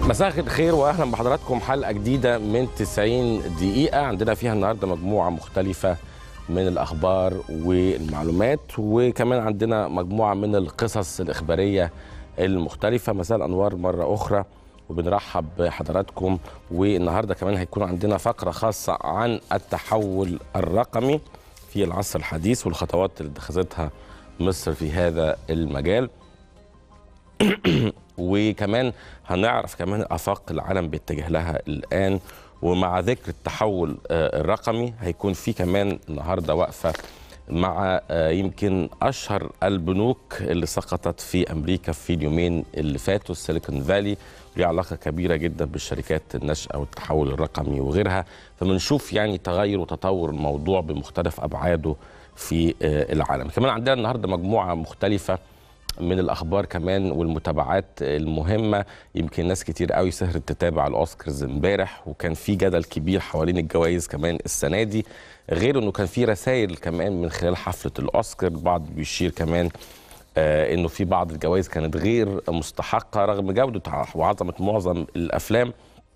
مساء الخير واهلا بحضراتكم حلقه جديده من 90 دقيقه عندنا فيها النهارده مجموعه مختلفه من الاخبار والمعلومات وكمان عندنا مجموعه من القصص الاخباريه المختلفه مساء الانوار مره اخرى وبنرحب بحضراتكم والنهارده كمان هيكون عندنا فقره خاصه عن التحول الرقمي في العصر الحديث والخطوات اللي اتخذتها مصر في هذا المجال وكمان هنعرف كمان افاق العالم بيتجه لها الان ومع ذكر التحول الرقمي هيكون في كمان النهارده وقفه مع يمكن اشهر البنوك اللي سقطت في امريكا في اليومين اللي فاتوا السيليكون فالي ليه علاقه كبيره جدا بالشركات النشأه والتحول الرقمي وغيرها فبنشوف يعني تغير وتطور الموضوع بمختلف ابعاده في العالم كمان عندنا النهارده مجموعه مختلفه من الاخبار كمان والمتابعات المهمه يمكن ناس كتير قوي سهرت تتابع الاوسكارز امبارح وكان في جدل كبير حوالين الجوائز كمان السنه دي غير انه كان في رسائل كمان من خلال حفله الاوسكار البعض بيشير كمان آه انه في بعض الجوائز كانت غير مستحقه رغم جوده وعظمه معظم الافلام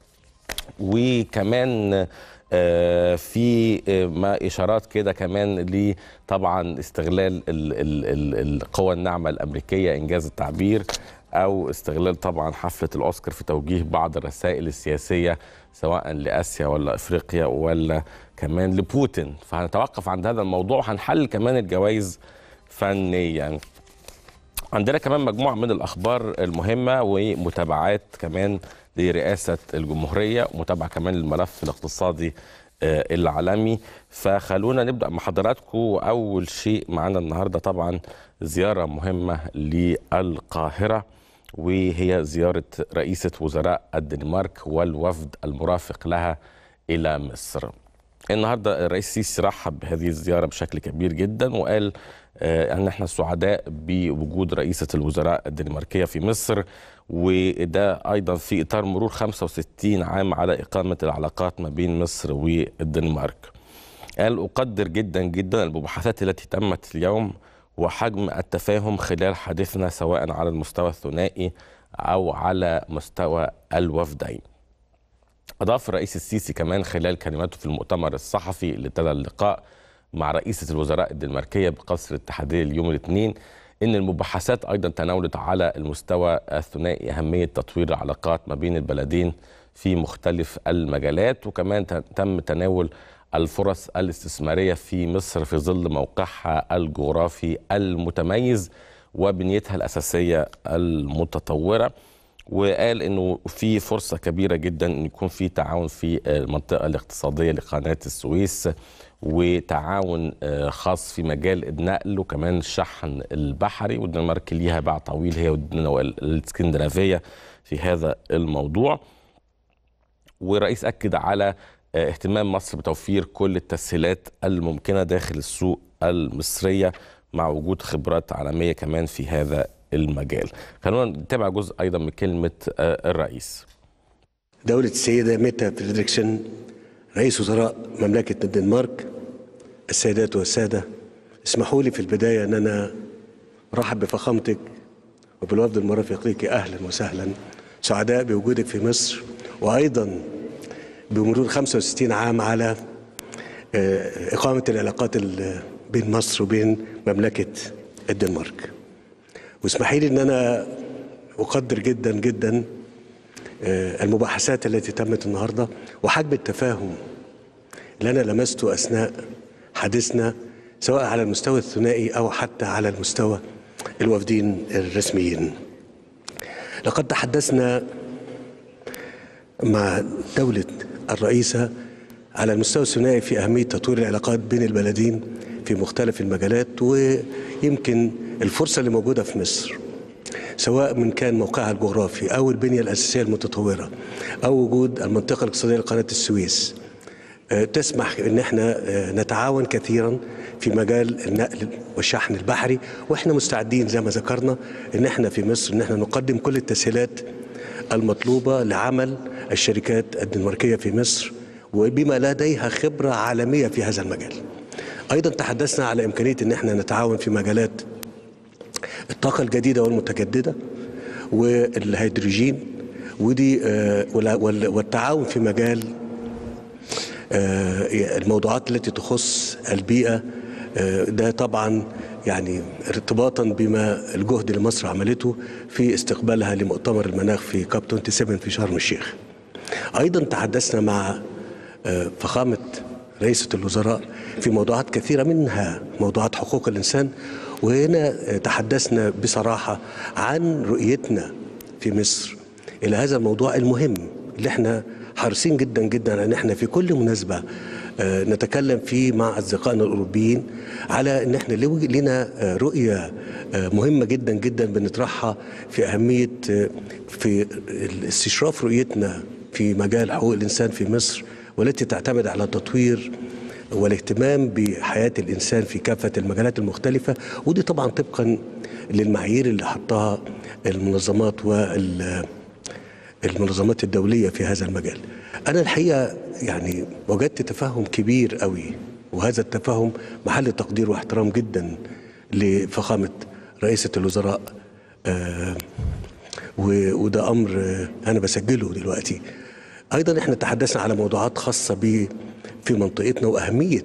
وكمان آه في آه ما اشارات كده كمان ل طبعا استغلال ال ال ال القوى الناعمه الامريكيه انجاز التعبير او استغلال طبعا حفله الاوسكار في توجيه بعض الرسائل السياسيه سواء لاسيا ولا افريقيا ولا كمان لبوتين فهنتوقف عند هذا الموضوع وهنحلل كمان الجوائز فنيا عندنا كمان مجموعه من الاخبار المهمه ومتابعات كمان لرئاسه الجمهوريه ومتابعه كمان للملف الاقتصادي العالمي فخلونا نبدا مع حضراتكم اول شيء معانا النهارده طبعا زياره مهمه للقاهره وهي زياره رئيسه وزراء الدنمارك والوفد المرافق لها الى مصر. النهارده الرئيس السيسي رحب بهذه الزياره بشكل كبير جدا وقال ان احنا سعداء بوجود رئيسه الوزراء الدنماركيه في مصر وده ايضا في اطار مرور 65 عام على اقامه العلاقات ما بين مصر والدنمارك. قال اقدر جدا جدا المباحثات التي تمت اليوم وحجم التفاهم خلال حديثنا سواء على المستوى الثنائي او على مستوى الوفدين. اضاف الرئيس السيسي كمان خلال كلماته في المؤتمر الصحفي اللي تلا اللقاء مع رئيسه الوزراء الدنماركيه بقصر الاتحاديه اليوم الاثنين ان المباحثات ايضا تناولت على المستوى الثنائي اهميه تطوير العلاقات ما بين البلدين في مختلف المجالات وكمان تم تناول الفرص الاستثماريه في مصر في ظل موقعها الجغرافي المتميز وبنيتها الاساسيه المتطوره وقال انه في فرصه كبيره جدا ان يكون في تعاون في المنطقه الاقتصاديه لقناه السويس وتعاون خاص في مجال النقل وكمان الشحن البحري والدنمارك ليها باع طويل هي والاسكندنافيه في هذا الموضوع والرئيس اكد على اهتمام مصر بتوفير كل التسهيلات الممكنه داخل السوق المصريه مع وجود خبرات عالميه كمان في هذا المجال خلونا نتابع جزء ايضا من كلمه الرئيس دولة السيدة ميتا فريدريكسن رئيس وزراء مملكة الدنمارك السيدات والسادة اسمحوا لي في البداية أن أنا أرحب بفخامتك وبالوفد المرافق لك أهلا وسهلا سعداء بوجودك في مصر وأيضا بمرور 65 عام على إقامة العلاقات بين مصر وبين مملكة الدنمارك واسمحي لي أن أنا أقدر جدا جدا المباحثات التي تمت النهارده وحجم التفاهم اللي انا لمسته اثناء حديثنا سواء على المستوى الثنائي او حتى على المستوى الوفدين الرسميين. لقد تحدثنا مع دولة الرئيسة على المستوى الثنائي في أهمية تطوير العلاقات بين البلدين في مختلف المجالات ويمكن الفرصة اللي موجودة في مصر سواء من كان موقعها الجغرافي او البنيه الاساسيه المتطوره او وجود المنطقه الاقتصاديه لقناه السويس تسمح ان احنا نتعاون كثيرا في مجال النقل والشحن البحري واحنا مستعدين زي ما ذكرنا ان احنا في مصر ان احنا نقدم كل التسهيلات المطلوبه لعمل الشركات الدنماركيه في مصر وبما لديها خبره عالميه في هذا المجال. ايضا تحدثنا على امكانيه ان احنا نتعاون في مجالات الطاقة الجديدة والمتجددة والهيدروجين ودي آه، ولا- وال- والتعاون في مجال آه، الموضوعات التي تخص البيئة آه، ده طبعا يعني ارتباطا بما الجهد اللي مصر عملته في استقبالها لمؤتمر المناخ في كاب 27 في شرم الشيخ أيضا تحدثنا مع آه، فخامة رئيسة الوزراء في موضوعات كثيرة منها موضوعات حقوق الإنسان وهنا آه، تحدثنا بصراحة عن رؤيتنا في مصر إلى هذا الموضوع المهم اللي احنا حريصين جدا جدا ان احنا في كل مناسبه آه، نتكلم فيه مع اصدقائنا الاوروبيين على ان احنا لو- لنا آه، رؤيه آه، مهمه جدا جدا بنطرحها في اهميه آه، في استشراف رؤيتنا في مجال حقوق الانسان في مصر والتي تعتمد على تطوير والاهتمام بحياه الانسان في كافه المجالات المختلفه ودي طبعا طبقا للمعايير اللي حطها المنظمات وال المنظمات الدولية في هذا المجال أنا الحقيقة يعني وجدت تفهم كبير قوي وهذا التفهم محل تقدير واحترام جدا لفخامة رئيسة الوزراء آه و- وده أمر آه أنا بسجله دلوقتي أيضا إحنا تحدثنا على موضوعات خاصة ب في منطقتنا وأهمية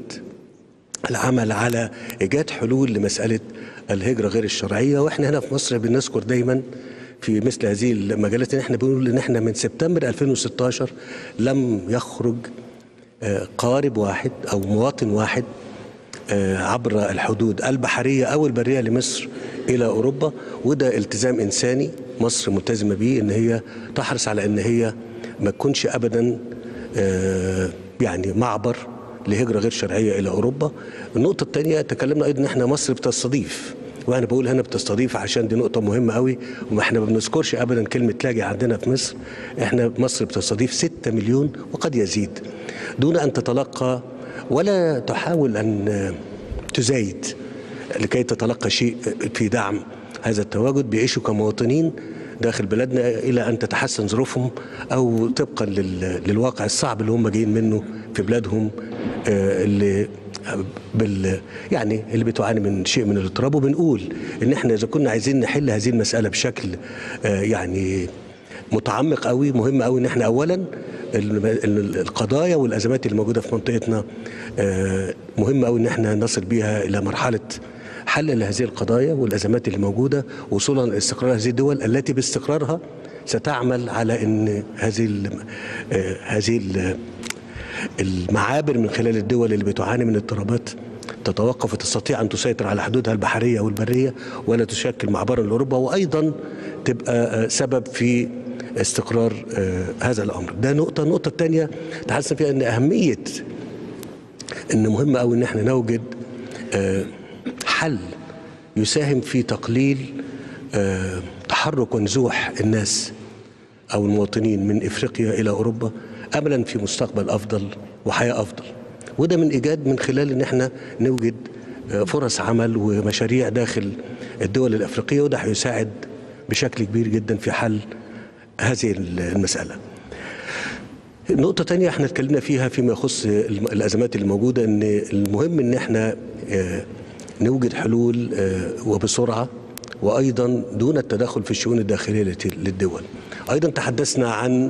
العمل على ايجاد حلول لمساله الهجره غير الشرعيه واحنا هنا في مصر بنذكر دايما في مثل هذه المجالات ان احنا بنقول ان احنا من سبتمبر 2016 لم يخرج آه، قارب واحد او مواطن واحد آه، عبر الحدود البحريه او البريه لمصر الى اوروبا وده التزام انساني مصر ملتزمه به ان هي تحرص على ان هي ما تكونش ابدا آه، يعني معبر لهجره غير شرعيه الى اوروبا. النقطه الثانيه تكلمنا ايضا ان احنا مصر بتستضيف وانا بقول هنا بتستضيف عشان دي نقطه مهمه قوي وما احنا ما بنذكرش ابدا كلمه لاجئ عندنا في مصر احنا مصر بتستضيف 6 مليون وقد يزيد دون ان تتلقى ولا تحاول ان تزايد لكي تتلقى شيء في دعم هذا التواجد بيعيشوا كمواطنين داخل بلادنا الى ان تتحسن ظروفهم او طبقا لل- للواقع الصعب اللي هم جايين منه في بلادهم آه، اللي بال يعني اللي بتعاني من شيء من الاضطراب وبنقول ان احنا اذا كنا عايزين نحل هذه المساله بشكل آه، يعني متعمق قوي مهم قوي ان احنا اولا ال- ال- القضايا والازمات اللي موجوده في منطقتنا آه، مهم قوي ان احنا نصل بيها الى مرحله حل لهذه القضايا والازمات اللي موجوده وصولا لاستقرار هذه الدول التي باستقرارها ستعمل على ان هذه ال- آه، هذه ال- المعابر من خلال الدول اللي بتعاني من اضطرابات تتوقف وتستطيع ان تسيطر على حدودها البحريه والبريه ولا تشكل معبرا لاوروبا وايضا تبقى آه، سبب في استقرار آه، هذا الامر. ده نقطه، النقطه الثانيه تحسن فيها ان اهميه ان مهم قوي ان احنا نوجد آه، حل يساهم في تقليل آه، تحرك ونزوح الناس او المواطنين من افريقيا الى اوروبا املا في مستقبل افضل وحياه افضل وده من ايجاد من خلال ان احنا نوجد آه، فرص عمل ومشاريع داخل الدول الافريقيه وده هيساعد بشكل كبير جدا في حل هذه المساله. نقطة تانية احنا اتكلمنا فيها فيما يخص الم- الأزمات اللي موجودة إن المهم إن احنا آه، نوجد حلول آه، وبسرعة وأيضا دون التدخل في الشؤون الداخلية لت- للدول. أيضا تحدثنا عن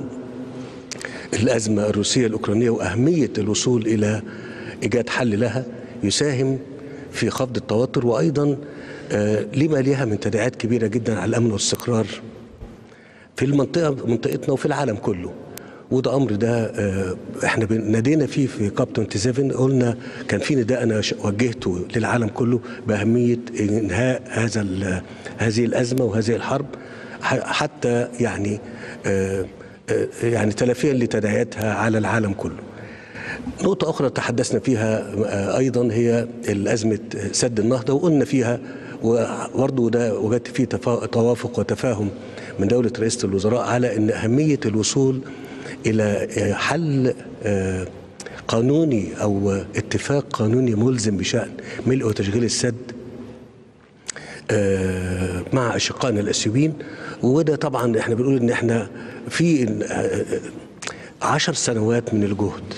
الأزمة الروسية الأوكرانية وأهمية الوصول إلى إيجاد حل لها يساهم في خفض التوتر وأيضا آه، لما لها من تداعيات كبيرة جدا على الأمن والاستقرار في المنطقه منطقتنا وفي العالم كله وده امر ده آه، احنا بن- نادينا فيه في كاب 27 قلنا كان في نداء انا ش- وجهته للعالم كله باهميه انهاء هذا ال- هذه الازمه وهذه الحرب ح- حتى يعني آه، آه، يعني تلافيا لتداعياتها على العالم كله. نقطة أخرى تحدثنا فيها آه، أيضا هي الأزمة سد النهضة وقلنا فيها وبرضه ده وجدت فيه تفا- توافق وتفاهم من دولة رئيسة الوزراء على أن أهمية الوصول إلى آه، حل آه، قانوني أو اتفاق قانوني ملزم بشأن ملء وتشغيل السد آه، مع اشقائنا الاثيوبيين وده طبعا احنا بنقول ان احنا في آه، عشر سنوات من الجهد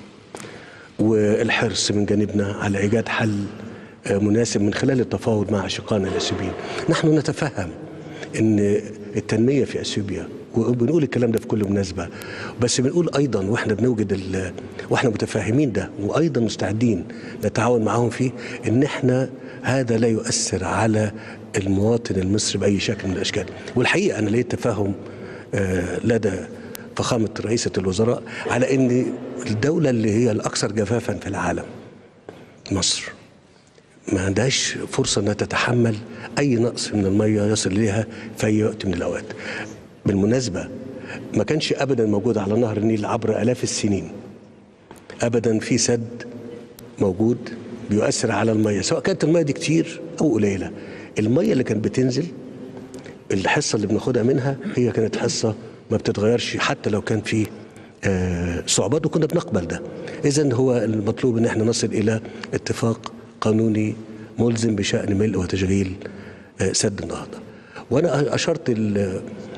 والحرص من جانبنا على ايجاد حل آه، مناسب من خلال التفاوض مع اشقائنا الاثيوبيين. نحن نتفهم ان التنميه في اثيوبيا وبنقول الكلام ده في كل مناسبه بس بنقول ايضا واحنا بنوجد ال- واحنا متفاهمين ده وايضا مستعدين نتعاون معاهم فيه ان احنا هذا لا يؤثر على المواطن المصري باي شكل من الاشكال والحقيقه انا لقيت تفاهم آه، لدى فخامه رئيسه الوزراء على ان الدوله اللي هي الاكثر جفافا في العالم مصر ما عندهاش فرصة أنها تتحمل أي نقص من المية يصل إليها في أي وقت من الأوقات بالمناسبة ما كانش أبدا موجود على نهر النيل عبر آلاف السنين أبدا في سد موجود بيؤثر على المية سواء كانت المية دي كتير أو قليلة المية اللي كانت بتنزل الحصة اللي بناخدها منها هي كانت حصة ما بتتغيرش حتى لو كان في آه، صعوبات وكنا بنقبل ده إذا هو المطلوب أن احنا نصل إلى اتفاق قانوني ملزم بشأن ملء وتشغيل آه، سد النهضة وأنا أشرت ال-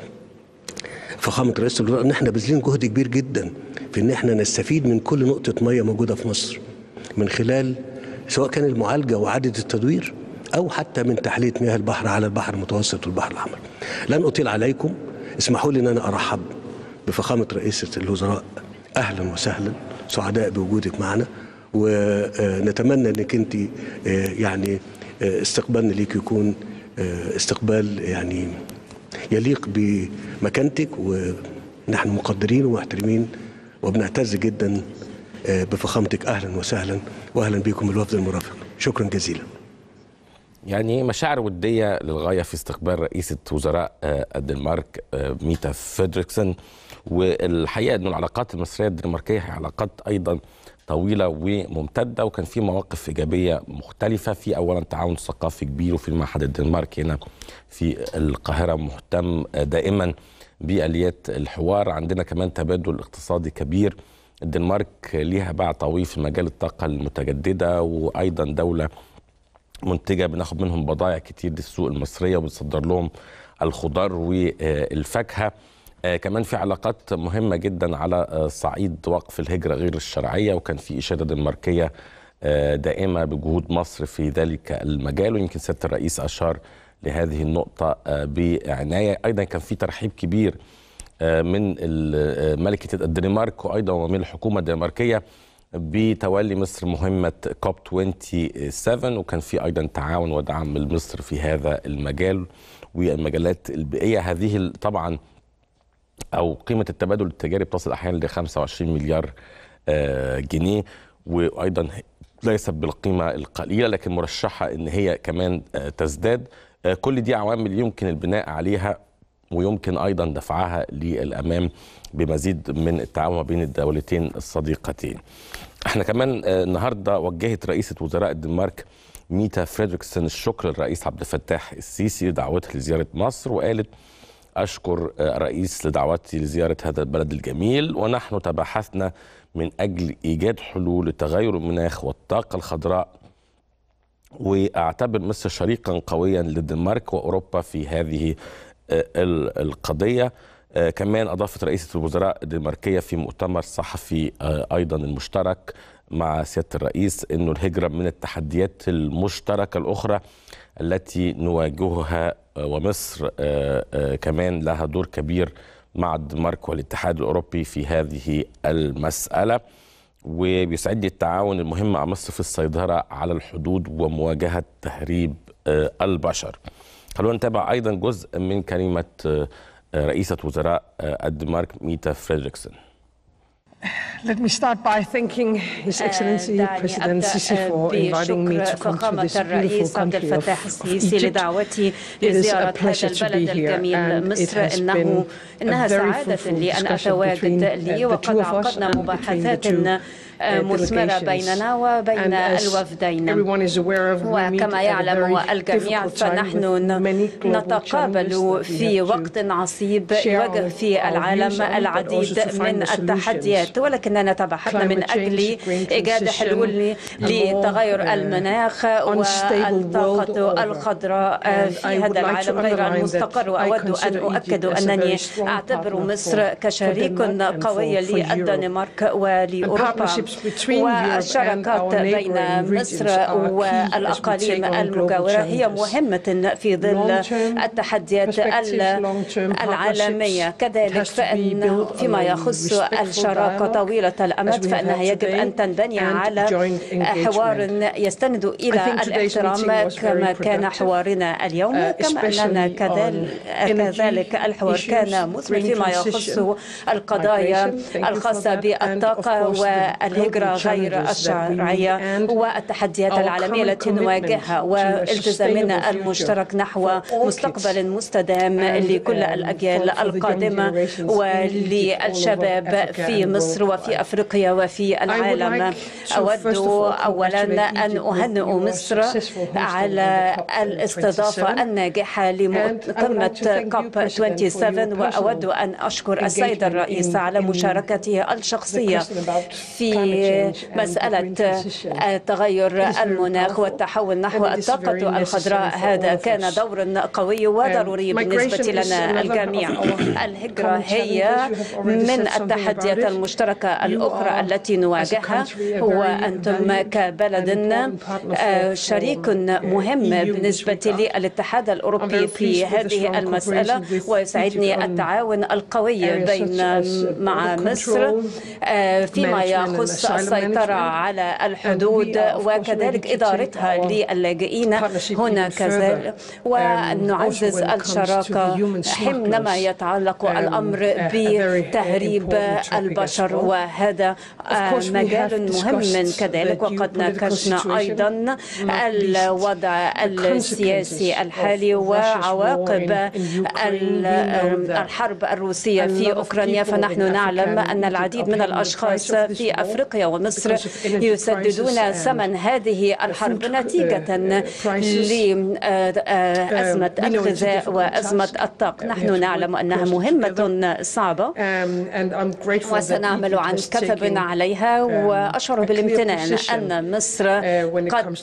فخامة رئيس الوزراء ان احنا باذلين جهد كبير جدا في ان احنا نستفيد من كل نقطة مية موجودة في مصر من خلال سواء كان المعالجة وإعادة التدوير أو حتى من تحلية مياه البحر على البحر المتوسط والبحر الأحمر. لن أطيل عليكم اسمحوا لي أن أنا أرحب بفخامة رئيسة الوزراء أهلا وسهلا سعداء بوجودك معنا ونتمنى أنك أنت آه، يعني آه، استقبالنا ليك يكون آه، استقبال يعني يليق بمكانتك ونحن مقدرين ومحترمين وبنعتز جدا آه، بفخامتك اهلا وسهلا واهلا بكم الوفد المرافق شكرا جزيلا يعني مشاعر ودية للغاية في استقبال رئيسة وزراء آه، الدنمارك آه، ميتا فريدريكسون والحقيقة أن العلاقات المصرية الدنماركية هي علاقات أيضا طويلة وممتدة وكان في مواقف إيجابية مختلفة في أولا تعاون ثقافي كبير وفي المعهد الدنماركي هنا في القاهرة مهتم آه، دائما بآليات الحوار عندنا كمان تبادل اقتصادي كبير الدنمارك ليها باع طويل في مجال الطاقة المتجددة وأيضا دولة منتجه بناخد منهم بضائع كتير للسوق المصريه وبنصدر لهم الخضار والفاكهه آه، كمان في علاقات مهمه جدا على آه، صعيد وقف الهجره غير الشرعيه وكان في اشاده دنماركيه آه، دائمه بجهود مصر في ذلك المجال ويمكن سياده الرئيس اشار لهذه النقطه آه، بعنايه ايضا كان في ترحيب كبير آه، من ال- آه، ملكه الدنمارك وايضا ومن الحكومه الدنماركيه بتولي مصر مهمة كوب 27 وكان في أيضا تعاون ودعم لمصر في هذا المجال والمجالات البيئية هذه ال- طبعا أو قيمة التبادل التجاري بتصل أحيانا ل 25 مليار آه، جنيه وأيضا ليست بالقيمة القليلة لكن مرشحة أن هي كمان آه، تزداد آه، كل دي عوامل يمكن البناء عليها ويمكن ايضا دفعها للامام بمزيد من التعاون ما بين الدولتين الصديقتين. احنا كمان آه، النهارده وجهت رئيسه وزراء الدنمارك ميتا فريدريكسون الشكر للرئيس عبد الفتاح السيسي لدعوته لزياره مصر وقالت اشكر آه، الرئيس لدعوتي لزياره هذا البلد الجميل ونحن تباحثنا من اجل ايجاد حلول لتغير المناخ والطاقه الخضراء واعتبر مصر شريكا قويا للدنمارك واوروبا في هذه آه، ال- القضيه آه، كمان اضافت رئيسه الوزراء الدنماركيه في مؤتمر صحفي آه، ايضا المشترك مع سياده الرئيس انه الهجره من التحديات المشتركه الاخرى التي نواجهها آه، ومصر آه، آه، كمان لها دور كبير مع الدنمارك والاتحاد الاوروبي في هذه المساله وبيسعدني التعاون المهم مع مصر في السيطرة على الحدود ومواجهة تهريب آه، البشر خلونا نتابع أيضا جزء من كلمة آه، آه، رئيسة وزراء آه، الدنمارك ميتا فريدريكسون Let me start by thanking His Excellency دعني President أبدأ Sisi for inviting me بشكر to come to فخامة this beautiful الرئيس عبد country of, الفتاح of السيسي Egypt. لدعوتي It is a لزيارة pleasure هذا to be البلد here الجميل and it مصر has إنه been إنها a very سعادة fruitful لي أن discussion أتواجد between, uh, لي the وقد two of us عقدنا and between the مباحثات two, آه، uh, مثمرة delegations. بيننا وبين And as الوفدين everyone is aware of, we meet وكما at a يعلم very الجميع difficult time فنحن with many global نتقابل challenges that we في have to وقت عصيب share يواجه our- فيه our العالم views on, but also العديد to find من the solutions. التحديات ولكننا تبحثنا من Climate change, أجل green إيجاد transition, حلول a more, لتغير uh, المناخ unstable world والطاقة order. الخضراء And في I would هذا like to العالم غير underline المستقر that I وأود أن consider أؤكد Egypt as a أنني very strong أعتبر partner مصر for- for كشريك Denmark and for- قوي for Europe. للدنمارك ولأوروبا partnership والشراكات بين مصر والأقاليم المجاورة هي مهمة في ظل التحديات العالمية كذلك فإن فيما يخص الشراكة طويلة الأمد فإنها يجب أن تنبني على حوار يستند إلى الاحترام كما كان حوارنا اليوم كما أننا كذلك الحوار كان مثمر فيما يخص القضايا الخاصة بالطاقة والهجرة غير الشرعية والتحديات العالمية التي نواجهها والتزامنا المشترك نحو مستقبل مستدام لكل الأجيال القادمة وللشباب في مصر وفي أفريقيا وفي العالم أود أولا أن أهنئ مصر على الاستضافة الناجحة لقمة كوب 27 وأود أن أشكر السيد الرئيس على مشاركته الشخصية في مسألة تغير المناخ والتحول نحو الطاقة الخضراء هذا كان دور قوي وضروري بالنسبة لنا الجميع الهجرة هي من التحديات المشتركة الأخرى التي نواجهها وأنتم كبلد شريك مهم بالنسبة للاتحاد الأوروبي في هذه المسألة ويسعدني التعاون القوي بين مع مصر فيما يخص السيطرة على الحدود وكذلك إدارتها للاجئين هنا كذلك ونعزز الشراكة حينما يتعلق الأمر بتهريب البشر وهذا مجال مهم كذلك وقد ناقشنا أيضا الوضع السياسي الحالي وعواقب الحرب الروسية في أوكرانيا فنحن نعلم أن العديد من الأشخاص في أفريقيا ومصر يسددون ثمن هذه الحرب نتيجة لأزمة الغذاء وأزمة الطاقة نحن نعلم أنها مهمة صعبة وسنعمل عن كثب عليها وأشعر بالامتنان أن مصر قد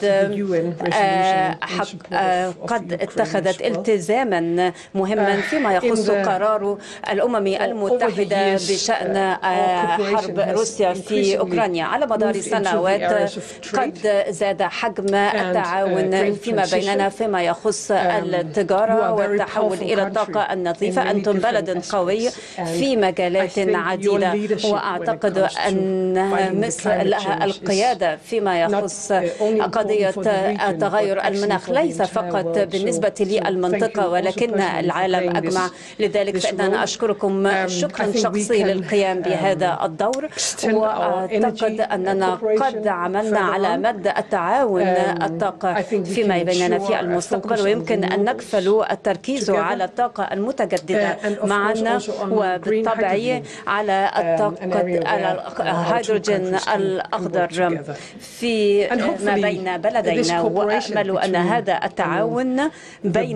قد اتخذت التزاما مهما فيما يخص قرار الأمم المتحدة بشأن حرب روسيا في أوكرانيا على مدار سنوات قد زاد حجم التعاون فيما بيننا فيما يخص التجارة والتحول إلى الطاقة النظيفة أنتم بلد قوي في مجالات عديدة وأعتقد أن مصر لها القيادة فيما يخص قضية تغير المناخ ليس فقط بالنسبة للمنطقة ولكن العالم أجمع لذلك فإننا أشكركم شكرا شخصي للقيام بهذا الدور وأعتقد أننا قد عملنا على مد التعاون الطاقة فيما بيننا في المستقبل ويمكن أن نكفل التركيز على الطاقة المتجددة معنا وبالطبع على الطاقة على الهيدروجين الأخضر في ما بين بلدينا وأأمل أن هذا التعاون بين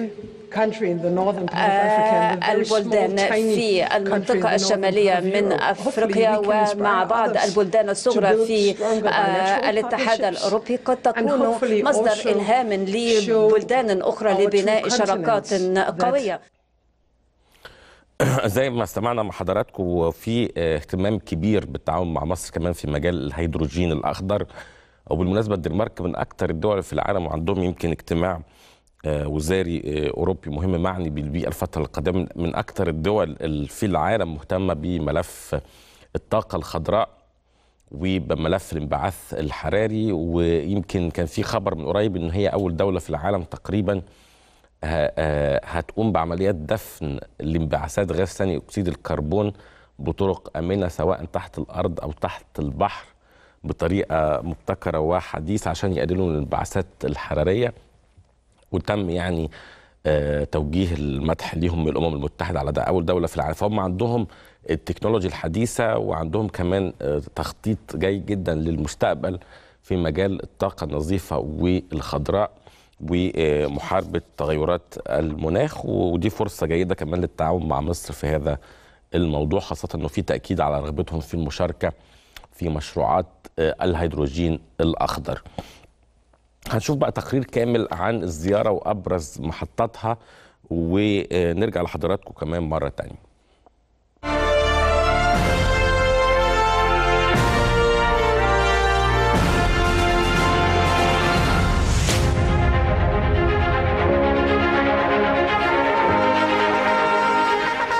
البلدان في المنطقة الشمالية من أفريقيا ومع بعض البلدان الصغرى في الاتحاد الأوروبي قد تكون مصدر إلهام لبلدان أخرى لبناء شراكات قوية زي ما استمعنا مع حضراتكم في اهتمام كبير بالتعاون مع مصر كمان في مجال الهيدروجين الأخضر وبالمناسبة الدنمارك من أكثر الدول في العالم وعندهم يمكن اجتماع وزاري اوروبي مهم معني بالبيئه الفتره القادمه من اكثر الدول في العالم مهتمه بملف الطاقه الخضراء وبملف الانبعاث الحراري ويمكن كان في خبر من قريب ان هي اول دوله في العالم تقريبا هتقوم بعمليات دفن لانبعاثات غاز ثاني اكسيد الكربون بطرق امنه سواء تحت الارض او تحت البحر بطريقه مبتكره وحديثه عشان يقللوا الانبعاثات الحراريه وتم يعني آه توجيه المدح ليهم من الامم المتحده على ده اول دوله في العالم فهم عندهم التكنولوجيا الحديثه وعندهم كمان آه تخطيط جيد جدا للمستقبل في مجال الطاقه النظيفه والخضراء ومحاربه تغيرات المناخ ودي فرصه جيده كمان للتعاون مع مصر في هذا الموضوع خاصه انه في تاكيد على رغبتهم في المشاركه في مشروعات آه الهيدروجين الاخضر. هنشوف بقى تقرير كامل عن الزيارة وأبرز محطاتها ونرجع لحضراتكم كمان مرة تانية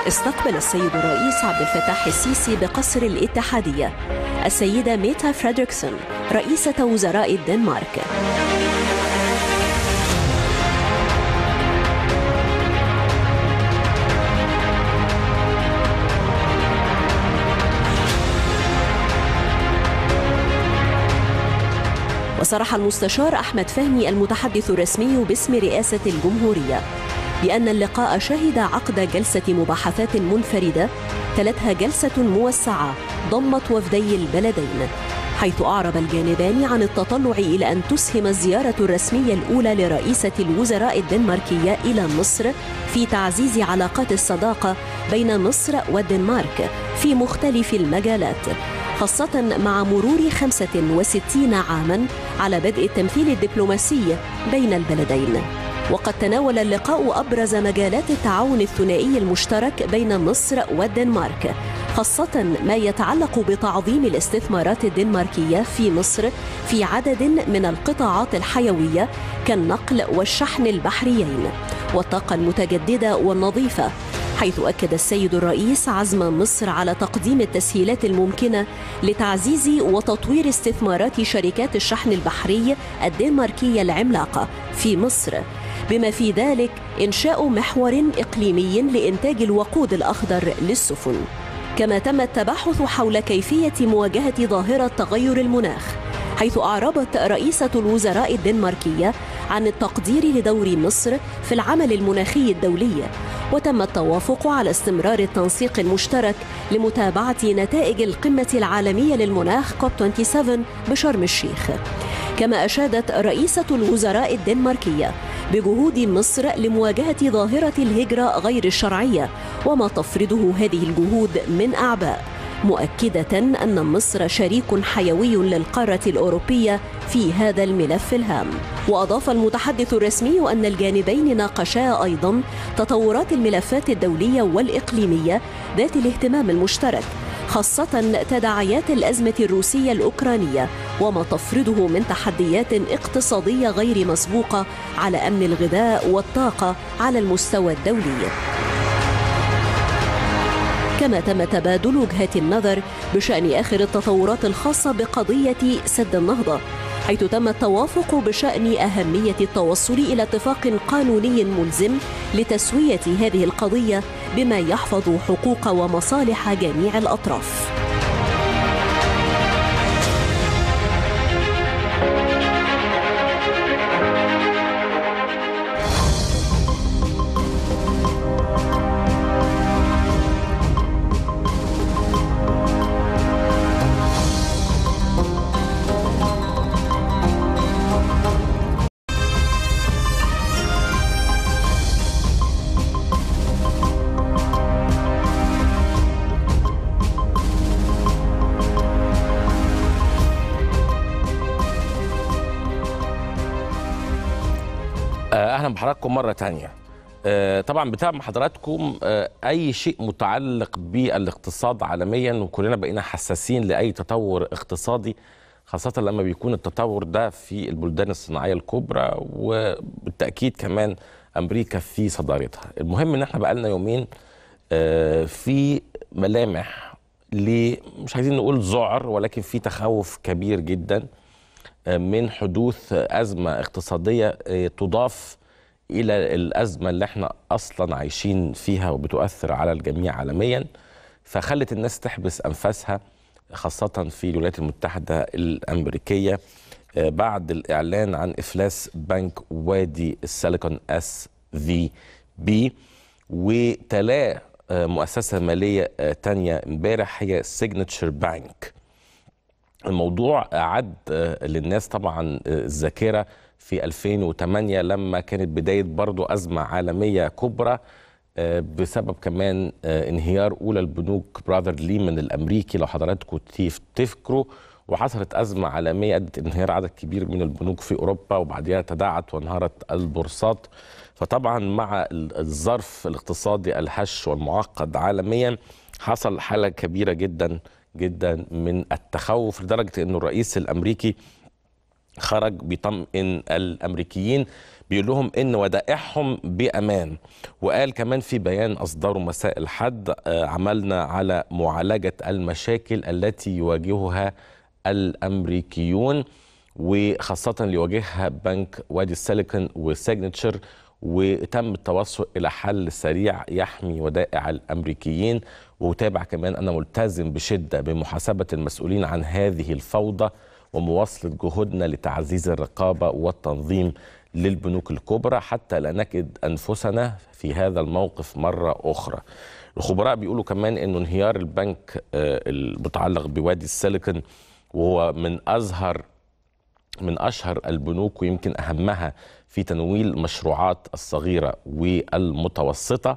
استقبل السيد الرئيس عبد الفتاح السيسي بقصر الاتحادية السيدة ميتا فريدريكسون رئيسة وزراء الدنمارك وصرح المستشار أحمد فهمي المتحدث الرسمي باسم رئاسة الجمهورية بأن اللقاء شهد عقد جلسة مباحثات منفردة تلتها جلسة موسعة ضمت وفدي البلدين حيث أعرب الجانبان عن التطلع إلى أن تسهم الزيارة الرسمية الأولى لرئيسة الوزراء الدنماركية إلى مصر في تعزيز علاقات الصداقة بين مصر والدنمارك في مختلف المجالات خاصة مع مرور 65 عاما على بدء التمثيل الدبلوماسي بين البلدين وقد تناول اللقاء أبرز مجالات التعاون الثنائي المشترك بين مصر والدنمارك خاصة ما يتعلق بتعظيم الاستثمارات الدنماركية في مصر في عدد من القطاعات الحيوية كالنقل والشحن البحريين والطاقة المتجددة والنظيفة حيث أكد السيد الرئيس عزم مصر على تقديم التسهيلات الممكنة لتعزيز وتطوير استثمارات شركات الشحن البحري الدنماركية العملاقة في مصر بما في ذلك إنشاء محور إقليمي لإنتاج الوقود الأخضر للسفن كما تم التباحث حول كيفية مواجهة ظاهرة تغير المناخ حيث أعربت رئيسة الوزراء الدنماركية عن التقدير لدور مصر في العمل المناخي الدولي وتم التوافق على استمرار التنسيق المشترك لمتابعة نتائج القمة العالمية للمناخ كوب 27 بشرم الشيخ كما أشادت رئيسة الوزراء الدنماركية بجهود مصر لمواجهة ظاهرة الهجرة غير الشرعية وما تفرضه هذه الجهود من أعباء مؤكدة أن مصر شريك حيوي للقارة الأوروبية في هذا الملف الهام وأضاف المتحدث الرسمي أن الجانبين ناقشا أيضا تطورات الملفات الدولية والإقليمية ذات الاهتمام المشترك خاصة تداعيات الأزمة الروسية الأوكرانية وما تفرضه من تحديات اقتصادية غير مسبوقة على أمن الغذاء والطاقة على المستوى الدولي. كما تم تبادل وجهات النظر بشأن آخر التطورات الخاصة بقضية سد النهضة حيث تم التوافق بشأن أهمية التوصل إلى اتفاق قانوني ملزم لتسوية هذه القضية بما يحفظ حقوق ومصالح جميع الأطراف. اهلا بحضراتكم مره تانية آه، طبعا بتابع حضراتكم آه، اي شيء متعلق بالاقتصاد عالميا وكلنا بقينا حساسين لاي تطور اقتصادي خاصة لما بيكون التطور ده في البلدان الصناعية الكبرى وبالتأكيد كمان أمريكا في صدارتها المهم إن احنا بقالنا يومين آه، في ملامح ل مش عايزين نقول ذعر ولكن في تخوف كبير جدا من حدوث أزمة اقتصادية تضاف إلى الأزمة اللي احنا أصلا عايشين فيها وبتؤثر على الجميع عالميا فخلت الناس تحبس أنفاسها خاصة في الولايات المتحدة الأمريكية بعد الإعلان عن إفلاس بنك وادي السيليكون اس في بي وتلاه مؤسسة مالية تانية امبارح هي سيجنتشر بانك الموضوع أعد للناس طبعا الذاكرة في 2008 لما كانت بداية برضو أزمة عالمية كبرى بسبب كمان انهيار أولى البنوك براذر ليمان الأمريكي لو حضراتكم تفتكروا وحصلت أزمة عالمية أدت انهيار عدد كبير من البنوك في أوروبا وبعدها تداعت وانهارت البورصات فطبعا مع الظرف الاقتصادي الهش والمعقد عالميا حصل حالة كبيرة جدا جدا من التخوف لدرجة أنه الرئيس الأمريكي خرج بيطمئن الأمريكيين بيقول لهم ان ودائعهم بامان وقال كمان في بيان اصدره مساء الحد عملنا على معالجه المشاكل التي يواجهها الامريكيون وخاصه اللي يواجهها بنك وادي السيليكون وسيجنتشر وتم التوصل الى حل سريع يحمي ودائع الامريكيين وتابع كمان انا ملتزم بشده بمحاسبه المسؤولين عن هذه الفوضى ومواصله جهودنا لتعزيز الرقابه والتنظيم للبنوك الكبرى حتى لا نجد انفسنا في هذا الموقف مره اخرى. الخبراء بيقولوا كمان انه انهيار البنك المتعلق بوادي السيليكون وهو من ازهر من اشهر البنوك ويمكن اهمها في تنويل المشروعات الصغيره والمتوسطه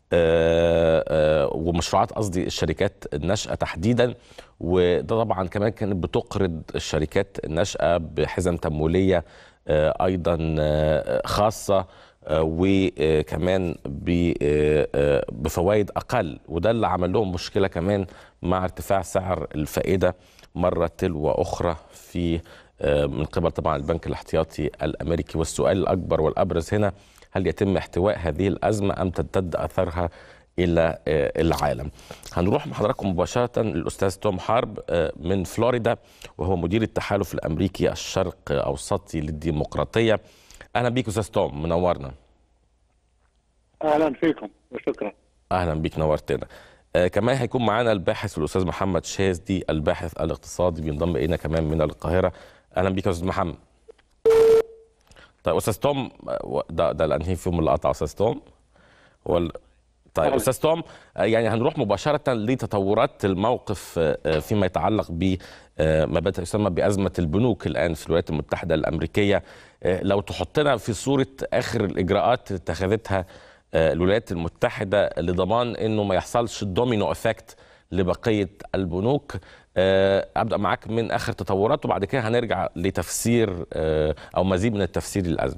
ومشروعات قصدي الشركات الناشئه تحديدا وده طبعا كمان كانت بتقرض الشركات الناشئه بحزم تمويليه ايضا خاصه وكمان بفوائد اقل وده اللي عمل لهم مشكله كمان مع ارتفاع سعر الفائده مره تلو اخرى في من قبل طبعا البنك الاحتياطي الامريكي والسؤال الاكبر والابرز هنا هل يتم احتواء هذه الازمه ام تمتد اثرها الى العالم. هنروح مع حضراتكم مباشره للاستاذ توم حرب من فلوريدا وهو مدير التحالف الامريكي الشرق اوسطي للديمقراطيه. اهلا بيك استاذ توم منورنا. اهلا فيكم وشكرا. اهلا بيك نورتنا. آه كمان هيكون معانا الباحث الاستاذ محمد شاذلي الباحث الاقتصادي بينضم الينا كمان من القاهره. اهلا بيك يا استاذ محمد. طيب استاذ توم ده ده الانهي فيهم اللي قطع استاذ توم ولا طيب استاذ توم يعني هنروح مباشره لتطورات الموقف فيما يتعلق ب ما بدا يسمى بازمه البنوك الان في الولايات المتحده الامريكيه لو تحطنا في صوره اخر الاجراءات اتخذتها الولايات المتحده لضمان انه ما يحصلش الدومينو افكت لبقيه البنوك ابدا معاك من اخر تطورات وبعد كده هنرجع لتفسير او مزيد من التفسير للازمه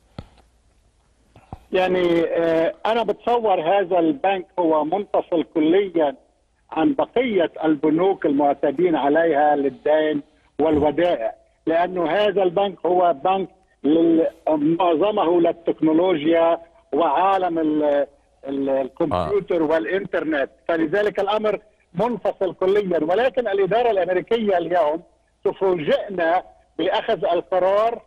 يعني انا بتصور هذا البنك هو منفصل كليا عن بقيه البنوك المعتادين عليها للدين والودائع لانه هذا البنك هو بنك معظمه للتكنولوجيا وعالم الكمبيوتر آه. والانترنت فلذلك الامر منفصل كليا ولكن الاداره الامريكيه اليوم تفوجئنا باخذ القرار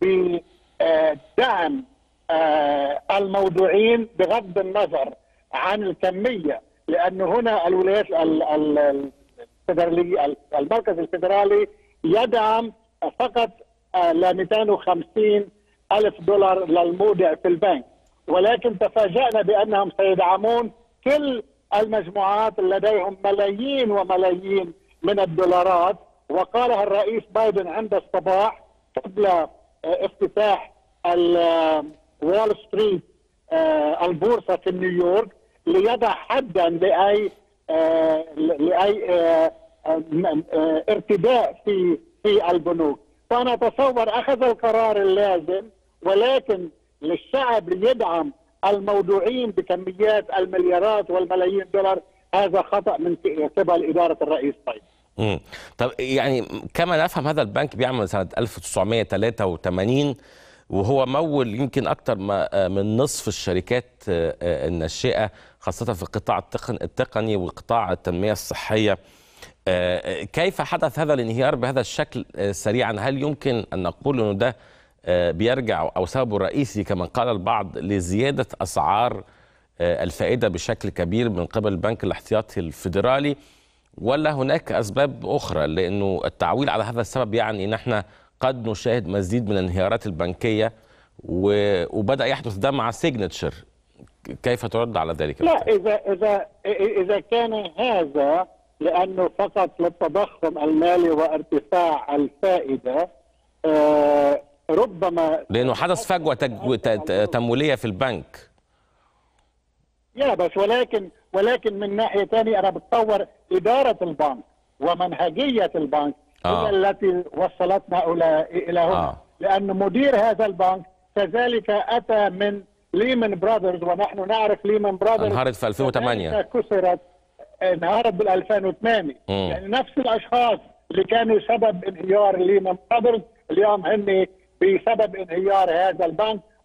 بدعم الموضوعين بغض النظر عن الكميه لانه هنا الولايات الفدراليه المركز الفدرالي يدعم فقط ل 250 الف دولار للمودع في البنك ولكن تفاجأنا بانهم سيدعمون كل المجموعات لديهم ملايين وملايين من الدولارات وقالها الرئيس بايدن عند الصباح قبل افتتاح وول ستريت البورصه في نيويورك ليضع حدا لاي لاي ارتداء في في البنوك فانا اتصور اخذ القرار اللازم ولكن للشعب ليدعم الموضوعين بكميات المليارات والملايين دولار هذا خطا من قبل اداره الرئيس بايدن. امم طب يعني كما نفهم هذا البنك بيعمل سنه 1983 وهو مول يمكن اكثر من نصف الشركات الناشئه خاصه في القطاع التقني وقطاع التنميه الصحيه. كيف حدث هذا الانهيار بهذا الشكل سريعا؟ هل يمكن ان نقول انه ده بيرجع او سببه الرئيسي كما قال البعض لزياده اسعار الفائده بشكل كبير من قبل البنك الاحتياطي الفيدرالي ولا هناك اسباب اخرى لانه التعويل على هذا السبب يعني ان احنا قد نشاهد مزيد من الانهيارات البنكيه وبدا يحدث ده مع سيجنتشر كيف ترد على ذلك؟ لا اذا اذا اذا كان هذا لانه فقط للتضخم المالي وارتفاع الفائده آه ربما لانه حدث فجوه تمويليه في البنك يا بس ولكن ولكن من ناحيه ثانيه انا بتصور اداره البنك ومنهجيه البنك آه. هي التي وصلتنا الى الى هنا آه. لان مدير هذا البنك كذلك اتى من ليمان برادرز ونحن نعرف ليمان برادرز انهارت في 2008 كسرت انهارت بال 2008 م. يعني نفس الاشخاص اللي كانوا سبب انهيار ليمان برادرز اليوم هن بسبب انهيار هذا البنك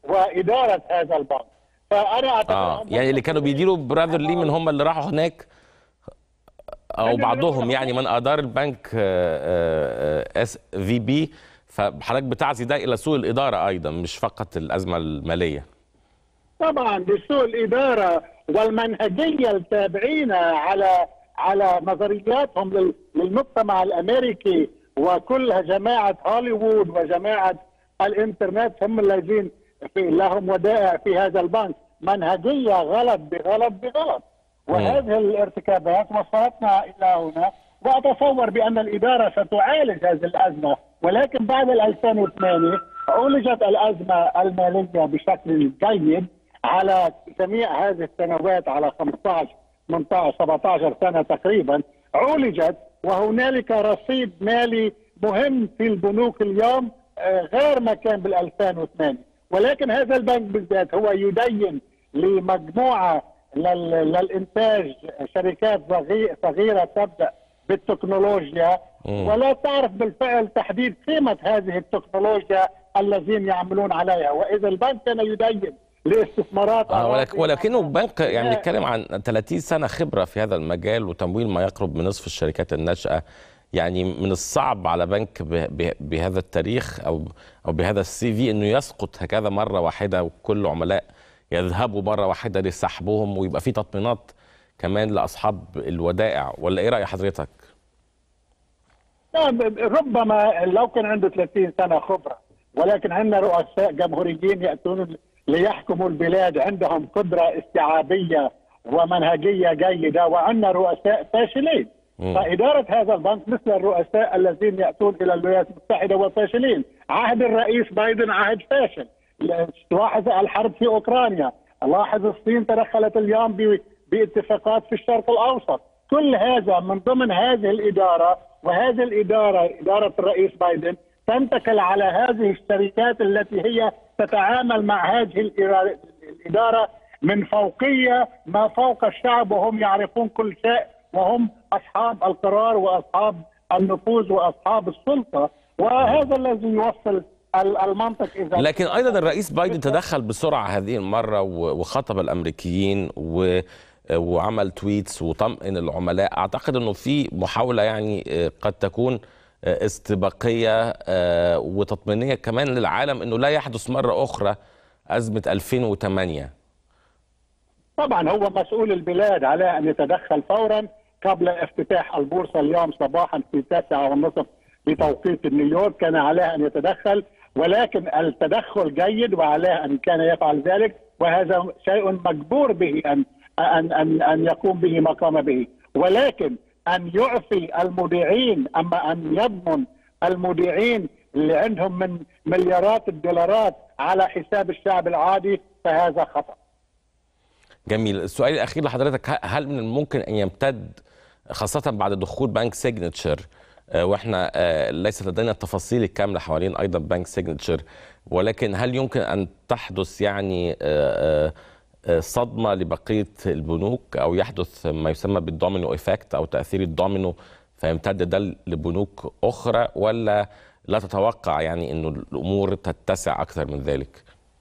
واداره هذا البنك فانا اعتقد اه يعني اللي كانوا بيديروا براذر لي من هم اللي راحوا هناك او بعضهم يعني من ادار البنك اس في بي فحضرتك بتعزي ده الى سوء الاداره ايضا مش فقط الازمه الماليه طبعا بسوء الاداره والمنهجيه التابعين على على نظرياتهم للمجتمع الامريكي وكل جماعه هوليوود وجماعه الانترنت هم الذين في لهم ودائع في هذا البنك منهجيه غلط بغلط بغلط وهذه الارتكابات وصلتنا الى هنا واتصور بان الاداره ستعالج هذه الازمه ولكن بعد 2008 عولجت الازمه الماليه بشكل جيد على جميع هذه السنوات على 15 18 17 سنه تقريبا عولجت وهنالك رصيد مالي مهم في البنوك اليوم غير ما كان بال 2008 ولكن هذا البنك بالذات هو يدين لمجموعه للانتاج شركات صغيره تبدا بالتكنولوجيا ولا تعرف بالفعل تحديد قيمه هذه التكنولوجيا الذين يعملون عليها واذا البنك كان يدين لاستثمارات آه ولك ولكنه بنك يعني نتكلم عن 30 سنه خبره في هذا المجال وتمويل ما يقرب من نصف الشركات الناشئه يعني من الصعب على بنك بهذا التاريخ او او بهذا السي في انه يسقط هكذا مره واحده وكل عملاء يذهبوا مره واحده لسحبهم ويبقى في تطمينات كمان لاصحاب الودائع ولا ايه راي حضرتك؟ ربما لو كان عنده 30 سنه خبره ولكن عندنا رؤساء جمهوريين ياتون ليحكموا البلاد عندهم قدره استيعابيه ومنهجيه جيده وعندنا رؤساء فاشلين فإدارة هذا البنك مثل الرؤساء الذين يأتون إلى الولايات المتحدة وفاشلين عهد الرئيس بايدن عهد فاشل لاحظ الحرب في أوكرانيا لاحظ الصين تدخلت اليوم باتفاقات في الشرق الأوسط كل هذا من ضمن هذه الإدارة وهذه الإدارة إدارة الرئيس بايدن تنتكل على هذه الشركات التي هي تتعامل مع هذه الإدارة من فوقية ما فوق الشعب وهم يعرفون كل شيء وهم اصحاب القرار واصحاب النفوذ واصحاب السلطه وهذا الذي يوصل المنطق اذا لكن ايضا الرئيس بايدن تدخل بسرعه هذه المره وخاطب الامريكيين و وعمل تويتس وطمئن العملاء اعتقد انه في محاوله يعني قد تكون استباقيه وتطمينيه كمان للعالم انه لا يحدث مره اخرى ازمه 2008 طبعا هو مسؤول البلاد عليه ان يتدخل فورا قبل افتتاح البورصه اليوم صباحا في التاسعه والنصف بتوقيت نيويورك كان عليه ان يتدخل ولكن التدخل جيد وعليه ان كان يفعل ذلك وهذا شيء مجبور به ان ان ان ان يقوم به ما قام به ولكن ان يعفي المودعين اما ان يضمن المودعين اللي عندهم من مليارات الدولارات على حساب الشعب العادي فهذا خطأ جميل السؤال الاخير لحضرتك هل من الممكن ان يمتد خاصه بعد دخول بنك سيجنتشر واحنا ليس لدينا التفاصيل الكامله حوالين ايضا بنك سيجنتشر ولكن هل يمكن ان تحدث يعني صدمه لبقيه البنوك او يحدث ما يسمى بالدومينو ايفكت او تاثير الدومينو فيمتد ده لبنوك اخرى ولا لا تتوقع يعني انه الامور تتسع اكثر من ذلك؟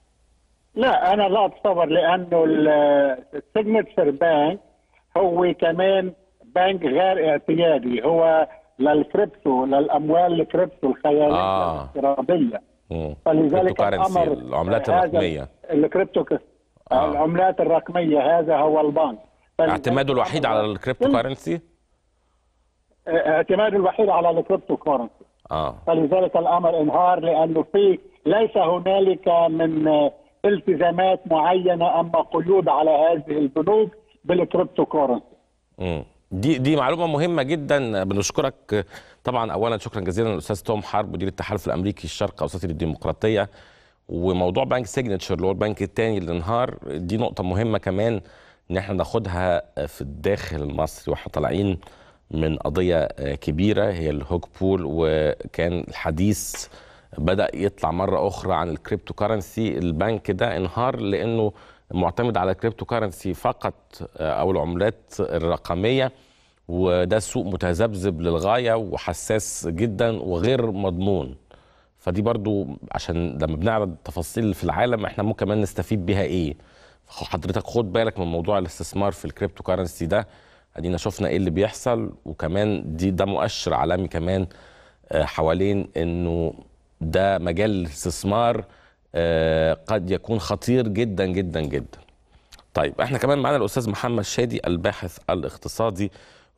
لا انا لا اتصور لانه السيجنتشر بانك هو كمان بنك غير اعتيادي هو للكريبتو للاموال الكريبتو الخياليه آه. الافتراضيه فلذلك الامر العملات الرقميه الكريبتو آه. العملات الرقميه هذا هو البنك اعتماده الوحيد على الكريبتو كارنسي اعتماده الوحيد على الكريبتو كارنسي اه فلذلك الامر انهار لانه في ليس هنالك من التزامات معينه اما قيود على هذه البنوك بالكريبتو كورنسي. دي دي معلومه مهمه جدا بنشكرك طبعا اولا شكرا جزيلا للاستاذ توم حرب مدير التحالف الامريكي الشرق الاوسطي للديمقراطيه وموضوع بنك سيجنتشر اللي هو البنك الثاني اللي انهار دي نقطه مهمه كمان ان احنا ناخدها في الداخل المصري واحنا طالعين من قضيه كبيره هي الهوك بول وكان الحديث بدا يطلع مره اخرى عن الكريبتو كارنسي البنك ده انهار لانه معتمد على الكريبتو كارنسي فقط او العملات الرقميه وده سوق متذبذب للغايه وحساس جدا وغير مضمون فدي برضو عشان لما بنعرض تفاصيل في العالم احنا ممكن كمان نستفيد بيها ايه حضرتك خد بالك من موضوع الاستثمار في الكريبتو كارنسي ده ادينا شفنا ايه اللي بيحصل وكمان دي ده مؤشر عالمي كمان حوالين انه ده مجال الاستثمار قد يكون خطير جدا جدا جدا طيب احنا كمان معانا الاستاذ محمد شادي الباحث الاقتصادي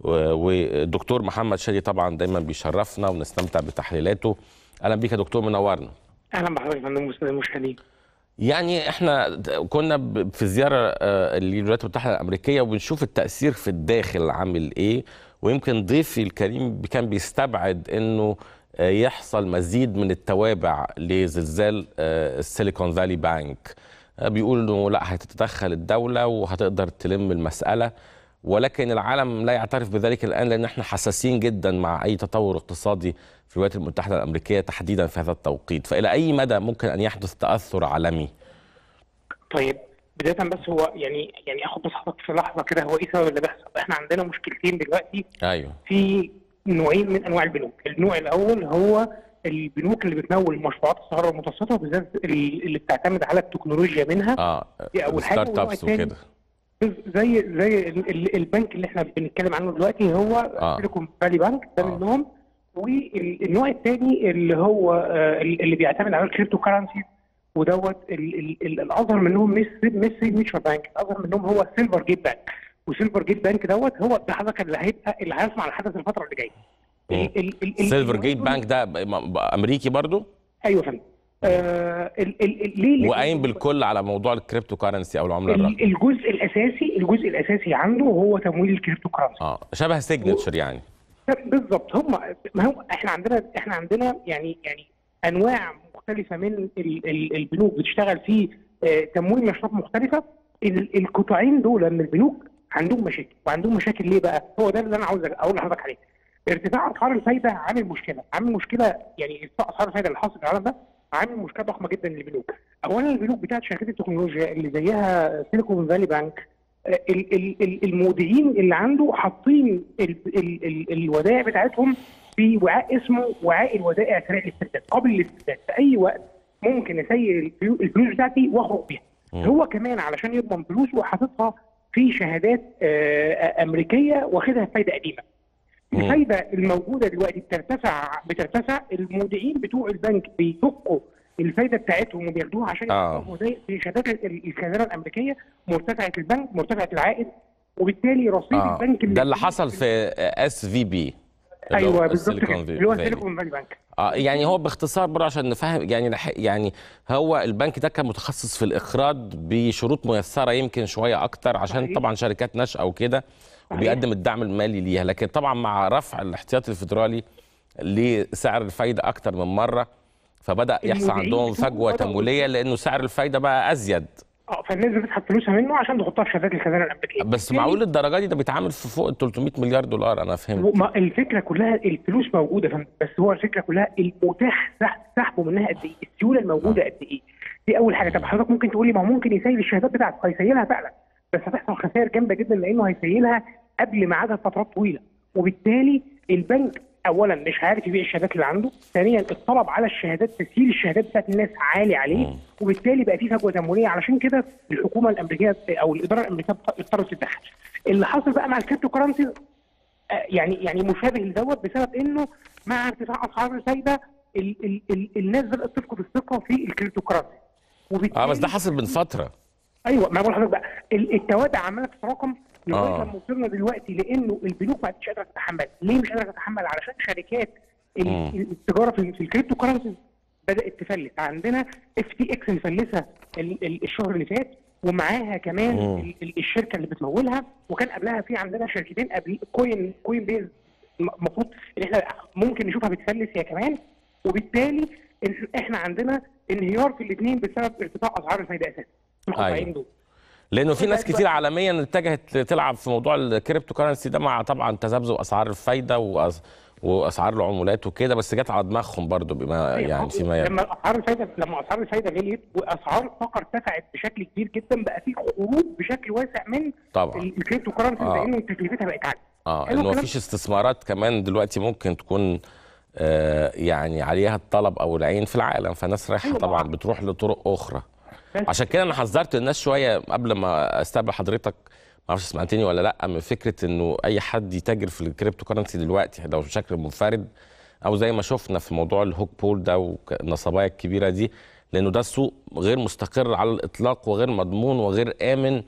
والدكتور محمد شادي طبعا دايما بيشرفنا ونستمتع بتحليلاته اهلا بيك يا دكتور منورنا اهلا بحضرتك يا فندم المشاهدين يعني احنا كنا في زياره للولايات المتحده الامريكيه وبنشوف التاثير في الداخل عامل ايه ويمكن ضيفي الكريم كان بيستبعد انه يحصل مزيد من التوابع لزلزال السيليكون فالي بانك بيقول انه لا هتتدخل الدوله وهتقدر تلم المساله ولكن العالم لا يعترف بذلك الان لان احنا حساسين جدا مع اي تطور اقتصادي في الولايات المتحده الامريكيه تحديدا في هذا التوقيت فالى اي مدى ممكن ان يحدث تاثر عالمي طيب بدايه بس هو يعني يعني اخد بس حضرتك في لحظه كده هو ايه السبب اللي بيحصل احنا عندنا مشكلتين دلوقتي ايوه في نوعين من انواع البنوك النوع الاول هو البنوك اللي بتمول المشروعات الصغيره والمتوسطه وبالذات اللي بتعتمد على التكنولوجيا منها اه دي اول حاجه ستارت ابس وكده زي زي البنك اللي احنا بنتكلم عنه دلوقتي هو سيليكون فالي بانك ده آه. منهم والنوع الثاني اللي هو اللي بيعتمد على الكريبتو كرنسي ودوت الاظهر منهم مش مش سيجنتشر بانك الاظهر منهم هو سيلفر جيت بانك وسيلفر جيت بانك دوت هو ده حضرتك اللي هيبقى اللي هيصنع الحدث الفتره اللي جايه سيلفر جيت بانك ده امريكي برضو ايوه فندم آه ال ال ليه وقايم بالكل على موضوع الكريبتو كارنسي او العمله الرقميه الجزء الاساسي الجزء الاساسي عنده هو تمويل الكريبتو كرنسي اه شبه سيجنتشر يعني بالظبط هم ما هو احنا عندنا احنا عندنا يعني يعني انواع مختلفه من ال ال البنوك بتشتغل في آه تمويل نشاطات مختلفه القطاعين دول من البنوك عندهم مشاكل وعندهم مشاكل ليه بقى؟ هو ده اللي انا عاوز اقول لحضرتك عليه ارتفاع اسعار الفايده عامل مشكله عامل مشكله يعني ارتفاع اسعار الفايده اللي حاصل في العالم ده عامل مشكله ضخمه جدا للبنوك اولا البنوك بتاعت شركات التكنولوجيا اللي زيها سيليكون فالي بانك ال ال المودعين اللي عنده حاطين ال ال ال الودائع بتاعتهم في وعاء اسمه وعاء الودائع سريع الاسترداد قابل للاسترداد في اي وقت ممكن اسير الفلوس بتاعتي واخرج بيها هو كمان علشان يضمن فلوسه حاططها في شهادات امريكيه واخدها فايده قديمه الفايده الموجوده دلوقتي بترتفع بترتفع المودعين بتوع البنك بيدقوا الفايده بتاعتهم وبياخدوها عشان آه. في شهادات الخزانه الامريكيه مرتفعه البنك مرتفعه العائد وبالتالي رصيد آه. البنك ده اللي حصل في اس في بي ايوه بالظبط اللي هو سيليكون فالي بانك اه يعني هو باختصار برضه عشان نفهم يعني يعني هو البنك ده كان متخصص في الاقراض بشروط ميسره يمكن شويه اكتر عشان صحيح. طبعا شركات ناشئه وكده وبيقدم الدعم المالي ليها لكن طبعا مع رفع الاحتياطي الفدرالي لسعر الفايده اكتر من مره فبدا يحصل عندهم فجوه تمويليه لانه سعر الفايده بقى ازيد اه فالناس بتسحب فلوسها منه عشان تحطها في شهادات الخزانه الامريكيه بس معقول الدرجه دي ده بيتعامل في فوق ال 300 مليار دولار انا فهمت ما الفكره كلها الفلوس موجوده بس هو الفكره كلها المتاح سحبه منها قد ايه السيوله الموجوده قد ايه دي اول حاجه طب حضرتك ممكن تقول لي ما هو ممكن يسيل الشهادات بتاعته هيسيلها فعلا بس هتحصل خسائر جامده جدا لانه هيسيلها قبل ميعادها بفترات طويله وبالتالي البنك اولا مش عارف يبيع الشهادات اللي عنده ثانيا الطلب على الشهادات تسهيل الشهادات بتاعت الناس عالي عليه وبالتالي بقى في فجوه تمويليه علشان كده الحكومه الامريكيه او الاداره الامريكيه اضطرت تتدخل اللي حاصل بقى مع الكريبتو كرنسي يعني يعني مشابه لدوت بسبب انه مع ارتفاع اسعار الفايده ال ال ال الناس بدات تفقد الثقه في الكريبتو كرنسي اه بس ده حصل من فتره ايوه ما بقول لحضرتك بقى التوابع عماله تتراكم لغايه لما وصلنا دلوقتي لانه البنوك ما عادش قادره تتحمل، ليه مش قادره تتحمل؟ علشان شركات التجاره في الكريبتو كرنسي بدات تفلس، عندنا اف تي اكس مفلسه الشهر اللي فات ومعاها كمان الشركه اللي بتمولها وكان قبلها في عندنا شركتين قبل كوين كوين بيز المفروض ان احنا ممكن نشوفها بتفلس هي كمان وبالتالي احنا عندنا انهيار في الاثنين بسبب ارتفاع اسعار الفايده اساسا. أيوة. دول. لانه في ناس كتير عالميا اتجهت تلعب في موضوع الكريبتو كرنسي ده مع طبعا تذبذب اسعار الفايده وأس... واسعار العملات وكده بس جت على دماغهم برضه بما يعني فيما لما اسعار الفايده لما اسعار الفايده غليت واسعار الطاقه ارتفعت بشكل كبير جدا بقى في خروج بشكل واسع من طبعا الكريبتو كرنسي آه. لانه تكلفتها بقت عاليه اه انه مفيش استثمارات كمان دلوقتي ممكن تكون يعني عليها الطلب او العين في العالم فالناس رايحه طبعا بتروح لطرق اخرى عشان كده انا حذرت الناس شويه قبل ما استقبل حضرتك ما اعرفش سمعتني ولا لا من فكره انه اي حد يتاجر في الكريبتو كرنسي دلوقتي لو بشكل منفرد او زي ما شفنا في موضوع الهوك بول ده والنصبايا الكبيره دي لانه ده السوق غير مستقر على الاطلاق وغير مضمون وغير امن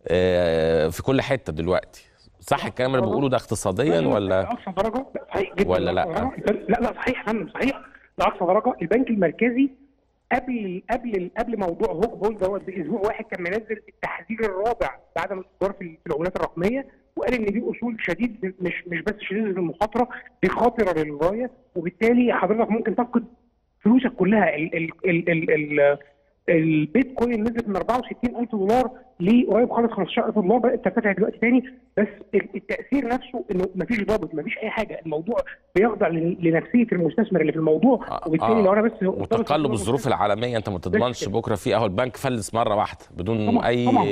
في كل حته دلوقتي صح الكلام اللي بقوله ده اقتصاديا ولا اقصى درجه صحيح جدا ولا لا لا لا صحيح فندم صحيح لاقصى درجه البنك المركزي قبل قبل قبل موضوع هوك بول دوت باسبوع واحد كان منزل التحذير الرابع بعدم الاصدار في العملات الرقميه وقال ان دي اصول شديد مش مش بس شديده المخاطره دي خطره للغايه وبالتالي حضرتك ممكن تفقد فلوسك كلها ال ال ال ال ال البيتكوين نزلت من 64000 دولار لقريب خالص 15000 دولار بدات ترتفع دلوقتي تاني بس التاثير نفسه انه مفيش ضابط مفيش اي حاجه الموضوع بيخضع لنفسيه المستثمر اللي في الموضوع وبالتالي آه. لو انا بس وتقلب الظروف العالميه انت ما تضمنش بكره في اهو البنك فلس مره واحده بدون طبعًا. اي طبعًا.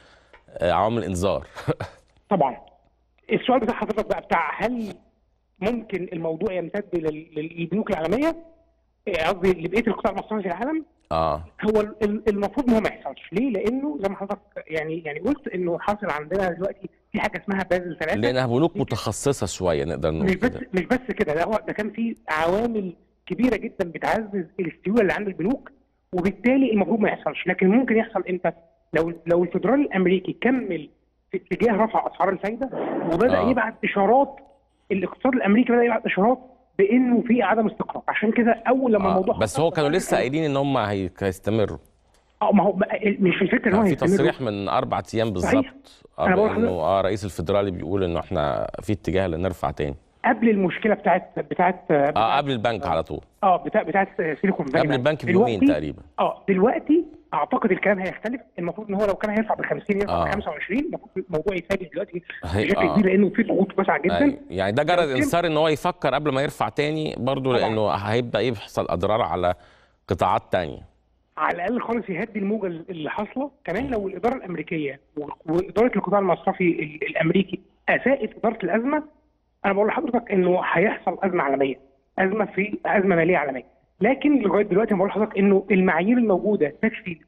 عوامل انذار طبعا السؤال بتاع حضرتك بقى بتاع هل ممكن الموضوع يمتد للبنوك العالميه قصدي لبقيه القطاع المصرفي في العالم اه هو المفروض ان هو ما يحصلش ليه؟ لانه زي ما حضرتك يعني يعني قلت انه حاصل عندنا دلوقتي في حاجه اسمها بازل ثلاثه لانها بنوك متخصصه شويه نقدر نقول مش بس مش بس كده ده هو ده كان في عوامل كبيره جدا بتعزز السيوله اللي عند البنوك وبالتالي المفروض ما يحصلش لكن ممكن يحصل امتى؟ لو لو الفدرالي الامريكي كمل في اتجاه رفع اسعار الفايده وبدا آه. يبعت اشارات الاقتصاد الامريكي بدا يبعت اشارات بانه في عدم استقرار عشان كده اول لما آه. الموضوع بس هو كانوا لسه قايلين ان هم هيستمروا اه ما هو مش في الفكره ان هو في تصريح من اربع ايام بالظبط انا بقول انه اه رئيس الفدرالي بيقول انه احنا في اتجاه لنرفع تاني قبل المشكله بتاعت بتاعت اه قبل البنك على طول اه بتاع بتاعت سيليكون فالي قبل البنك بيومين تقريبا اه دلوقتي اعتقد الكلام هيختلف المفروض ان هو لو كان هيرفع ب 50 يرفع ب 25 المفروض الموضوع يتفادى دلوقتي بشكل آه. كبير لانه في ضغوط واسعه جدا أي. يعني ده جرى انصار ان هو يفكر قبل ما يرفع تاني برضه لانه هيبدا يحصل اضرار على قطاعات تانية على الاقل خالص يهدي الموجه اللي حاصله كمان لو الاداره الامريكيه واداره القطاع المصرفي الامريكي اساءت اداره الازمه انا بقول لحضرتك انه هيحصل ازمه عالميه ازمه في ازمه ماليه عالميه لكن لغايه دلوقتي بقول لحضرتك انه المعايير الموجوده تكفي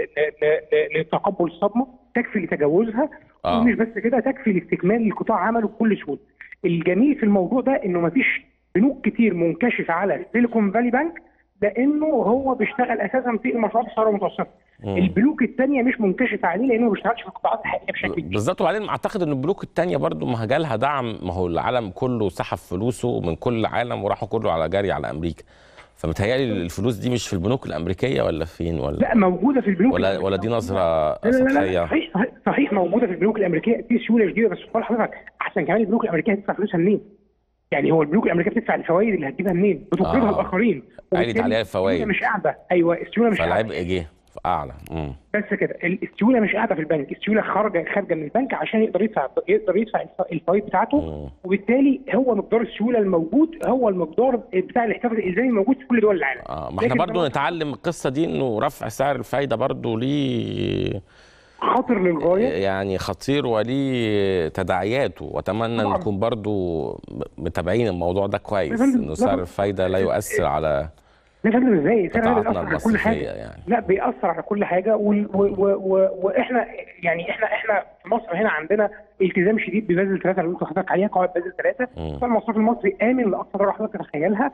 لتقبل الصدمه تكفي لتجاوزها آه. ومش بس كده تكفي لاستكمال القطاع عمله بكل سهوله الجميل في الموضوع ده انه ما فيش بنوك كتير منكشف على سيليكون فالي بانك لانه هو بيشتغل اساسا في المشروعات الصغيره والمتوسطه البنوك الثانيه مش منكشفه عليه لانه ما بيشتغلش في القطاعات الحقيقيه بشكل كبير بالظبط وبعدين اعتقد ان البنوك الثانيه برضو ما جالها دعم ما هو العالم كله سحب فلوسه من كل عالم وراحوا كله على جري على امريكا فمتهيألي الفلوس دي مش في البنوك الامريكيه ولا فين ولا لا موجوده في البنوك ولا ولا دي نظره لا لا لا سطحيه صحيح صحيح, صحيح موجوده في البنوك الامريكيه في سيوله شديده بس بقول لحضرتك احسن كمان البنوك الامريكيه هتدفع فلوسها منين؟ يعني هو البنوك الامريكيه بتدفع الفوائد اللي هتجيبها منين؟ بتقرضها آه. الاخرين عينت عليها الفوائد مش قاعده ايوه السيوله مش قاعده فالعبء جه اعلى مم. بس كده السيوله مش قاعده في البنك السيوله خارجه خارجه من البنك عشان يقدر يدفع يقدر يدفع الفوائد بتاعته مم. وبالتالي هو مقدار السيوله الموجود هو المقدار بتاع الاحتياط الالزامي الموجود في كل دول العالم اه ما احنا برضو نتعلم القصه دي انه رفع سعر الفايده برضو ليه خطر للغايه يعني خطير وليه تداعياته واتمنى ان نكون برضو متابعين الموضوع ده كويس انه سعر الفايده لا يؤثر على لا فندم ازاي سعر قطاعاتنا بيأثر على كل حاجه يعني. لا بيأثر على كل حاجه و... و... و... واحنا يعني احنا احنا في مصر هنا عندنا التزام شديد ببازل ثلاثه اللي قلت لحضرتك عليها قواعد بازل ثلاثه فالمصرف المصري امن لاقصى درجه حضرتك تتخيلها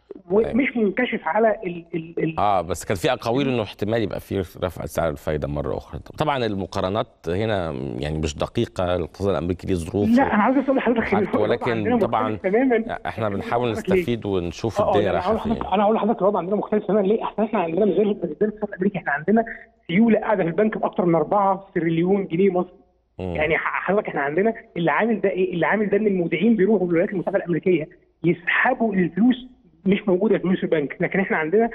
ومش منكشف على ال ال ال اه بس كان في اقاويل انه احتمال يبقى في رفع سعر الفايده مره اخرى طبعا المقارنات هنا يعني مش دقيقه الاقتصاد الامريكي ليه ظروف لا انا عاوز اقول لحضرتك حاجته ولكن طبعا احنا بنحاول نستفيد ونشوف الدنيا رايحه فين انا هقول لحضرتك الوضع عندنا مختلف تماما ليه؟ احنا احنا عندنا مش زي الاقتصاد الامريكي احنا عندنا سيوله قاعده في البنك باكثر من 4 تريليون جنيه مصري يعني حضرتك احنا عندنا اللي عامل ده ايه؟ اللي عامل ده ان المودعين بيروحوا الولايات المتحده الامريكيه يسحبوا الفلوس مش موجوده في فلوس البنك لكن احنا عندنا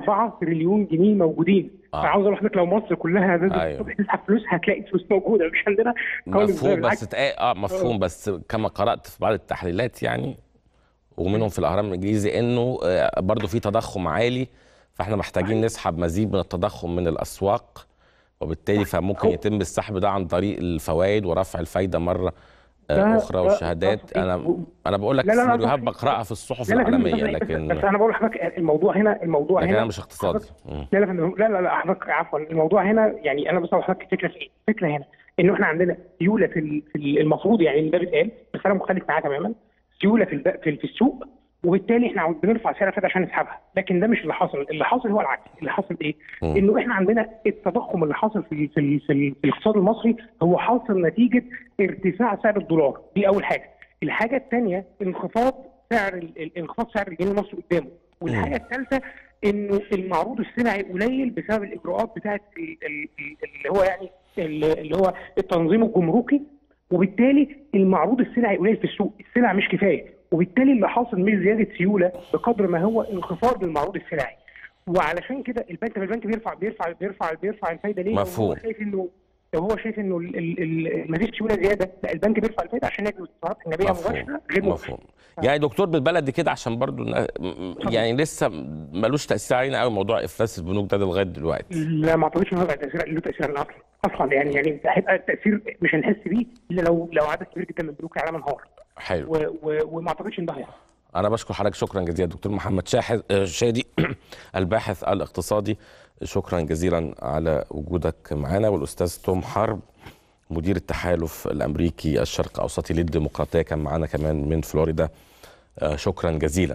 4 تريليون جنيه موجودين آه. فعاوز اقول لحضرتك لو مصر كلها نزلت أيوة. الصبح تسحب فلوس هتلاقي فلوس موجوده مش عندنا خالص مفهوم بالعكس. بس تق... اه مفهوم بس كما قرات في بعض التحليلات يعني ومنهم في الاهرام الانجليزي انه آه، برضو في تضخم عالي فاحنا محتاجين نسحب مزيد من التضخم من الاسواق وبالتالي فممكن هو- يتم السحب ده عن طريق الفوائد ورفع الفايده مره اخرى والشهادات انا انا بقول لك سيناريوهات بقراها في الصحف العالميه لكن بس انا بقول لحضرتك الموضوع هنا الموضوع لكن هنا انا مش اقتصادي لا لا لا لا, لا حضرتك عفوا الموضوع هنا يعني انا بس لحضرتك الفكره في ايه؟ الفكره هنا انه احنا عندنا سيوله في في المفروض يعني ده بيتقال بس انا مختلف معاه تماما سيوله في في السوق وبالتالي احنا بنرفع سعر الفائده عشان نسحبها لكن ده مش اللي حاصل اللي حاصل هو العكس اللي حاصل ايه م. انه احنا عندنا التضخم اللي حاصل في في في, في الاقتصاد المصري هو حاصل نتيجه ارتفاع سعر الدولار دي اول حاجه الحاجه الثانيه انخفاض سعر انخفاض سعر الجنيه المصري قدامه والحاجه الثالثه انه المعروض السلعي قليل بسبب الاجراءات بتاعه اللي هو يعني اللي هو التنظيم الجمركي وبالتالي المعروض السلعي قليل في السوق السلع مش كفايه وبالتالي اللي حاصل مش زياده سيوله بقدر ما هو انخفاض للمعروض السلعي وعلشان كده البنك البنك بيرفع بيرفع بيرفع بيرفع الفايده ليه؟ مفهوم هو شايف انه لو هو شايف انه ما فيش سيوله زياده لا البنك بيرفع الفايده عشان يجذب استثمارات اجنبيه مباشره غير مفهوم يعني دكتور بالبلدي كده عشان برضو يعني لسه ملوش تاثير علينا قوي موضوع افلاس البنوك ده لغايه دلوقتي لا ما اعتقدش ان هو تاثير له تاثير اصلا اصلا يعني يعني هيبقى التاثير مش هنحس بيه الا لو لو عدد كبير جدا من البنوك العالم انهار حلو و... و... وما اعتقدش ان ده هيحصل انا بشكر حضرتك شكرا جزيلا دكتور محمد شاحذ شادي الباحث الاقتصادي شكرا جزيلا على وجودك معنا والاستاذ توم حرب مدير التحالف الامريكي الشرق اوسطي للديمقراطيه كان معانا كمان من فلوريدا شكرا جزيلا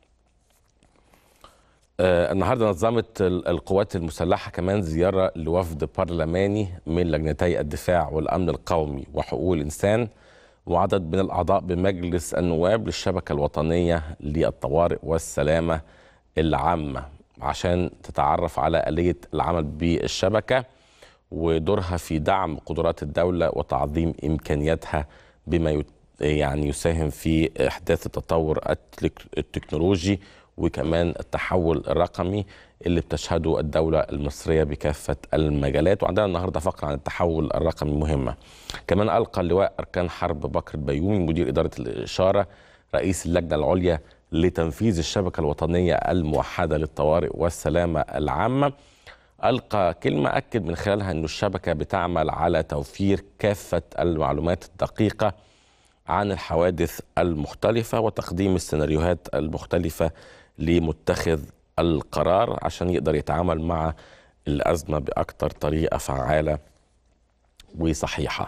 النهارده نظمت القوات المسلحه كمان زياره لوفد برلماني من لجنتي الدفاع والامن القومي وحقوق الانسان وعدد من الاعضاء بمجلس النواب للشبكه الوطنيه للطوارئ والسلامه العامه عشان تتعرف على اليه العمل بالشبكه ودورها في دعم قدرات الدوله وتعظيم امكانياتها بما يعني يساهم في احداث التطور التكنولوجي وكمان التحول الرقمي اللي بتشهده الدولة المصرية بكافة المجالات وعندنا النهاردة فقرة عن التحول الرقمي مهمة كمان ألقى اللواء أركان حرب بكر البيومي مدير إدارة الإشارة رئيس اللجنة العليا لتنفيذ الشبكة الوطنية الموحدة للطوارئ والسلامة العامة ألقى كلمة أكد من خلالها أن الشبكة بتعمل على توفير كافة المعلومات الدقيقة عن الحوادث المختلفة وتقديم السيناريوهات المختلفة لمتخذ القرار عشان يقدر يتعامل مع الأزمة بأكثر طريقة فعالة وصحيحة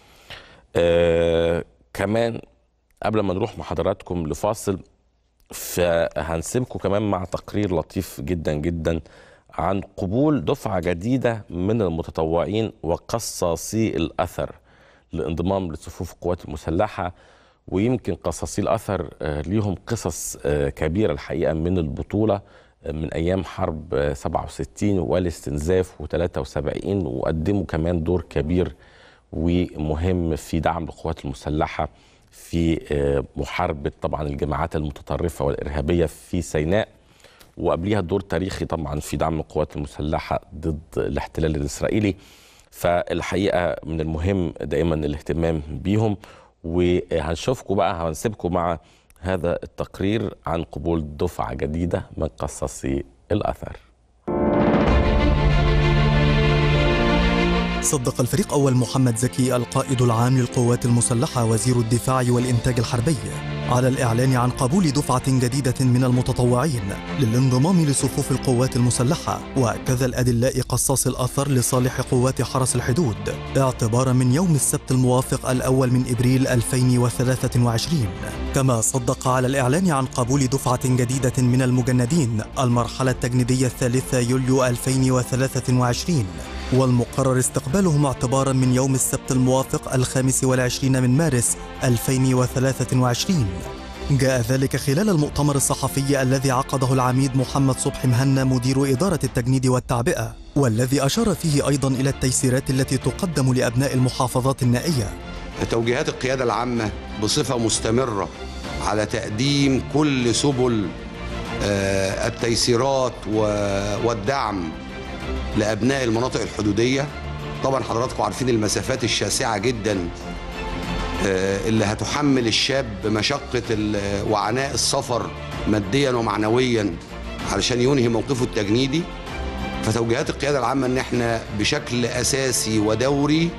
آه كمان قبل ما نروح مع حضراتكم لفاصل فهنسيبكم كمان مع تقرير لطيف جدا جدا عن قبول دفعة جديدة من المتطوعين وقصاصي الأثر للانضمام لصفوف القوات المسلحة ويمكن قصاصي الأثر ليهم قصص كبيرة الحقيقة من البطولة من أيام حرب 67 والاستنزاف و73 وقدموا كمان دور كبير ومهم في دعم القوات المسلحة في محاربة طبعا الجماعات المتطرفة والإرهابية في سيناء وقبليها دور تاريخي طبعا في دعم القوات المسلحة ضد الاحتلال الإسرائيلي فالحقيقة من المهم دائما الاهتمام بيهم وهنشوفكم بقى هنسيبكم مع هذا التقرير عن قبول دفعة جديدة من قصاصي الأثر صدق الفريق أول محمد زكي القائد العام للقوات المسلحة وزير الدفاع والإنتاج الحربي على الإعلان عن قبول دفعة جديدة من المتطوعين للانضمام لصفوف القوات المسلحة وكذا الأدلاء قصاص الأثر لصالح قوات حرس الحدود اعتبارا من يوم السبت الموافق الأول من إبريل 2023 كما صدق على الإعلان عن قبول دفعة جديدة من المجندين المرحلة التجنيدية الثالثة يوليو 2023 والمقرر استقبالهم اعتبارا من يوم السبت الموافق الخامس والعشرين من مارس 2023 جاء ذلك خلال المؤتمر الصحفي الذي عقده العميد محمد صبحي مهنا مدير إدارة التجنيد والتعبئة والذي أشار فيه أيضا إلى التيسيرات التي تقدم لأبناء المحافظات النائية توجيهات القيادة العامة بصفة مستمرة على تقديم كل سبل التيسيرات والدعم لابناء المناطق الحدوديه طبعا حضراتكم عارفين المسافات الشاسعه جدا اللي هتحمل الشاب مشقه وعناء السفر ماديا ومعنويا علشان ينهي موقفه التجنيدي فتوجيهات القياده العامه ان احنا بشكل اساسي ودوري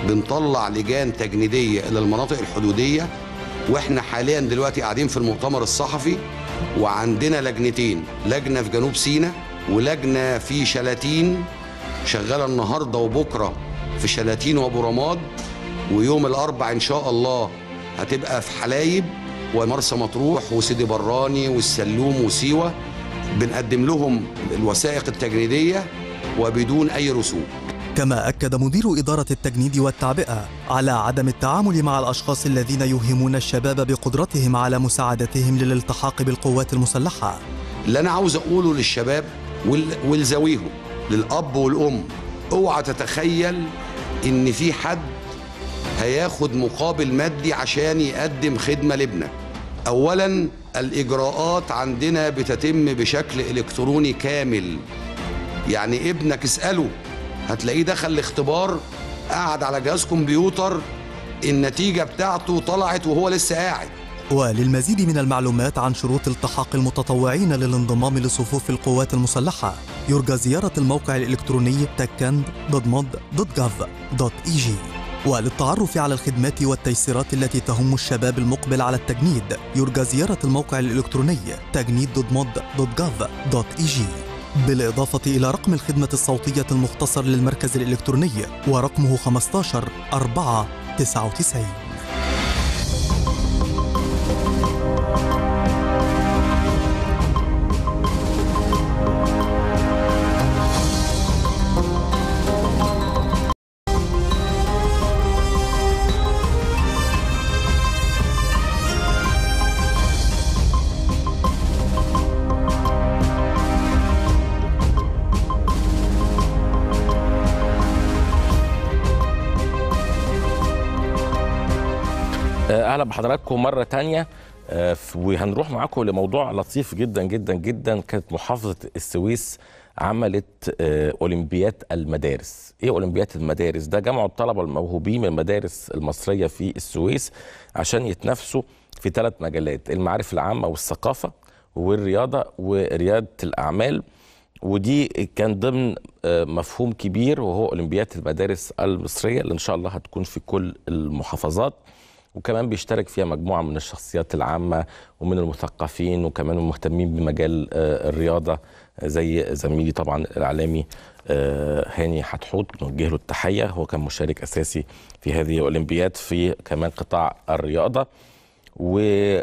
بنطلع لجان تجنيديه الى المناطق الحدوديه واحنا حاليا دلوقتي قاعدين في المؤتمر الصحفي وعندنا لجنتين لجنه في جنوب سيناء ولجنه في شلاتين شغاله النهارده وبكره في شلاتين وابو رماد ويوم الاربع ان شاء الله هتبقى في حلايب ومرسى مطروح وسيدي براني والسلوم وسيوه بنقدم لهم الوثائق التجنيديه وبدون اي رسوم كما أكد مدير إدارة التجنيد والتعبئة على عدم التعامل مع الأشخاص الذين يوهمون الشباب بقدرتهم على مساعدتهم للالتحاق بالقوات المسلحة اللي أنا عاوز أقوله للشباب ولزويهم للأب والأم اوعى تتخيل إن في حد هياخد مقابل مادي عشان يقدم خدمة لابنك أولا الإجراءات عندنا بتتم بشكل إلكتروني كامل يعني ابنك اسأله هتلاقيه دخل الاختبار قعد على جهاز كمبيوتر النتيجة بتاعته طلعت وهو لسه قاعد وللمزيد من المعلومات عن شروط التحاق المتطوعين للانضمام لصفوف القوات المسلحة يرجى زيارة الموقع الإلكتروني تكند.mod.gov.eg وللتعرف على الخدمات والتيسيرات التي تهم الشباب المقبل على التجنيد يرجى زيارة الموقع الإلكتروني تجنيد.mod.gov.eg بالإضافة إلى رقم الخدمة الصوتية المختصر للمركز الإلكتروني ورقمه 15 4 99 اهلا بحضراتكم مره تانية وهنروح معاكم لموضوع لطيف جدا جدا جدا كانت محافظه السويس عملت اولمبياد المدارس ايه اولمبياد المدارس ده جمعوا الطلبه الموهوبين من المدارس المصريه في السويس عشان يتنافسوا في ثلاث مجالات المعارف العامه والثقافه والرياضه ورياده الاعمال ودي كان ضمن مفهوم كبير وهو اولمبياد المدارس المصريه اللي ان شاء الله هتكون في كل المحافظات وكمان بيشترك فيها مجموعه من الشخصيات العامه ومن المثقفين وكمان المهتمين بمجال الرياضه زي زميلي طبعا الاعلامي هاني حتحوت نوجه له التحيه هو كان مشارك اساسي في هذه الاولمبياد في كمان قطاع الرياضه و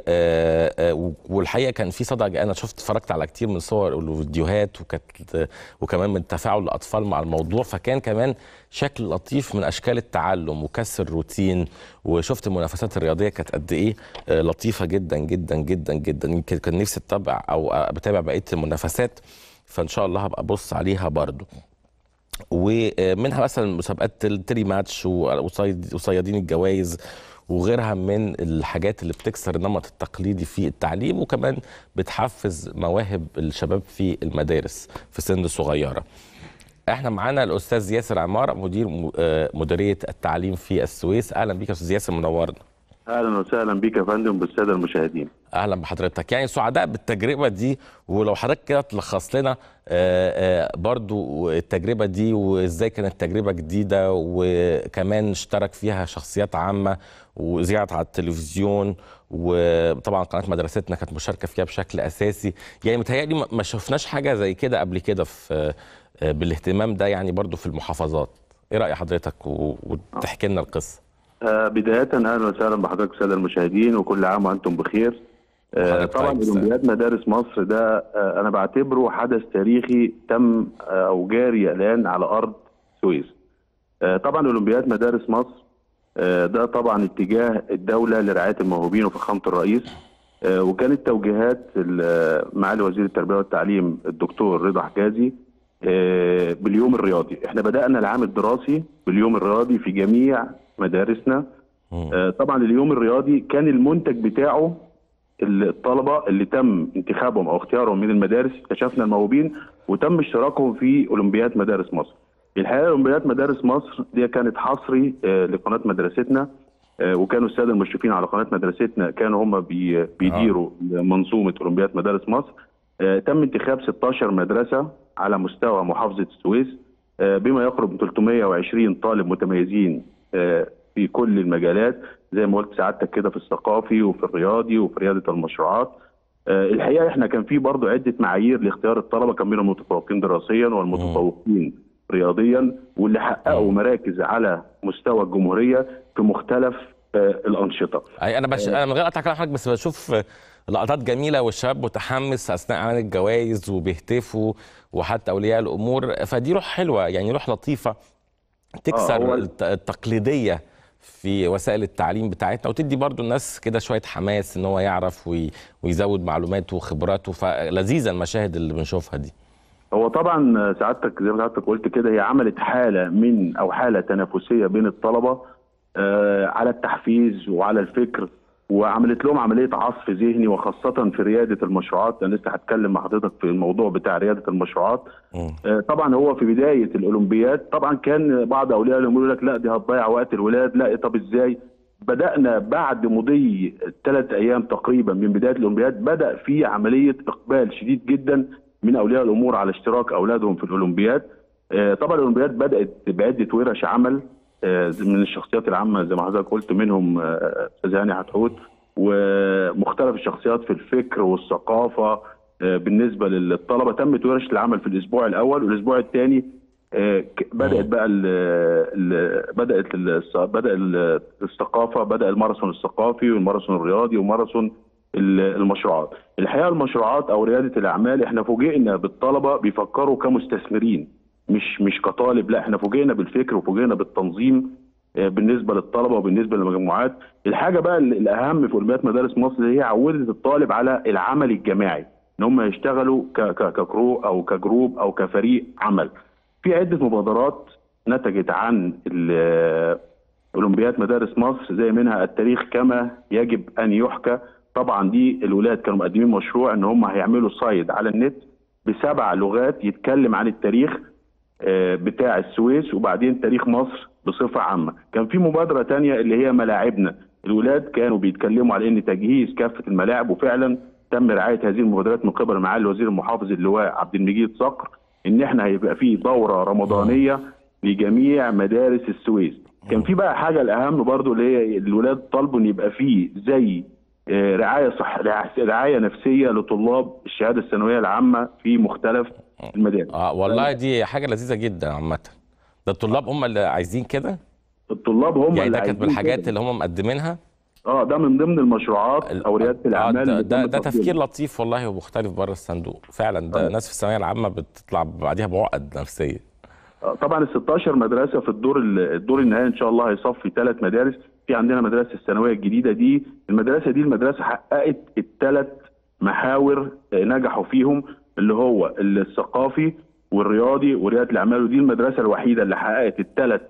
والحقيقه كان في صدى انا شفت اتفرجت على كتير من صور والفيديوهات وكانت وكمان من تفاعل الاطفال مع الموضوع فكان كمان شكل لطيف من اشكال التعلم وكسر الروتين وشفت المنافسات الرياضيه كانت قد ايه لطيفه جدا جدا جدا جدا يمكن كان نفسي اتابع او بتابع بقيه المنافسات فان شاء الله هبقى ابص عليها برضو ومنها مثلا مسابقات التري ماتش وصيادين الجوائز وغيرها من الحاجات اللي بتكسر النمط التقليدي في التعليم وكمان بتحفز مواهب الشباب في المدارس في سن صغيره. احنا معانا الاستاذ ياسر عمار مدير مديريه التعليم في السويس اهلا بيك يا استاذ ياسر منورنا. اهلا وسهلا بيك يا فندم بالساده المشاهدين. اهلا بحضرتك يعني سعداء بالتجربه دي ولو حضرتك كده تلخص لنا برضو التجربه دي وازاي كانت تجربه جديده وكمان اشترك فيها شخصيات عامه وذيعت على التلفزيون وطبعا قناه مدرستنا كانت مشاركه فيها بشكل اساسي يعني متهيألي ما شفناش حاجه زي كده قبل كده في بالاهتمام ده يعني برضو في المحافظات ايه راي حضرتك وتحكي لنا القصه آه بداية أهلا وسهلا بحضرتك السادة المشاهدين وكل عام وأنتم بخير. آه طبعا أولمبياد مدارس مصر ده آه أنا بعتبره حدث تاريخي تم أو جاري الآن على أرض السويس. طبعا أولمبياد مدارس مصر ده طبعا اتجاه الدولة لرعاية الموهوبين وفخامة الرئيس وكانت توجيهات معالي وزير التربية والتعليم الدكتور رضا حجازي باليوم الرياضي احنا بدأنا العام الدراسي باليوم الرياضي في جميع مدارسنا آه طبعا اليوم الرياضي كان المنتج بتاعه الطلبه اللي تم انتخابهم او اختيارهم من المدارس اكتشفنا الموهوبين وتم اشتراكهم في اولمبياد مدارس مصر. الحقيقه اولمبياد مدارس مصر دي كانت حصري آه لقناه مدرستنا آه وكانوا الساده المشرفين على قناه مدرستنا كانوا هم بي بيديروا منظومه اولمبياد مدارس مصر. تم انتخاب 16 مدرسه على مستوى محافظه السويس بما يقرب من 320 طالب متميزين في كل المجالات زي ما قلت سعادتك كده في الثقافي وفي الرياضي وفي رياده المشروعات الحقيقه احنا كان في برضه عده معايير لاختيار الطلبه كان منهم المتفوقين دراسيا والمتفوقين رياضيا واللي حققوا مراكز على مستوى الجمهوريه في مختلف الانشطه. اي انا بش... انا من غير اقطع كلام حضرتك بس بشوف لقطات جميله والشباب متحمس اثناء اعلان الجوائز وبيهتفوا وحتى اولياء الامور فدي روح حلوه يعني روح لطيفه تكسر آه التقليديه في وسائل التعليم بتاعتنا وتدي برضو الناس كده شويه حماس ان هو يعرف وي... ويزود معلوماته وخبراته فلذيذه المشاهد اللي بنشوفها دي هو طبعا سعادتك زي ما سعادتك قلت كده هي عملت حاله من او حاله تنافسيه بين الطلبه آه على التحفيز وعلى الفكر وعملت لهم عمليه عصف ذهني وخاصه في رياده المشروعات انا لسه هتكلم مع حضرتك في الموضوع بتاع رياده المشروعات آه طبعا هو في بدايه الاولمبياد طبعا كان بعض اولياء الامور يقول لك لا دي هتضيع وقت الولاد لا طب ازاي بدانا بعد مضي ثلاث ايام تقريبا من بدايه الاولمبياد بدا في عمليه اقبال شديد جدا من اولياء الامور على اشتراك اولادهم في الاولمبياد آه طبعا الاولمبياد بدات بعده ورش عمل من الشخصيات العامه زي ما حضرتك قلت منهم استاذ هاني حتحوت ومختلف الشخصيات في الفكر والثقافه بالنسبه للطلبه تمت ورش العمل في الاسبوع الاول والاسبوع الثاني بدات بقى ال ال بدات ال بدا الثقافه بدا الماراثون الثقافي والماراثون الرياضي وماراثون المشروعات الحقيقه المشروعات او رياده الاعمال احنا فوجئنا بالطلبه بيفكروا كمستثمرين مش مش كطالب لا احنا فوجئنا بالفكر وفوجئنا بالتنظيم بالنسبه للطلبه وبالنسبه للمجموعات الحاجه بقى الاهم في اولمبياد مدارس مصر هي عودت الطالب على العمل الجماعي ان هم يشتغلوا ككرو او كجروب او كفريق عمل في عده مبادرات نتجت عن اولمبياد مدارس مصر زي منها التاريخ كما يجب ان يحكى طبعا دي الولاد كانوا مقدمين مشروع ان هم هيعملوا سايد على النت بسبع لغات يتكلم عن التاريخ بتاع السويس وبعدين تاريخ مصر بصفة عامة كان في مبادرة تانية اللي هي ملاعبنا الولاد كانوا بيتكلموا على ان تجهيز كافة الملاعب وفعلا تم رعاية هذه المبادرات من قبل معالي الوزير المحافظ اللواء عبد المجيد صقر ان احنا هيبقى في دورة رمضانية لجميع مدارس السويس كان في بقى حاجة الأهم برضو اللي هي الولاد طالبوا ان يبقى فيه زي رعاية صح رعاية نفسية لطلاب الشهادة الثانوية العامة في مختلف المدارس اه والله دي حاجه لذيذه جدا عامه ده الطلاب هم اللي عايزين كده الطلاب هم يعني اللي ده كانت من الحاجات كده. اللي هم مقدمينها اه ده من ضمن المشروعات او رياده الاعمال آه ده, ده, ده تفكير لطيف والله ومختلف بره الصندوق فعلا ده آه. ناس في الثانويه العامه بتطلع بعديها بعقد نفسيه آه طبعا ال 16 مدرسه في الدور الدور النهائي ان شاء الله هيصفي ثلاث مدارس في عندنا مدرسه الثانويه الجديده دي المدرسه دي المدرسه حققت الثلاث محاور نجحوا فيهم اللي هو الثقافي والرياضي ورياده الاعمال ودي المدرسه الوحيده اللي حققت الثلاث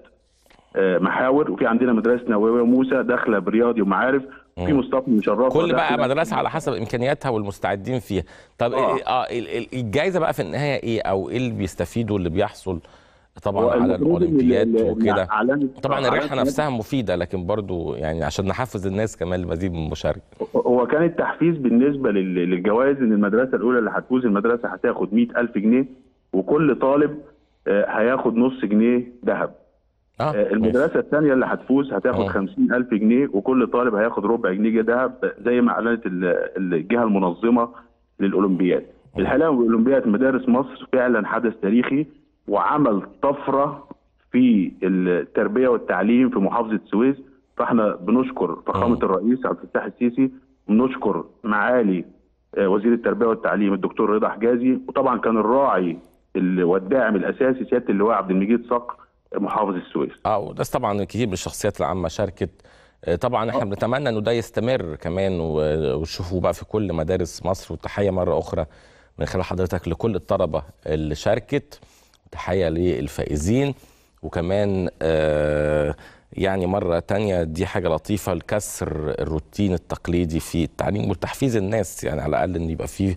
محاور وفي عندنا مدرسه نوويه موسى داخله برياضي ومعارف في مصطفى مشرف كل بقى مدرسه على حسب امكانياتها والمستعدين فيها طب آه. آه الجائزه بقى في النهايه ايه او ايه اللي بيستفيدوا اللي بيحصل طبعا على الاولمبياد وكده طبعا الرحله نفسها مفيده لكن برضو يعني عشان نحفز الناس كمان لمزيد من المشاركه هو كان التحفيز بالنسبه للجوائز ان المدرسه الاولى اللي هتفوز المدرسه هتاخد 100000 جنيه وكل طالب هياخد نص جنيه ذهب آه المدرسه الثانيه اللي هتفوز هتاخد 50000 جنيه وكل طالب هياخد ربع جنيه ذهب زي ما اعلنت الجهه المنظمه للاولمبياد الحقيقه اولمبياد مدارس مصر فعلا حدث تاريخي وعمل طفره في التربيه والتعليم في محافظه السويس فاحنا بنشكر فخامه الرئيس عبد الفتاح السيسي بنشكر معالي وزير التربيه والتعليم الدكتور رضا حجازي وطبعا كان الراعي والداعم الاساسي سياده اللواء عبد المجيد صقر محافظ السويس. اه وده طبعا كتير من الشخصيات العامه شاركت طبعا احنا بنتمنى انه ده يستمر كمان وتشوفوه بقى في كل مدارس مصر وتحيه مره اخرى من خلال حضرتك لكل الطلبه اللي شاركت تحيه للفائزين وكمان آه يعني مرة تانية دي حاجة لطيفة لكسر الروتين التقليدي في التعليم وتحفيز الناس يعني على الأقل إن يبقى فيه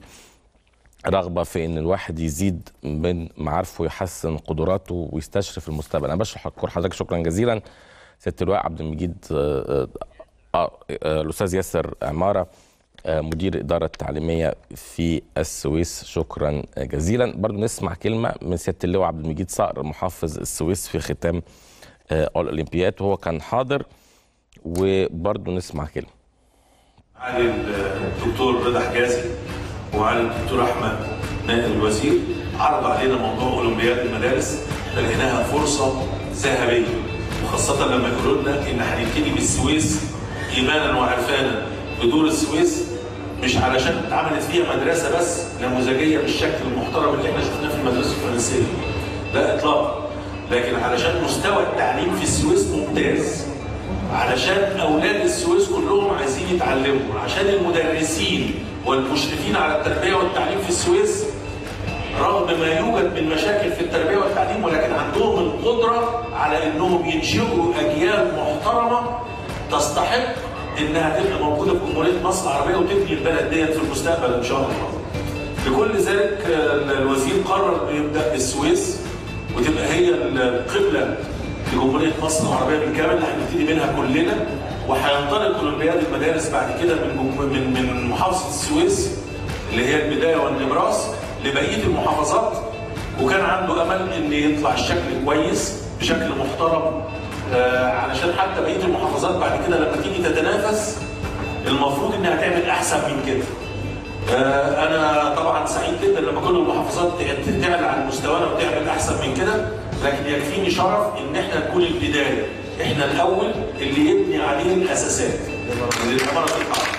رغبة في إن الواحد يزيد من معارفه ويحسن قدراته ويستشرف المستقبل أنا بشكر حضرتك شكرا جزيلا سيادة اللواء عبد المجيد آه آه آه الأستاذ ياسر عمارة مدير الإدارة التعليمية في السويس شكرا جزيلا برضو نسمع كلمة من سيادة اللواء عبد المجيد صقر محافظ السويس في ختام الاولمبياد وهو كان حاضر وبرضه نسمع كلمه معالي الدكتور رضا حجازي ومعالي الدكتور احمد نائب الوزير عرض علينا موضوع اولمبياد المدارس لقيناها فرصه ذهبيه وخاصه لما يقولوا لنا ان هنبتدي بالسويس ايمانا وعرفانا بدور السويس مش علشان اتعملت فيها مدرسه بس نموذجيه بالشكل المحترم اللي احنا شفناه في المدرسه الفرنسيه لا اطلاقا لكن علشان مستوى التعليم في السويس ممتاز علشان اولاد السويس كلهم عايزين يتعلموا عشان المدرسين والمشرفين على التربيه والتعليم في السويس رغم ما يوجد من مشاكل في التربيه والتعليم ولكن عندهم القدره على انهم ينشئوا اجيال محترمه تستحق انها تبقى موجوده في جمهوريه مصر العربيه وتبني البلد ديت في المستقبل ان شاء الله. لكل ذلك الوزير قرر انه يبدا بالسويس وتبقى هي القبله لجمهوريه مصر العربيه بالكامل اللي هنبتدي منها كلنا وهينطلق اولمبياد المدارس بعد كده من من من محافظه السويس اللي هي البدايه والنبراس لبقيه المحافظات وكان عنده امل ان يطلع الشكل كويس بشكل محترم آه علشان حتى بقيه المحافظات بعد كده لما تيجي تتنافس المفروض انها تعمل احسن من كده. آه انا طبعا سعيد جدا لما كل المحافظات تعلى عن مستوانا وتعمل احسن من كده لكن يكفيني شرف ان احنا نكون البدايه احنا الاول اللي يبني عليه الاساسات للامانه الحق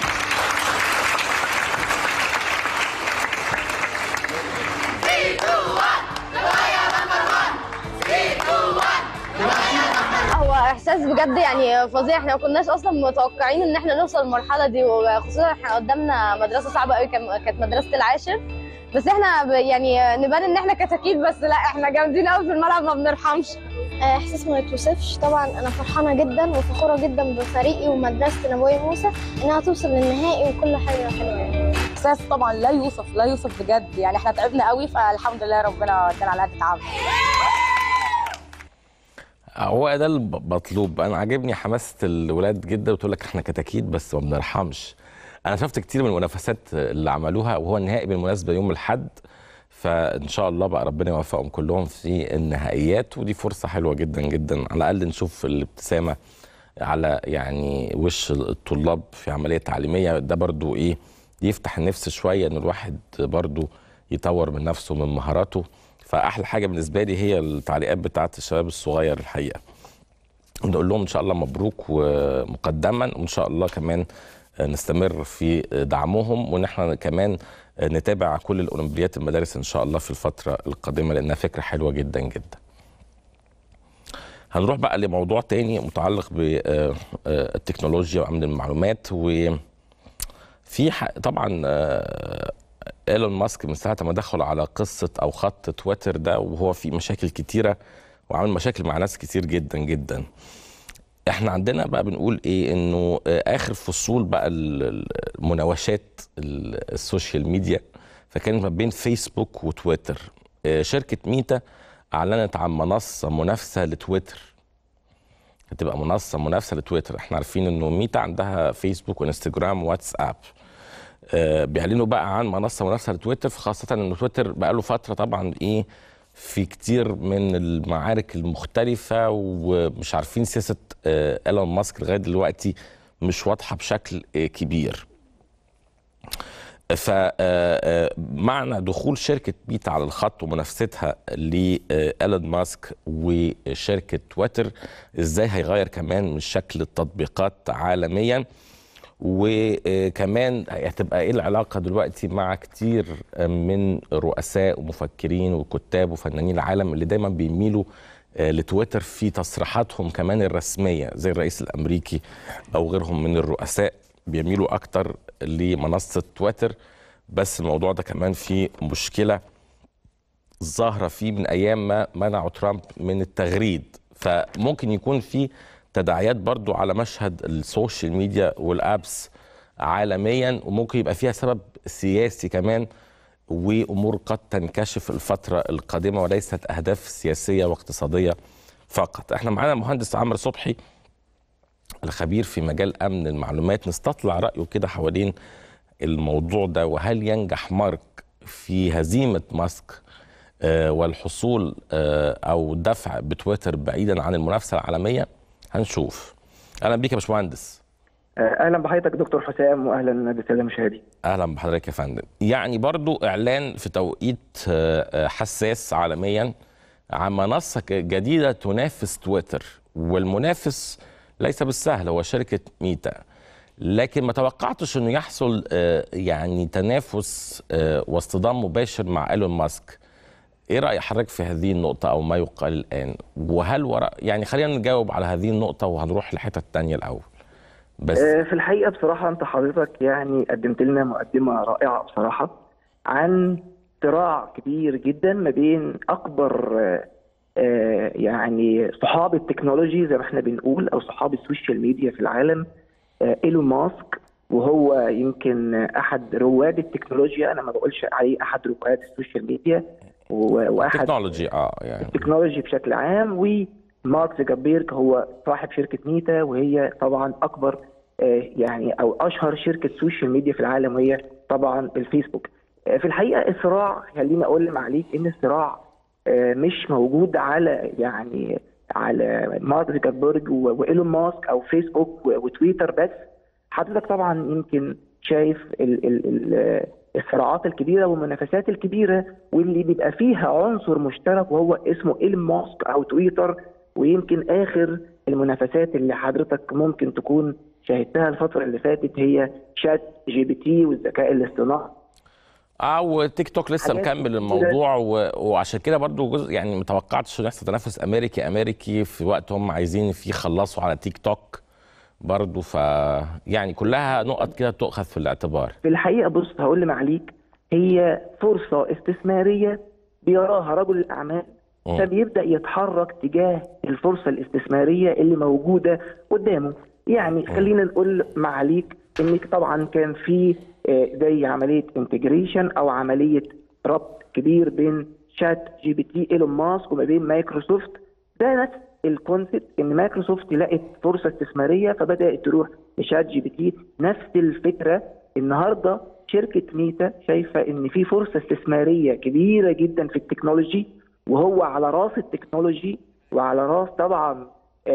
هو احساس بجد يعني فظيع احنا ما كناش اصلا متوقعين ان احنا نوصل للمرحله دي وخصوصا احنا قدامنا مدرسه صعبه قوي كانت مدرسه العاشر بس احنا يعني نبان ان احنا كتاكيد بس لا احنا جامدين قوي في الملعب ما بنرحمش احساس ما يتوصفش طبعا انا فرحانه جدا وفخوره جدا بفريقي ومدرسه نبويه موسى انها توصل للنهائي وكل حاجه حلوه احساس طبعا لا يوصف لا يوصف بجد يعني احنا تعبنا قوي فالحمد لله ربنا كان على قد تعبنا هو ده المطلوب انا عاجبني حماسه الولاد جدا وتقول لك احنا كتاكيد بس ما بنرحمش انا شفت كتير من المنافسات اللي عملوها وهو النهائي بالمناسبه يوم الاحد فان شاء الله بقى ربنا يوفقهم كلهم في النهائيات ودي فرصه حلوه جدا جدا على الاقل نشوف الابتسامه على يعني وش الطلاب في عمليه تعليميه ده برضو ايه يفتح النفس شويه ان الواحد برضو يطور من نفسه من مهاراته فاحلى حاجه بالنسبه لي هي التعليقات بتاعت الشباب الصغير الحقيقه نقول لهم ان شاء الله مبروك ومقدما وان شاء الله كمان نستمر في دعمهم وان احنا كمان نتابع كل الاولمبيات المدارس ان شاء الله في الفتره القادمه لانها فكره حلوه جدا جدا هنروح بقى لموضوع تاني متعلق بالتكنولوجيا وامن المعلومات و في طبعا ايلون ماسك من ساعه ما دخل على قصه او خط تويتر ده وهو في مشاكل كتيره وعامل مشاكل مع ناس كتير جدا جدا احنا عندنا بقى بنقول ايه انه اخر فصول بقى المناوشات السوشيال ميديا فكانت ما بين فيسبوك وتويتر شركه ميتا اعلنت عن منصه منافسه لتويتر هتبقى منصه منافسه لتويتر احنا عارفين انه ميتا عندها فيسبوك وانستجرام واتساب بيعلنوا بقى عن منصه منافسه لتويتر خاصه ان تويتر بقى له فتره طبعا ايه في كتير من المعارك المختلفة ومش عارفين سياسة ايلون ماسك لغاية دلوقتي مش واضحة بشكل كبير فمعنى دخول شركة بيتا على الخط ومنافستها لإيلون ماسك وشركة تويتر ازاي هيغير كمان من شكل التطبيقات عالميا وكمان هتبقى ايه العلاقه دلوقتي مع كتير من رؤساء ومفكرين وكتاب وفنانين العالم اللي دايما بيميلوا لتويتر في تصريحاتهم كمان الرسميه زي الرئيس الامريكي او غيرهم من الرؤساء بيميلوا اكتر لمنصه تويتر بس الموضوع ده كمان فيه مشكله ظاهره فيه من ايام ما منعوا ترامب من التغريد فممكن يكون في تداعيات برضو على مشهد السوشيال ميديا والابس عالميا وممكن يبقى فيها سبب سياسي كمان وامور قد تنكشف الفتره القادمه وليست اهداف سياسيه واقتصاديه فقط احنا معانا مهندس عمرو صبحي الخبير في مجال امن المعلومات نستطلع رايه كده حوالين الموضوع ده وهل ينجح مارك في هزيمه ماسك والحصول او دفع بتويتر بعيدا عن المنافسه العالميه هنشوف اهلا بيك يا باشمهندس اهلا بحضرتك دكتور حسام واهلا بالساده المشاهدين اهلا بحضرتك يا فندم يعني برضو اعلان في توقيت حساس عالميا عن منصه جديده تنافس تويتر والمنافس ليس بالسهل هو شركه ميتا لكن ما توقعتش انه يحصل يعني تنافس واصطدام مباشر مع ايلون ماسك ايه راي حضرتك في هذه النقطه او ما يقال الان وهل وراء يعني خلينا نجاوب على هذه النقطه وهنروح للحته الثانيه الاول بس في الحقيقه بصراحه انت حضرتك يعني قدمت لنا مقدمه رائعه بصراحه عن صراع كبير جدا ما بين اكبر يعني صحاب التكنولوجي زي ما احنا بنقول او صحاب السوشيال ميديا في العالم ايلون ماسك وهو يمكن احد رواد التكنولوجيا انا ما بقولش عليه احد رواد السوشيال ميديا واحد التكنولوجي اه يعني التكنولوجي بشكل عام ومارك زكربيرج هو صاحب شركه ميتا وهي طبعا اكبر يعني او اشهر شركه سوشيال ميديا في العالم وهي طبعا الفيسبوك في الحقيقه الصراع خليني اقول عليك ان الصراع مش موجود على يعني على مارك زكربيرج وايلون ماسك او فيسبوك وتويتر بس حضرتك طبعا يمكن شايف ال ال ال الصراعات الكبيره والمنافسات الكبيره واللي بيبقى فيها عنصر مشترك وهو اسمه ايلون ماسك او تويتر ويمكن اخر المنافسات اللي حضرتك ممكن تكون شاهدتها الفتره اللي فاتت هي شات جي بي تي والذكاء الاصطناعي او تيك توك لسه مكمل الموضوع و... وعشان كده برضو جزء يعني ما توقعتش ان يحصل تنافس امريكي امريكي في وقت هم عايزين فيه يخلصوا على تيك توك برضو ف يعني كلها نقط كده تؤخذ في الاعتبار في الحقيقه بص هقول لي معليك هي فرصه استثماريه بيراها رجل الاعمال فبيبدا يتحرك تجاه الفرصه الاستثماريه اللي موجوده قدامه يعني خلينا نقول معاليك ان طبعا كان في زي عمليه انتجريشن او عمليه ربط كبير بين شات جي بي تي ايلون ماسك وما بين مايكروسوفت ده نفس الكونسيبت ان مايكروسوفت لقت فرصه استثماريه فبدات تروح لشات جي بي تي نفس الفكره النهارده شركه ميتا شايفه ان في فرصه استثماريه كبيره جدا في التكنولوجي وهو على راس التكنولوجي وعلى راس طبعا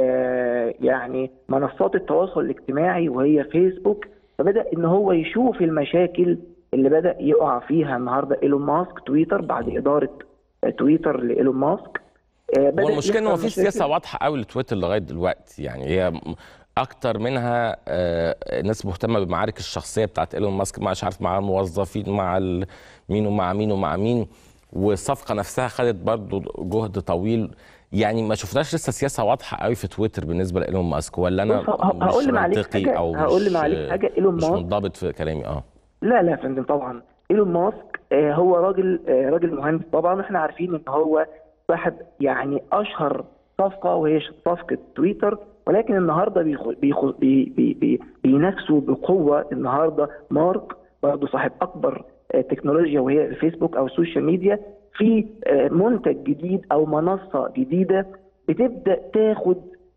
آه يعني منصات التواصل الاجتماعي وهي فيسبوك فبدا ان هو يشوف المشاكل اللي بدا يقع فيها النهارده ايلون ماسك تويتر بعد اداره تويتر لايلون ماسك آه والمشكله انه ما فيش سياسه واضحه قوي لتويتر لغايه دلوقتي يعني هي اكتر منها آه ناس مهتمه بالمعارك الشخصيه بتاعت ايلون ماسك مش عارف مع الموظفين مع مين ومع مين ومع مين والصفقه نفسها خدت برضو جهد طويل يعني ما شفناش لسه سياسه واضحه قوي في تويتر بالنسبه لايلون ماسك ولا انا هقول مش منطقي او هقول لي معلش حاجه ايلون مش ماسك منضبط في كلامي اه لا لا يا فندم طبعا ايلون ماسك آه هو راجل آه راجل مهندس طبعا احنا عارفين ان هو صاحب يعني اشهر صفقه وهي صفقه تويتر ولكن النهارده بيخ... بيخ... بي... بي... بي... بينافسوا بقوه النهارده مارك برضه صاحب اكبر تكنولوجيا وهي الفيسبوك او السوشيال ميديا في منتج جديد او منصه جديده بتبدا تاخد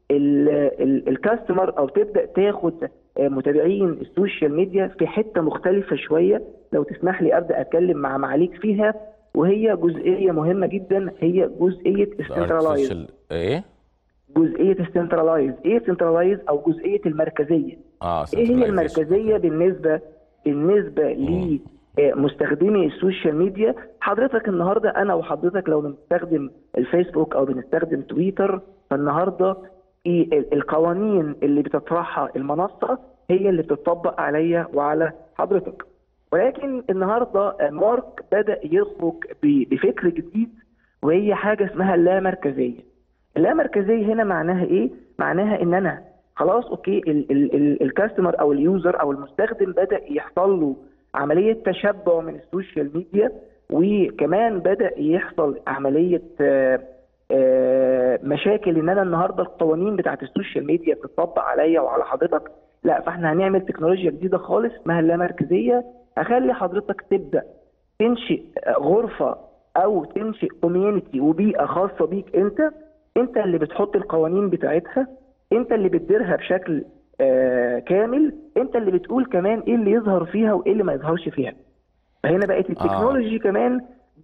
الكاستمر او تبدا تاخد متابعين السوشيال ميديا في حته مختلفه شويه لو تسمح لي ابدا اتكلم مع معاليك فيها وهي جزئيه مهمه جدا هي جزئيه السنترلايز ايه جزئيه السنترلايز ايه السنترلايز او جزئيه المركزيه اه ايه هي المركزيه بالنسبه بالنسبه ل مستخدمي السوشيال ميديا حضرتك النهارده انا وحضرتك لو بنستخدم الفيسبوك او بنستخدم تويتر فالنهارده القوانين اللي بتطرحها المنصه هي اللي بتطبق عليا وعلى حضرتك ولكن النهارده مارك بدا يخرج بفكر جديد وهي حاجه اسمها اللامركزيه اللامركزيه هنا معناها ايه معناها ان انا خلاص اوكي الكاستمر او اليوزر او المستخدم بدا يحصل له عمليه تشبع من السوشيال ميديا وكمان بدا يحصل عمليه آآ آآ مشاكل ان انا النهارده القوانين بتاعت السوشيال ميديا بتطبق عليا وعلى حضرتك لا فاحنا هنعمل تكنولوجيا جديده خالص اسمها اللامركزيه اخلي حضرتك تبدا تنشئ غرفه او تنشئ كوميونتي وبيئه خاصه بيك انت انت اللي بتحط القوانين بتاعتها انت اللي بتديرها بشكل آه كامل انت اللي بتقول كمان ايه اللي يظهر فيها وايه اللي ما يظهرش فيها فهنا بقت التكنولوجي آه. كمان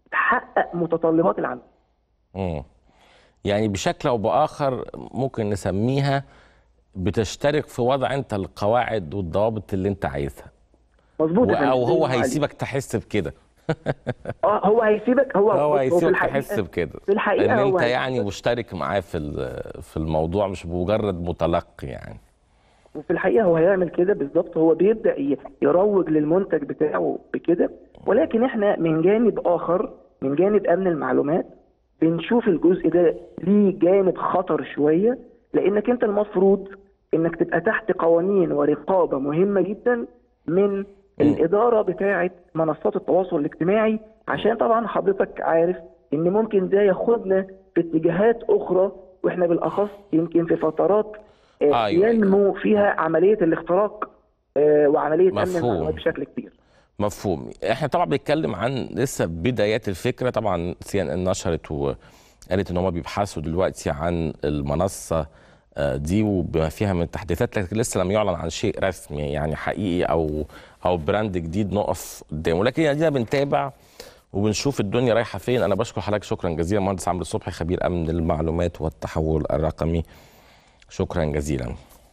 تحقق متطلبات العمل امم يعني بشكل او باخر ممكن نسميها بتشترك في وضع انت القواعد والضوابط اللي انت عايزها مظبوط او هو هيسيبك تحس بكده اه هو هيسيبك هو هو في هيسيبك الحقيقة- تحس بكده في الحقيقه ان هو انت هيسيبك- يعني مشترك معاه في ال- في الموضوع مش مجرد متلقي يعني وفي الحقيقه هو هيعمل كده بالظبط هو بيبدا ي- يروج للمنتج بتاعه بكده ولكن احنا من جانب اخر من جانب امن المعلومات بنشوف الجزء ده ليه جانب خطر شويه لانك انت المفروض انك تبقى تحت قوانين ورقابه مهمه جدا من الاداره بتاعه منصات التواصل الاجتماعي عشان طبعا حضرتك عارف ان ممكن ده ياخدنا في اتجاهات اخرى واحنا بالاخص يمكن في فترات آه، أيوة. ينمو فيها عمليه الاختراق آه، وعمليه امن مفهوم. المعلومات بشكل كبير مفهوم احنا طبعا بنتكلم عن لسه بدايات الفكره طبعا سي ان ان نشرت وقالت ان هم بيبحثوا دلوقتي عن المنصه آه، دي وبما فيها من التحديثات لكن لسه لم يعلن عن شيء رسمي يعني حقيقي او او براند جديد نقف قدامه لكن ادينا بنتابع وبنشوف الدنيا رايحه فين انا بشكر حضرتك شكرا جزيلا مهندس عمرو الصبحي خبير امن المعلومات والتحول الرقمي شكرا جزيلا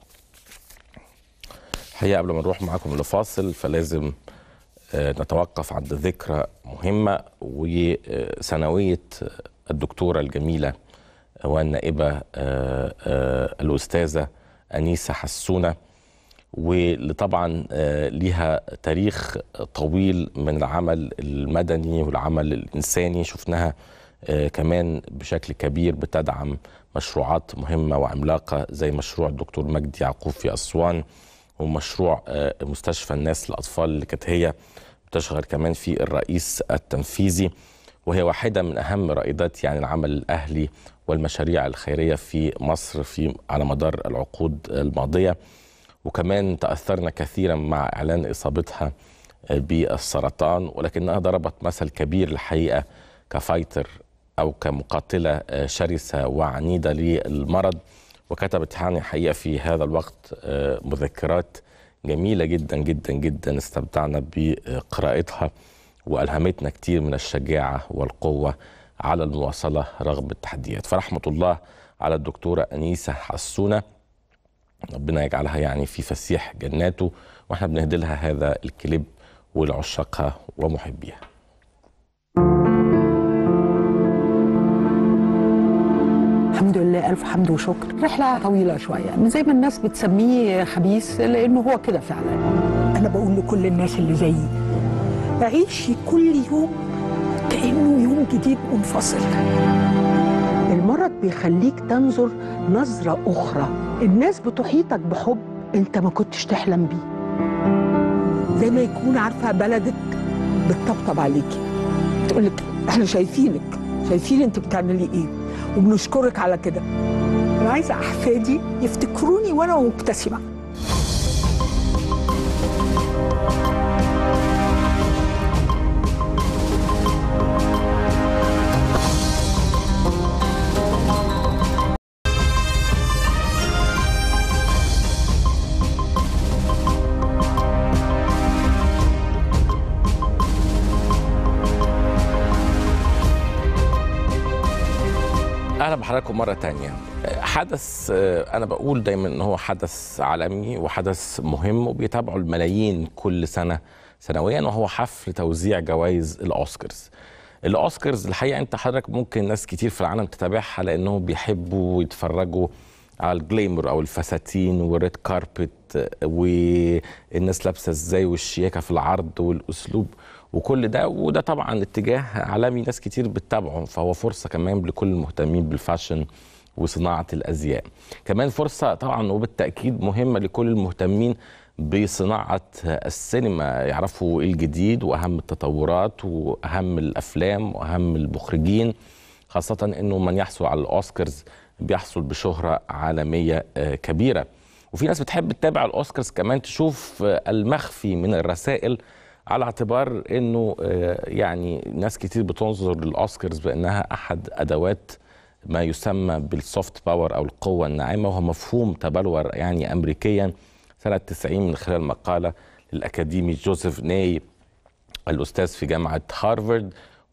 الحقيقه قبل ما نروح معاكم لفاصل فلازم آه، نتوقف عند ذكرى مهمه وثانويه الدكتوره الجميله والنائبه آه، آه، الاستاذه انيسه حسونه واللي طبعا آه، ليها تاريخ طويل من العمل المدني والعمل الانساني شفناها آه، كمان بشكل كبير بتدعم مشروعات مهمه وعملاقه زي مشروع الدكتور مجدي يعقوب في اسوان ومشروع آه، مستشفى الناس للاطفال اللي كانت هي بتشغل كمان في الرئيس التنفيذي وهي واحده من اهم رائدات يعني العمل الاهلي والمشاريع الخيريه في مصر في على مدار العقود الماضيه وكمان تاثرنا كثيرا مع اعلان اصابتها بالسرطان ولكنها ضربت مثل كبير الحقيقه كفايتر او كمقاتله شرسه وعنيده للمرض وكتبت يعني حقيقه في هذا الوقت مذكرات جميله جدا جدا جدا استمتعنا بقراءتها والهمتنا كتير من الشجاعه والقوه على المواصله رغم التحديات فرحمه الله على الدكتوره انيسه حسونه ربنا يجعلها يعني في فسيح جناته واحنا بنهدي لها هذا الكليب ولعشاقها ومحبيها الحمد لله ألف حمد وشكر رحلة طويلة شوية زي ما الناس بتسميه خبيث لأنه هو كده فعلا أنا بقول لكل الناس اللي زيي عيشي كل يوم كأنه يوم جديد منفصل المرض بيخليك تنظر نظرة أخرى الناس بتحيطك بحب أنت ما كنتش تحلم بيه زي ما يكون عارفة بلدك بتطبطب عليكي تقولك احنا شايفينك شايفين انت بتعملي ايه وبنشكرك على كده انا عايزه احفادي يفتكروني وانا مبتسمه اهلا بحضراتكم مره تانية حدث انا بقول دايما ان هو حدث عالمي وحدث مهم وبيتابعه الملايين كل سنه سنويا وهو حفل توزيع جوائز الاوسكارز الاوسكارز الحقيقه انت حضرتك ممكن ناس كتير في العالم تتابعها لانهم بيحبوا يتفرجوا على الجليمر او الفساتين والريد كاربت والناس لابسه ازاي والشياكه في العرض والاسلوب وكل ده وده طبعا اتجاه عالمي ناس كتير بتتابعه فهو فرصه كمان لكل المهتمين بالفاشن وصناعه الازياء كمان فرصه طبعا وبالتاكيد مهمه لكل المهتمين بصناعه السينما يعرفوا ايه الجديد واهم التطورات واهم الافلام واهم المخرجين خاصه انه من يحصل على الاوسكارز بيحصل بشهره عالميه كبيره وفي ناس بتحب تتابع الاوسكارز كمان تشوف المخفي من الرسائل على اعتبار انه يعني ناس كتير بتنظر للاوسكارز بانها احد ادوات ما يسمى بالسوفت باور او القوه الناعمه وهو مفهوم تبلور يعني امريكيا سنه 90 من خلال مقاله للاكاديمي جوزيف ناي الاستاذ في جامعه هارفارد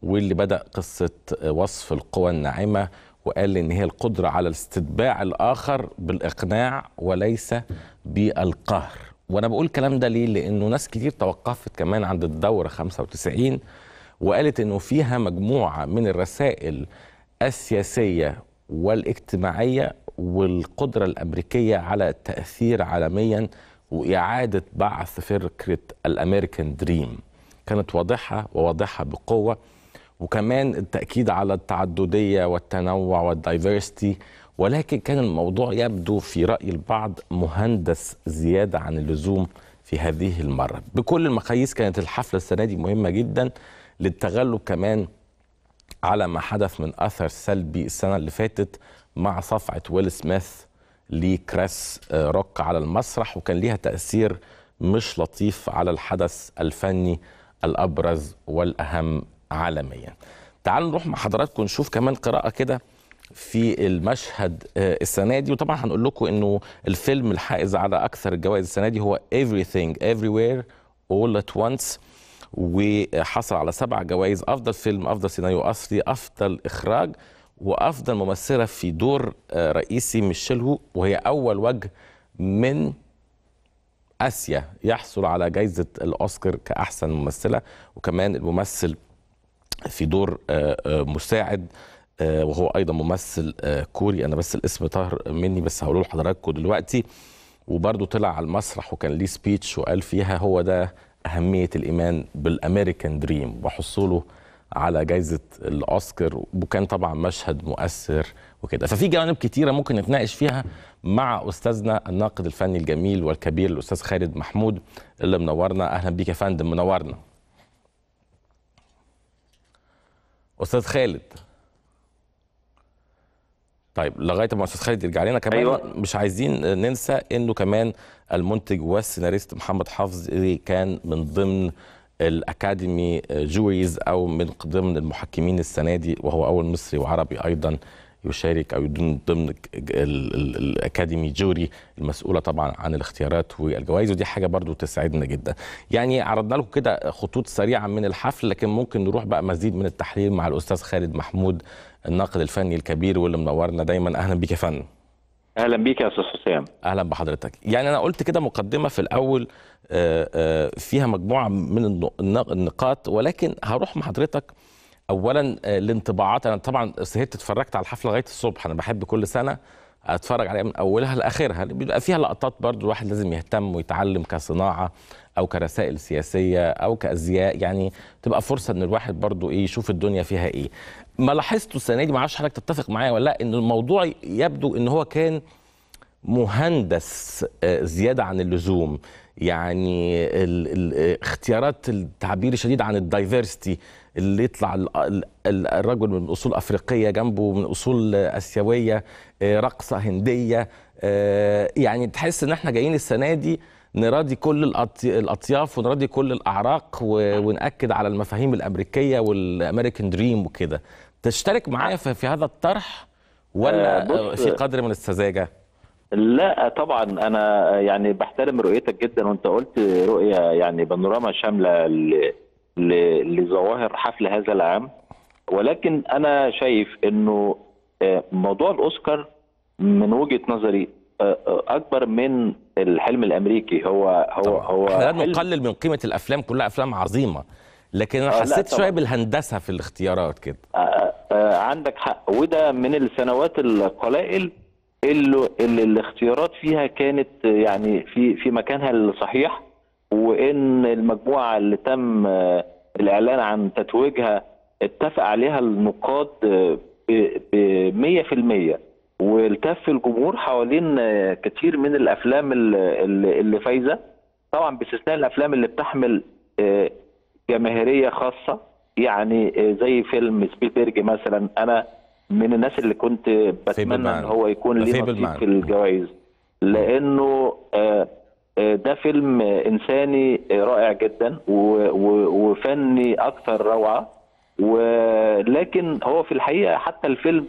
واللي بدأ قصة وصف القوى الناعمة وقال إن هي القدرة على استتباع الآخر بالإقناع وليس بالقهر وأنا بقول الكلام ده ليه؟ لأنه ناس كتير توقفت كمان عند الدورة 95 وقالت إنه فيها مجموعة من الرسائل السياسية والاجتماعية والقدرة الأمريكية على التأثير عالميا وإعادة بعث فكرة الأمريكان دريم كانت واضحة وواضحة بقوة وكمان التأكيد على التعددية والتنوع والدايفرستي ولكن كان الموضوع يبدو في رأي البعض مهندس زيادة عن اللزوم في هذه المرة بكل المقاييس كانت الحفلة السنة دي مهمة جدا للتغلب كمان على ما حدث من أثر سلبي السنة اللي فاتت مع صفعة ويل سميث لكراس روك على المسرح وكان ليها تأثير مش لطيف على الحدث الفني الأبرز والأهم عالميا تعالوا نروح مع حضراتكم نشوف كمان قراءة كده في المشهد السنة دي وطبعا هنقول لكم انه الفيلم الحائز على اكثر الجوائز السنة دي هو Everything Everywhere All at Once وحصل على سبع جوائز افضل فيلم افضل سيناريو اصلي افضل اخراج وافضل ممثله في دور رئيسي ميشيل هو وهي اول وجه من اسيا يحصل على جائزه الاوسكار كاحسن ممثله وكمان الممثل في دور مساعد وهو ايضا ممثل كوري انا بس الاسم طاهر مني بس هقوله لحضراتكم دلوقتي وبرده طلع على المسرح وكان ليه سبيتش وقال فيها هو ده اهميه الايمان بالامريكان دريم وحصوله على جائزه الاوسكار وكان طبعا مشهد مؤثر وكده ففي جوانب كتيره ممكن نتناقش فيها مع استاذنا الناقد الفني الجميل والكبير الاستاذ خالد محمود اللي منورنا اهلا بيك يا فندم منورنا استاذ خالد طيب لغايه ما استاذ خالد يرجع لنا كمان أيوة. مش عايزين ننسى انه كمان المنتج والسيناريست محمد حافظ كان من ضمن الاكاديمي جوريز او من ضمن المحكمين السنه دي وهو اول مصري وعربي ايضا يشارك او يكون ضمن الاكاديمي جوري المسؤوله طبعا عن الاختيارات والجوائز ودي حاجه برضو تسعدنا جدا يعني عرضنا لكم كده خطوط سريعه من الحفل لكن ممكن نروح بقى مزيد من التحليل مع الاستاذ خالد محمود الناقد الفني الكبير واللي منورنا دايما اهلا بيك يا فندم اهلا بيك يا استاذ حسام اهلا بحضرتك يعني انا قلت كده مقدمه في الاول فيها مجموعه من النقاط ولكن هروح مع حضرتك اولا الانطباعات انا طبعا سهرت اتفرجت على الحفله لغايه الصبح انا بحب كل سنه اتفرج عليها من اولها لاخرها بيبقى فيها لقطات برضو الواحد لازم يهتم ويتعلم كصناعه او كرسائل سياسيه او كازياء يعني تبقى فرصه ان الواحد برضو ايه يشوف الدنيا فيها ايه ما لاحظته السنه دي ما اعرفش حضرتك تتفق معايا ولا لا ان الموضوع يبدو ان هو كان مهندس زياده عن اللزوم يعني ال ال اختيارات التعبير الشديد عن الدايفرستي اللي يطلع الرجل من اصول افريقيه جنبه من اصول اسيويه رقصه هنديه يعني تحس ان احنا جايين السنه دي نراضي كل الاطياف ونراضي كل الاعراق وناكد على المفاهيم الامريكيه والامريكان دريم وكده تشترك معايا في هذا الطرح ولا في قدر من السذاجه لا طبعا انا يعني بحترم رؤيتك جدا وانت قلت رؤيه يعني بانوراما شامله لظواهر حفل هذا العام ولكن انا شايف انه موضوع الاوسكار من وجهه نظري اكبر من الحلم الامريكي هو هو هو احنا لا نقلل من قيمه الافلام كلها افلام عظيمه لكن انا حسيت شويه بالهندسه في الاختيارات كده عندك حق وده من السنوات القلائل اللي, اللي الاختيارات فيها كانت يعني في في مكانها الصحيح وان المجموعه اللي تم الاعلان عن تتويجها اتفق عليها النقاد ب 100% والتف الجمهور حوالين كتير من الافلام اللي, اللي فايزه طبعا باستثناء الافلام اللي بتحمل جماهيريه خاصه يعني زي فيلم سبيلبرج مثلا انا من الناس اللي كنت بتمنى ان هو يكون ليه نصيب في الجوائز لانه ده فيلم انساني رائع جدا وفني اكثر روعه ولكن هو في الحقيقه حتى الفيلم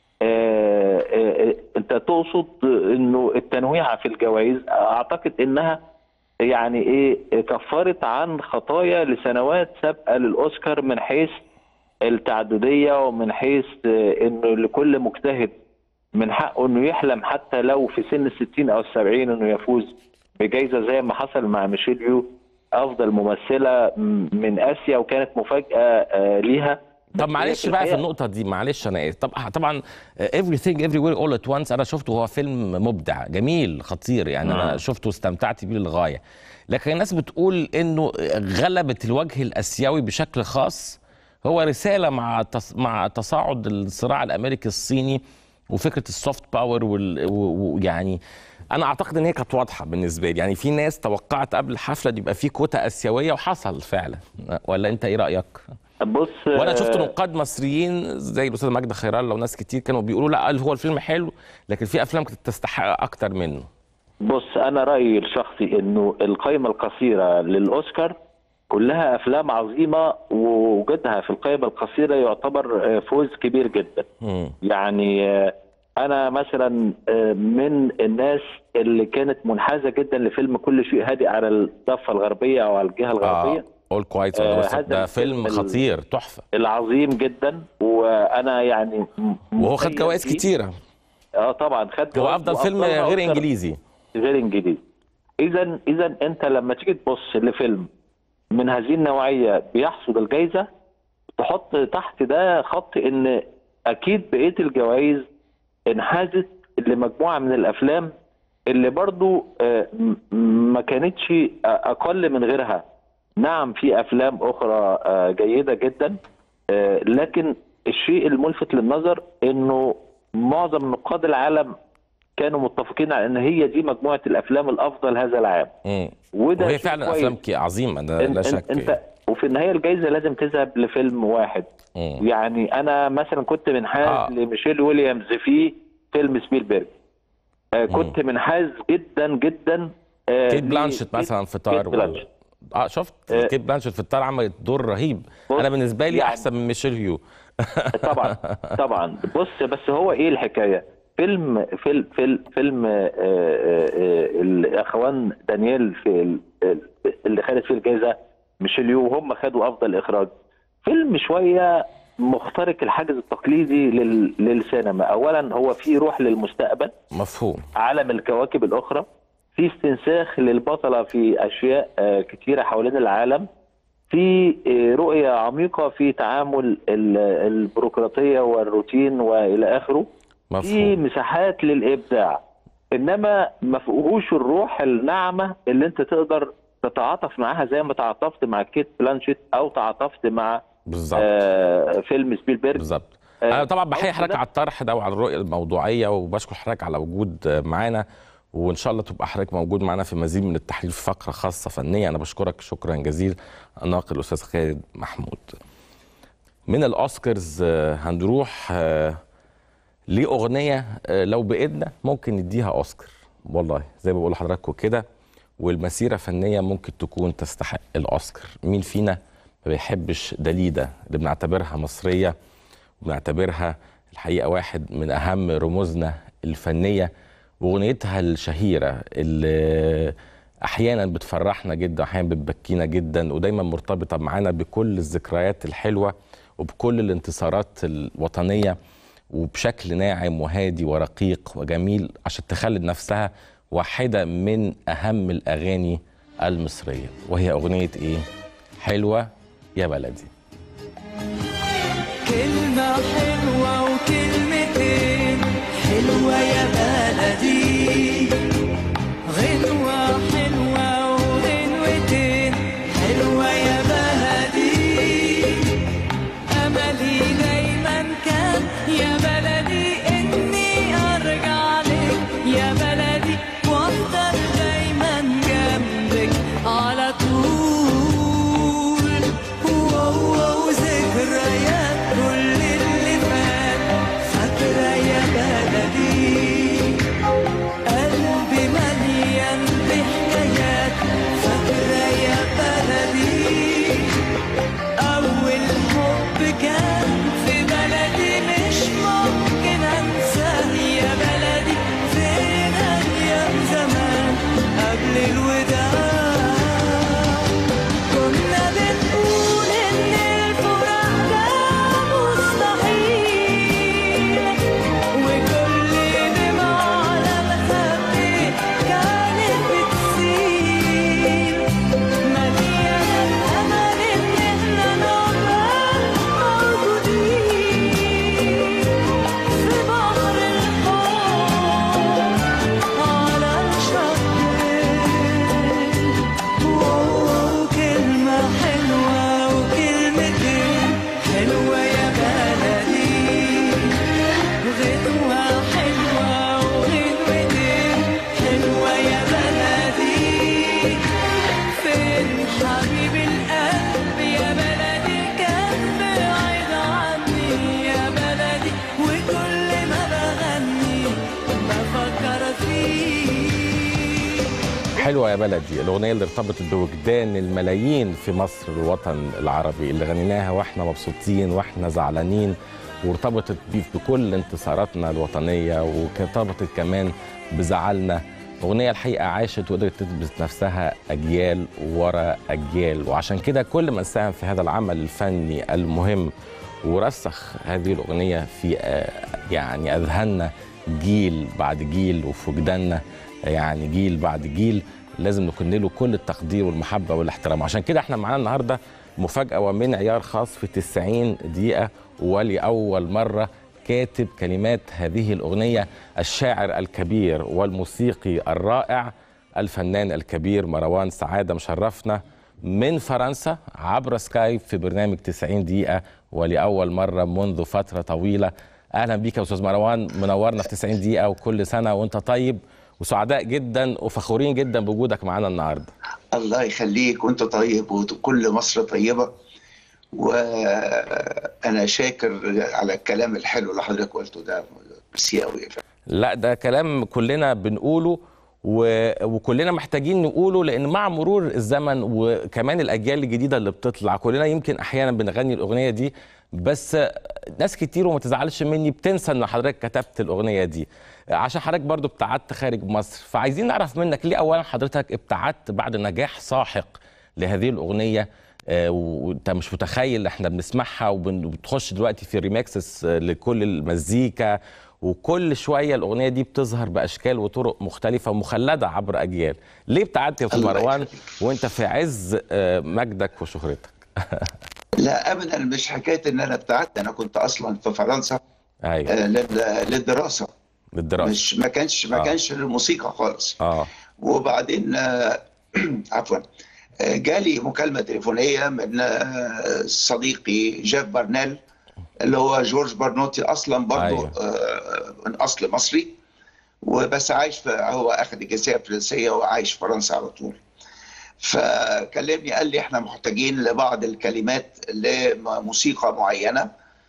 انت تقصد انه التنويع في الجوائز اعتقد انها يعني ايه كفرت عن خطايا لسنوات سابقه للاوسكار من حيث التعدديه ومن حيث انه لكل مجتهد من حقه انه يحلم حتى لو في سن الستين او السبعين انه يفوز بجائزه زي ما حصل مع ميشيل يو افضل ممثله من اسيا وكانت مفاجاه ليها طب معلش بقى في النقطة دي معلش أنا طب طبعا everything everywhere all at once أنا شفته هو فيلم مبدع جميل خطير يعني أنا شفته واستمتعت بيه للغاية لكن الناس بتقول إنه غلبة الوجه الآسيوي بشكل خاص هو رسالة مع مع تصاعد الصراع الأمريكي الصيني وفكرة السوفت باور ويعني انا اعتقد ان هي كانت واضحه بالنسبه لي يعني في ناس توقعت قبل الحفله دي يبقى في كوتا اسيويه وحصل فعلا ولا انت ايه رايك بص وانا شفت نقاد مصريين زي الاستاذ مجدي خيران لو ناس كتير كانوا بيقولوا لا هو الفيلم حلو لكن في افلام كانت تستحق اكتر منه بص انا رايي الشخصي انه القائمه القصيره للاوسكار كلها افلام عظيمه ووجودها في القائمه القصيره يعتبر فوز كبير جدا م. يعني انا مثلا من الناس اللي كانت منحازه جدا لفيلم كل شيء هادئ على الضفه الغربيه او على الجهه الغربيه اول كوايت آه ده فيلم خطير تحفه العظيم جدا وانا يعني وهو خد جوائز كتيره اه طبعا خد هو افضل فيلم غير انجليزي غير انجليزي اذا اذا انت لما تيجي تبص لفيلم من هذه النوعيه بيحصد الجائزه تحط تحت ده خط ان اكيد بقيه الجوائز انحازت لمجموعه من الافلام اللي برضو ما كانتش اقل من غيرها نعم في افلام اخرى جيده جدا لكن الشيء الملفت للنظر انه معظم نقاد العالم كانوا متفقين على ان هي دي مجموعه الافلام الافضل هذا العام وده وهي فعلا افلام عظيمه ده لا شك انت وفي النهايه الجائزه لازم تذهب لفيلم واحد مم. يعني انا مثلا كنت منحاز آه. لميشيل ويليامز في فيلم سبيلبرج آه كنت منحاز جدا جدا آه كيت بلانشت مثلا في تار ولا اه شفت آه كيت بلانشت في التار عملت دور رهيب انا بالنسبه لي يعني احسن من ميشيل هيو طبعا طبعا بص بس هو ايه الحكايه فيلم فيلم فيلم, فيلم آه آه الاخوان دانيال في اللي خدت فيه الجائزه ميشيل يو وهم خدوا افضل اخراج فيلم شويه مخترق الحاجز التقليدي لل... للسينما اولا هو في روح للمستقبل مفهوم عالم الكواكب الاخرى في استنساخ للبطله في اشياء كثيره حوالين العالم في رؤيه عميقه في تعامل البيروقراطيه والروتين والى اخره مفهوم. في مساحات للابداع انما ما فيهوش الروح الناعمه اللي انت تقدر تتعاطف معاها زي ما تعاطفت مع كيت بلانشيت او تعاطفت مع بالظبط آه فيلم سبيلبرج بالظبط انا طبعا بحيي حضرتك على الطرح ده وعلى الرؤيه الموضوعيه وبشكر حضرتك على وجود معانا وان شاء الله تبقى حضرتك موجود معانا في مزيد من التحليل في فقره خاصه فنيه انا بشكرك شكرا جزيلا الناقد الاستاذ خالد محمود من الاوسكارز هنروح لاغنيه لو بايدنا ممكن نديها اوسكار والله زي ما بقول لحضراتكم كده والمسيره فنيه ممكن تكون تستحق الاوسكار مين فينا ما بيحبش داليدا اللي بنعتبرها مصريه وبنعتبرها الحقيقه واحد من اهم رموزنا الفنيه واغنيتها الشهيره اللي احيانا بتفرحنا جدا واحيانا بتبكينا جدا ودايما مرتبطه معانا بكل الذكريات الحلوه وبكل الانتصارات الوطنيه وبشكل ناعم وهادي ورقيق وجميل عشان تخلد نفسها واحده من اهم الاغاني المصريه وهي اغنيه ايه حلوه يا بلدي كلمه حلوه وكلمتين حلوه يا بلدي غنوه حلوه وغنوتين حلوه يا بلدي املي دايما كان يا بلدي اني ارجع لك يا بلدي وافضل دايما جنبك على طول واو ذكريات كل اللي فات فاكرة يا بلدي حلوة يا بلدي الأغنية اللي ارتبطت بوجدان الملايين في مصر الوطن العربي اللي غنيناها واحنا مبسوطين واحنا زعلانين وارتبطت بيه بكل انتصاراتنا الوطنية وارتبطت كمان بزعلنا أغنية الحقيقة عاشت وقدرت تثبت نفسها أجيال ورا أجيال وعشان كده كل من ساهم في هذا العمل الفني المهم ورسخ هذه الأغنية في آه، يعني أذهاننا جيل بعد جيل وفي وجداننا يعني جيل بعد جيل لازم نكون له كل التقدير والمحبة والاحترام عشان كده احنا معانا النهاردة مفاجأة ومن عيار خاص في 90 دقيقة ولأول مرة كاتب كلمات هذه الأغنية الشاعر الكبير والموسيقي الرائع الفنان الكبير مروان سعادة مشرفنا من فرنسا عبر سكايب في برنامج 90 دقيقة ولأول مرة منذ فترة طويلة أهلا بيك يا أستاذ مروان منورنا في 90 دقيقة وكل سنة وأنت طيب وسعداء جدا وفخورين جدا بوجودك معانا النهارده الله يخليك وانت طيب وكل مصر طيبة وانا شاكر على الكلام الحلو اللي حضرتك قلته ده ميرسي قوي لا ده كلام كلنا بنقوله و... وكلنا محتاجين نقوله لان مع مرور الزمن وكمان الاجيال الجديده اللي بتطلع كلنا يمكن احيانا بنغني الاغنيه دي بس ناس كتير وما تزعلش مني بتنسى ان حضرتك كتبت الاغنيه دي عشان حضرتك برضو ابتعدت خارج مصر فعايزين نعرف منك ليه اولا حضرتك ابتعدت بعد نجاح ساحق لهذه الاغنيه آه، وانت مش متخيل احنا بنسمعها وبن- وبتخش دلوقتي في ريماكسس آه، لكل المزيكا وكل شويه الاغنيه دي بتظهر باشكال وطرق مختلفه ومخلده عبر اجيال ليه ابتعدت يا استاذ الله مروان وانت في عز آه، مجدك وشهرتك لا ابدا مش حكايه ان انا ابتعدت انا كنت اصلا في فرنسا ايوه آه، لل- للدراسه للدراسه مش ما كانش ما آه. كانش للموسيقى خالص اه وبعدين آه، عفوا آه، جالي مكالمه تليفونيه من آه، صديقي جيف بارنيل اللي هو جورج بارنوتي اصلا برضه أيوة. آه، من اصل مصري وبس عايش في هو اخذ الجنسيه الفرنسيه وعايش في فرنسا على طول فكلمني قال لي احنا محتاجين لبعض الكلمات لموسيقى معينه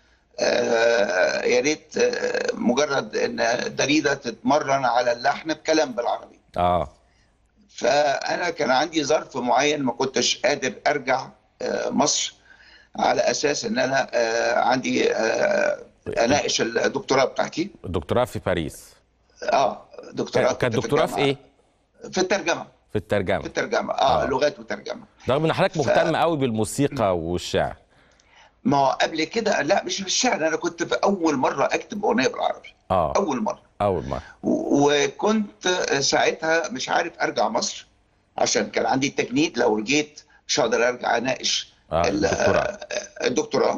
آه، يا ريت آه، مجرد ان دريده تتمرن على اللحن بكلام بالعربي اه فانا كان عندي ظرف معين ما كنتش قادر ارجع آه، مصر على اساس ان انا آه، عندي آه، اناقش الدكتوراه بتاعتي الدكتوراه في باريس اه دكتوراه كانت كنت في دكتوراه في الجامعة. ايه في الترجمه في الترجمه في الترجمه اه, آه. لغات وترجمه رغم ان حضرتك ف- مهتم قوي بالموسيقى والشعر ما هو قبل كده لا مش في الشعر انا كنت في اول مره اكتب اغنيه بالعربي اه اول مره اول مره و- وكنت ساعتها مش عارف ارجع مصر عشان كان عندي تجنيد لو رجيت مش هقدر ارجع اناقش آه، ال- الدكتوراه. الدكتوراه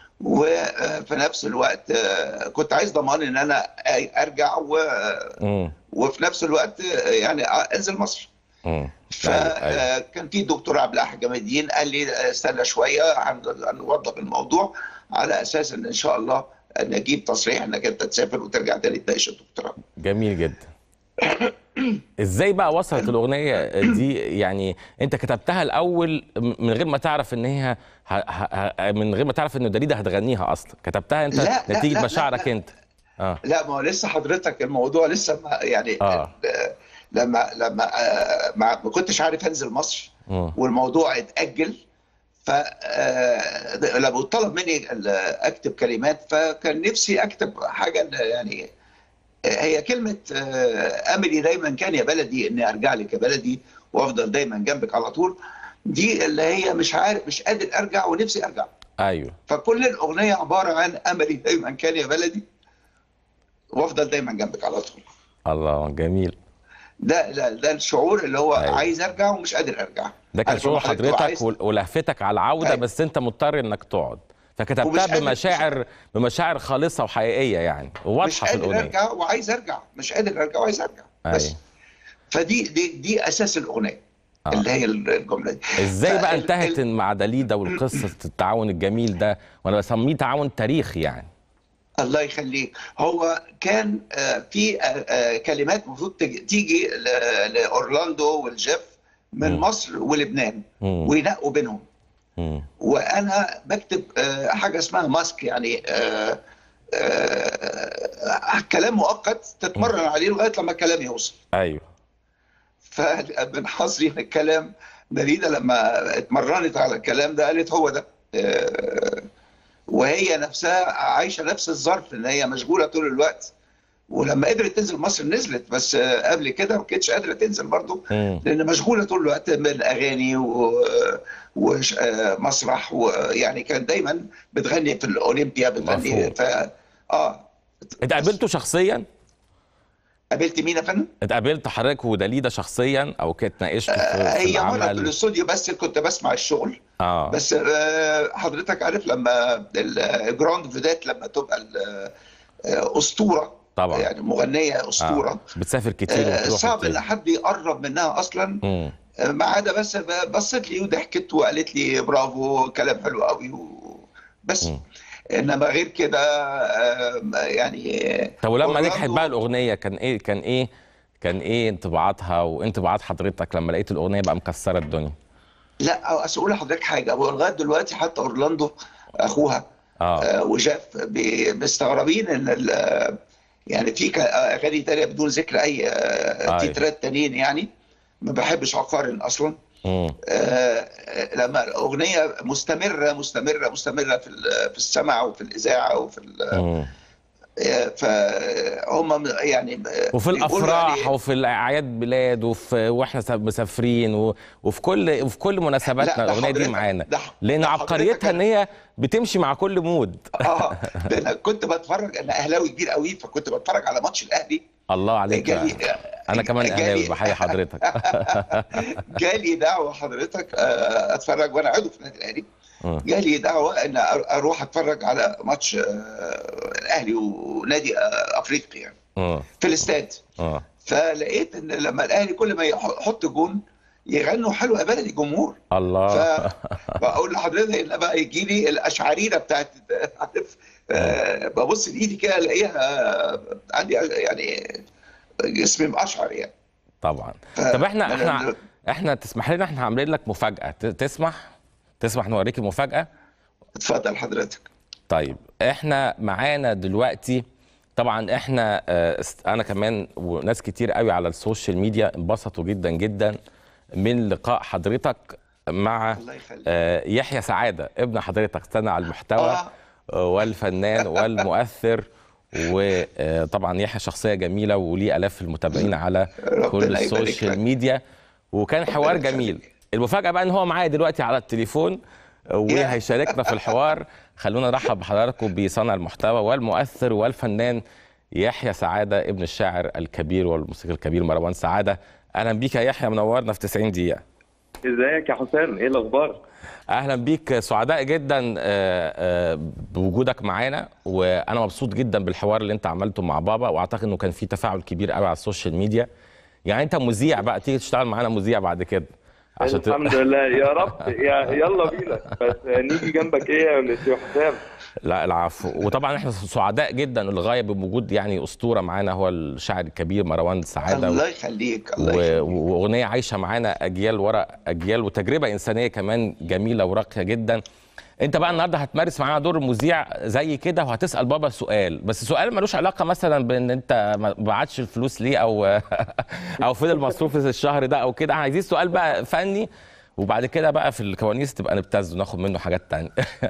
وفي نفس الوقت آه، كنت عايز ضمان ان انا ارجع و... امم وفي نفس الوقت آه، يعني انزل مصر امم فكان في دكتور عبد الحق جمال الدين قال لي آه، استنى شويه هن- هنوضب الموضوع على اساس ان ان شاء الله نجيب تصريح انك انت تسافر وترجع تاني تناقش الدكتوراه جميل جدا ازاي بقى وصلت الاغنيه دي يعني انت كتبتها الاول من غير ما تعرف ان هي ه... ه... ه... من غير ما تعرف ان داليدا هتغنيها اصلا كتبتها انت لا، لا، نتيجه لا، مشاعرك لا. انت اه لا ما هو لسه حضرتك الموضوع لسه ما يعني آه. آه، لما لما آه، ما ما كنتش عارف انزل مصر مم. والموضوع اتاجل ف آه، لما طلب مني ال- اكتب كلمات فكان نفسي اكتب حاجه يعني آه، هي كلمه آه، املي دايما كان يا بلدي اني ارجع لك يا بلدي وافضل دايما جنبك على طول دي اللي هي مش عارف مش قادر ارجع ونفسي ارجع ايوه فكل الاغنيه عباره عن املي دايما كان يا بلدي وافضل دايما جنبك على طول الله جميل ده ده, ده الشعور اللي هو أيوة. عايز ارجع ومش قادر ارجع ده كان عارف شعور لما حضرتك تبقى حضرتك عايز- ول- ولهفتك على العوده أيوة. بس انت مضطر انك تقعد ومش فكتبتها قادر- بمشاعر بمشاعر خالصه وحقيقيه يعني مش وواضحه في قادر الاغنيه ارجع وعايز ارجع مش قادر ارجع وعايز ارجع بس ايوه فدي دي دي اساس الاغنيه آه. اللي هي الجمله دي ازاي بقى فال- انتهت مع داليدا والقصه التعاون الجميل ده وانا بسميه تعاون تاريخي يعني الله يخليك هو كان آه، في آه، آه، كلمات المفروض تج- تيجي ل- لاورلاندو والجيف من مصر ولبنان مم. وينقوا بينهم مم. وانا بكتب آه، حاجه اسمها ماسك يعني آه، آه، كلام مؤقت تتمرن عليه لغايه لما الكلام يوصل ايوه فمن حظي ان الكلام دليده لما اتمرنت على الكلام ده قالت هو ده آه، وهي نفسها عايشه نفس الظرف ان هي مشغوله طول الوقت ولما قدرت تنزل مصر نزلت بس آه، قبل كده ما كانتش قادره تنزل برضه لان مشغوله طول الوقت من اغاني ومسرح ويعني كانت دايما بتغني في الاولمبيا بتغني مفهوم. ف اه اتقابلتوا شخصيا؟ قابلت مين يا فندم؟ اتقابلت حضرتك ودليده شخصيا او كنت اتناقشتوا في, في هي مره في العمل؟ الاستوديو بس كنت بسمع الشغل اه بس آه، حضرتك عارف لما الجراند فيدات لما تبقى ال- آه، اسطوره طبعا يعني مغنيه اسطوره آه. بتسافر كتير آه، وبتروح صعب وبتيجي. ان حد يقرب منها اصلا مم. آه، ما عدا بس بصت لي وضحكت وقالت لي برافو كلام حلو قوي بس انما غير كده آه، يعني طب ولما أورلاندو- نجحت بقى الاغنيه كان ايه كان ايه كان ايه انطباعاتها وانطباعات حضرتك لما لقيت الاغنيه بقى مكسره الدنيا لا اصل اقول لحضرتك حاجه هو لغايه دلوقتي حتى اورلاندو اخوها اه آه، وجاف بي- مستغربين ان ال- يعني في ك- اغاني تانية بدون ذكر اي آه، أي. تترات تانيين يعني ما بحبش اقارن اصلا مم. آه، لما الاغنيه مستمره مستمره مستمره في ال- في السمع وفي الاذاعه وفي ال- مم. آه، فهم يعني وفي بيقولوا الافراح يعني- وفي الاعياد بلاد وفي واحنا سا- مسافرين و... وفي كل وفي كل لا، مناسباتنا ده الاغنيه دي حضرتك- معانا ده- لان ده عبقريتها حضرتك- ان هي بتمشي مع كل مود اه ده انا كنت بتفرج انا اهلاوي كبير قوي فكنت بتفرج على ماتش الاهلي الله عليك جالي انا كمان جالي- اهلاوي بحيي حضرتك جالي دعوه حضرتك آه، اتفرج وانا عضو في النادي الاهلي مم. جالي دعوه ان أر- اروح اتفرج على ماتش آه، الاهلي ونادي آه، افريقي يعني اه في الاستاد اه فلقيت ان لما الاهلي كل ما يح- يحط جون يغنوا حلو يا بلدي جمهور الله بقول لحضرتك ان بقى يجي لي الاشعريره بتاعت عارف آه، ببص لايدي كده الاقيها آه، عندي يعني جسمي مقشعر يعني طبعا طب احنا أنا- احنا احنا تسمح لنا احنا عاملين لك مفاجاه ت- تسمح تسمح نوريك المفاجاه اتفضل حضرتك طيب احنا معانا دلوقتي طبعا احنا آه، است- انا كمان وناس كتير قوي على السوشيال ميديا انبسطوا جدا جدا من لقاء حضرتك مع آه، يحيى سعاده ابن حضرتك صانع المحتوى آه، والفنان والمؤثر وطبعا يحيى شخصيه جميله وليه الاف المتابعين على كل ربنا يبارك السوشيال لك. ميديا وكان حوار يخليك. جميل المفاجاه بقى ان هو معايا دلوقتي على التليفون وهيشاركنا في الحوار خلونا نرحب بحضراتكم بصانع المحتوى والمؤثر والفنان يحيى سعاده ابن الشاعر الكبير والموسيقي الكبير مروان سعاده اهلا بيك يا يحيى منورنا في 90 دقيقه ازيك يا حسام ايه الاخبار اهلا بيك سعداء جدا آه، آه، بوجودك معانا وانا مبسوط جدا بالحوار اللي انت عملته مع بابا واعتقد انه كان في تفاعل كبير قوي على السوشيال ميديا يعني انت مذيع بقى تيجي تشتغل معانا مذيع بعد كده عشان ت- الحمد لله يا رب يا يلا بينا بس نيجي جنبك ايه يا مسيو حسام لا العفو وطبعا احنا سعداء جدا للغايه بوجود يعني اسطوره معانا هو الشاعر الكبير مروان سعاده الله يخليك الله و- يخليك واغنيه عايشه معانا اجيال ورا اجيال وتجربه انسانيه كمان جميله وراقيه جدا انت بقى النهارده هتمارس معانا دور مذيع زي كده وهتسال بابا سؤال بس سؤال ملوش علاقه مثلا بان انت ما بعتش الفلوس ليه او او فين المصروف الشهر ده او كده عايزين سؤال بقى فني وبعد كده بقى في الكواليس تبقى نبتز وناخد منه حاجات تانية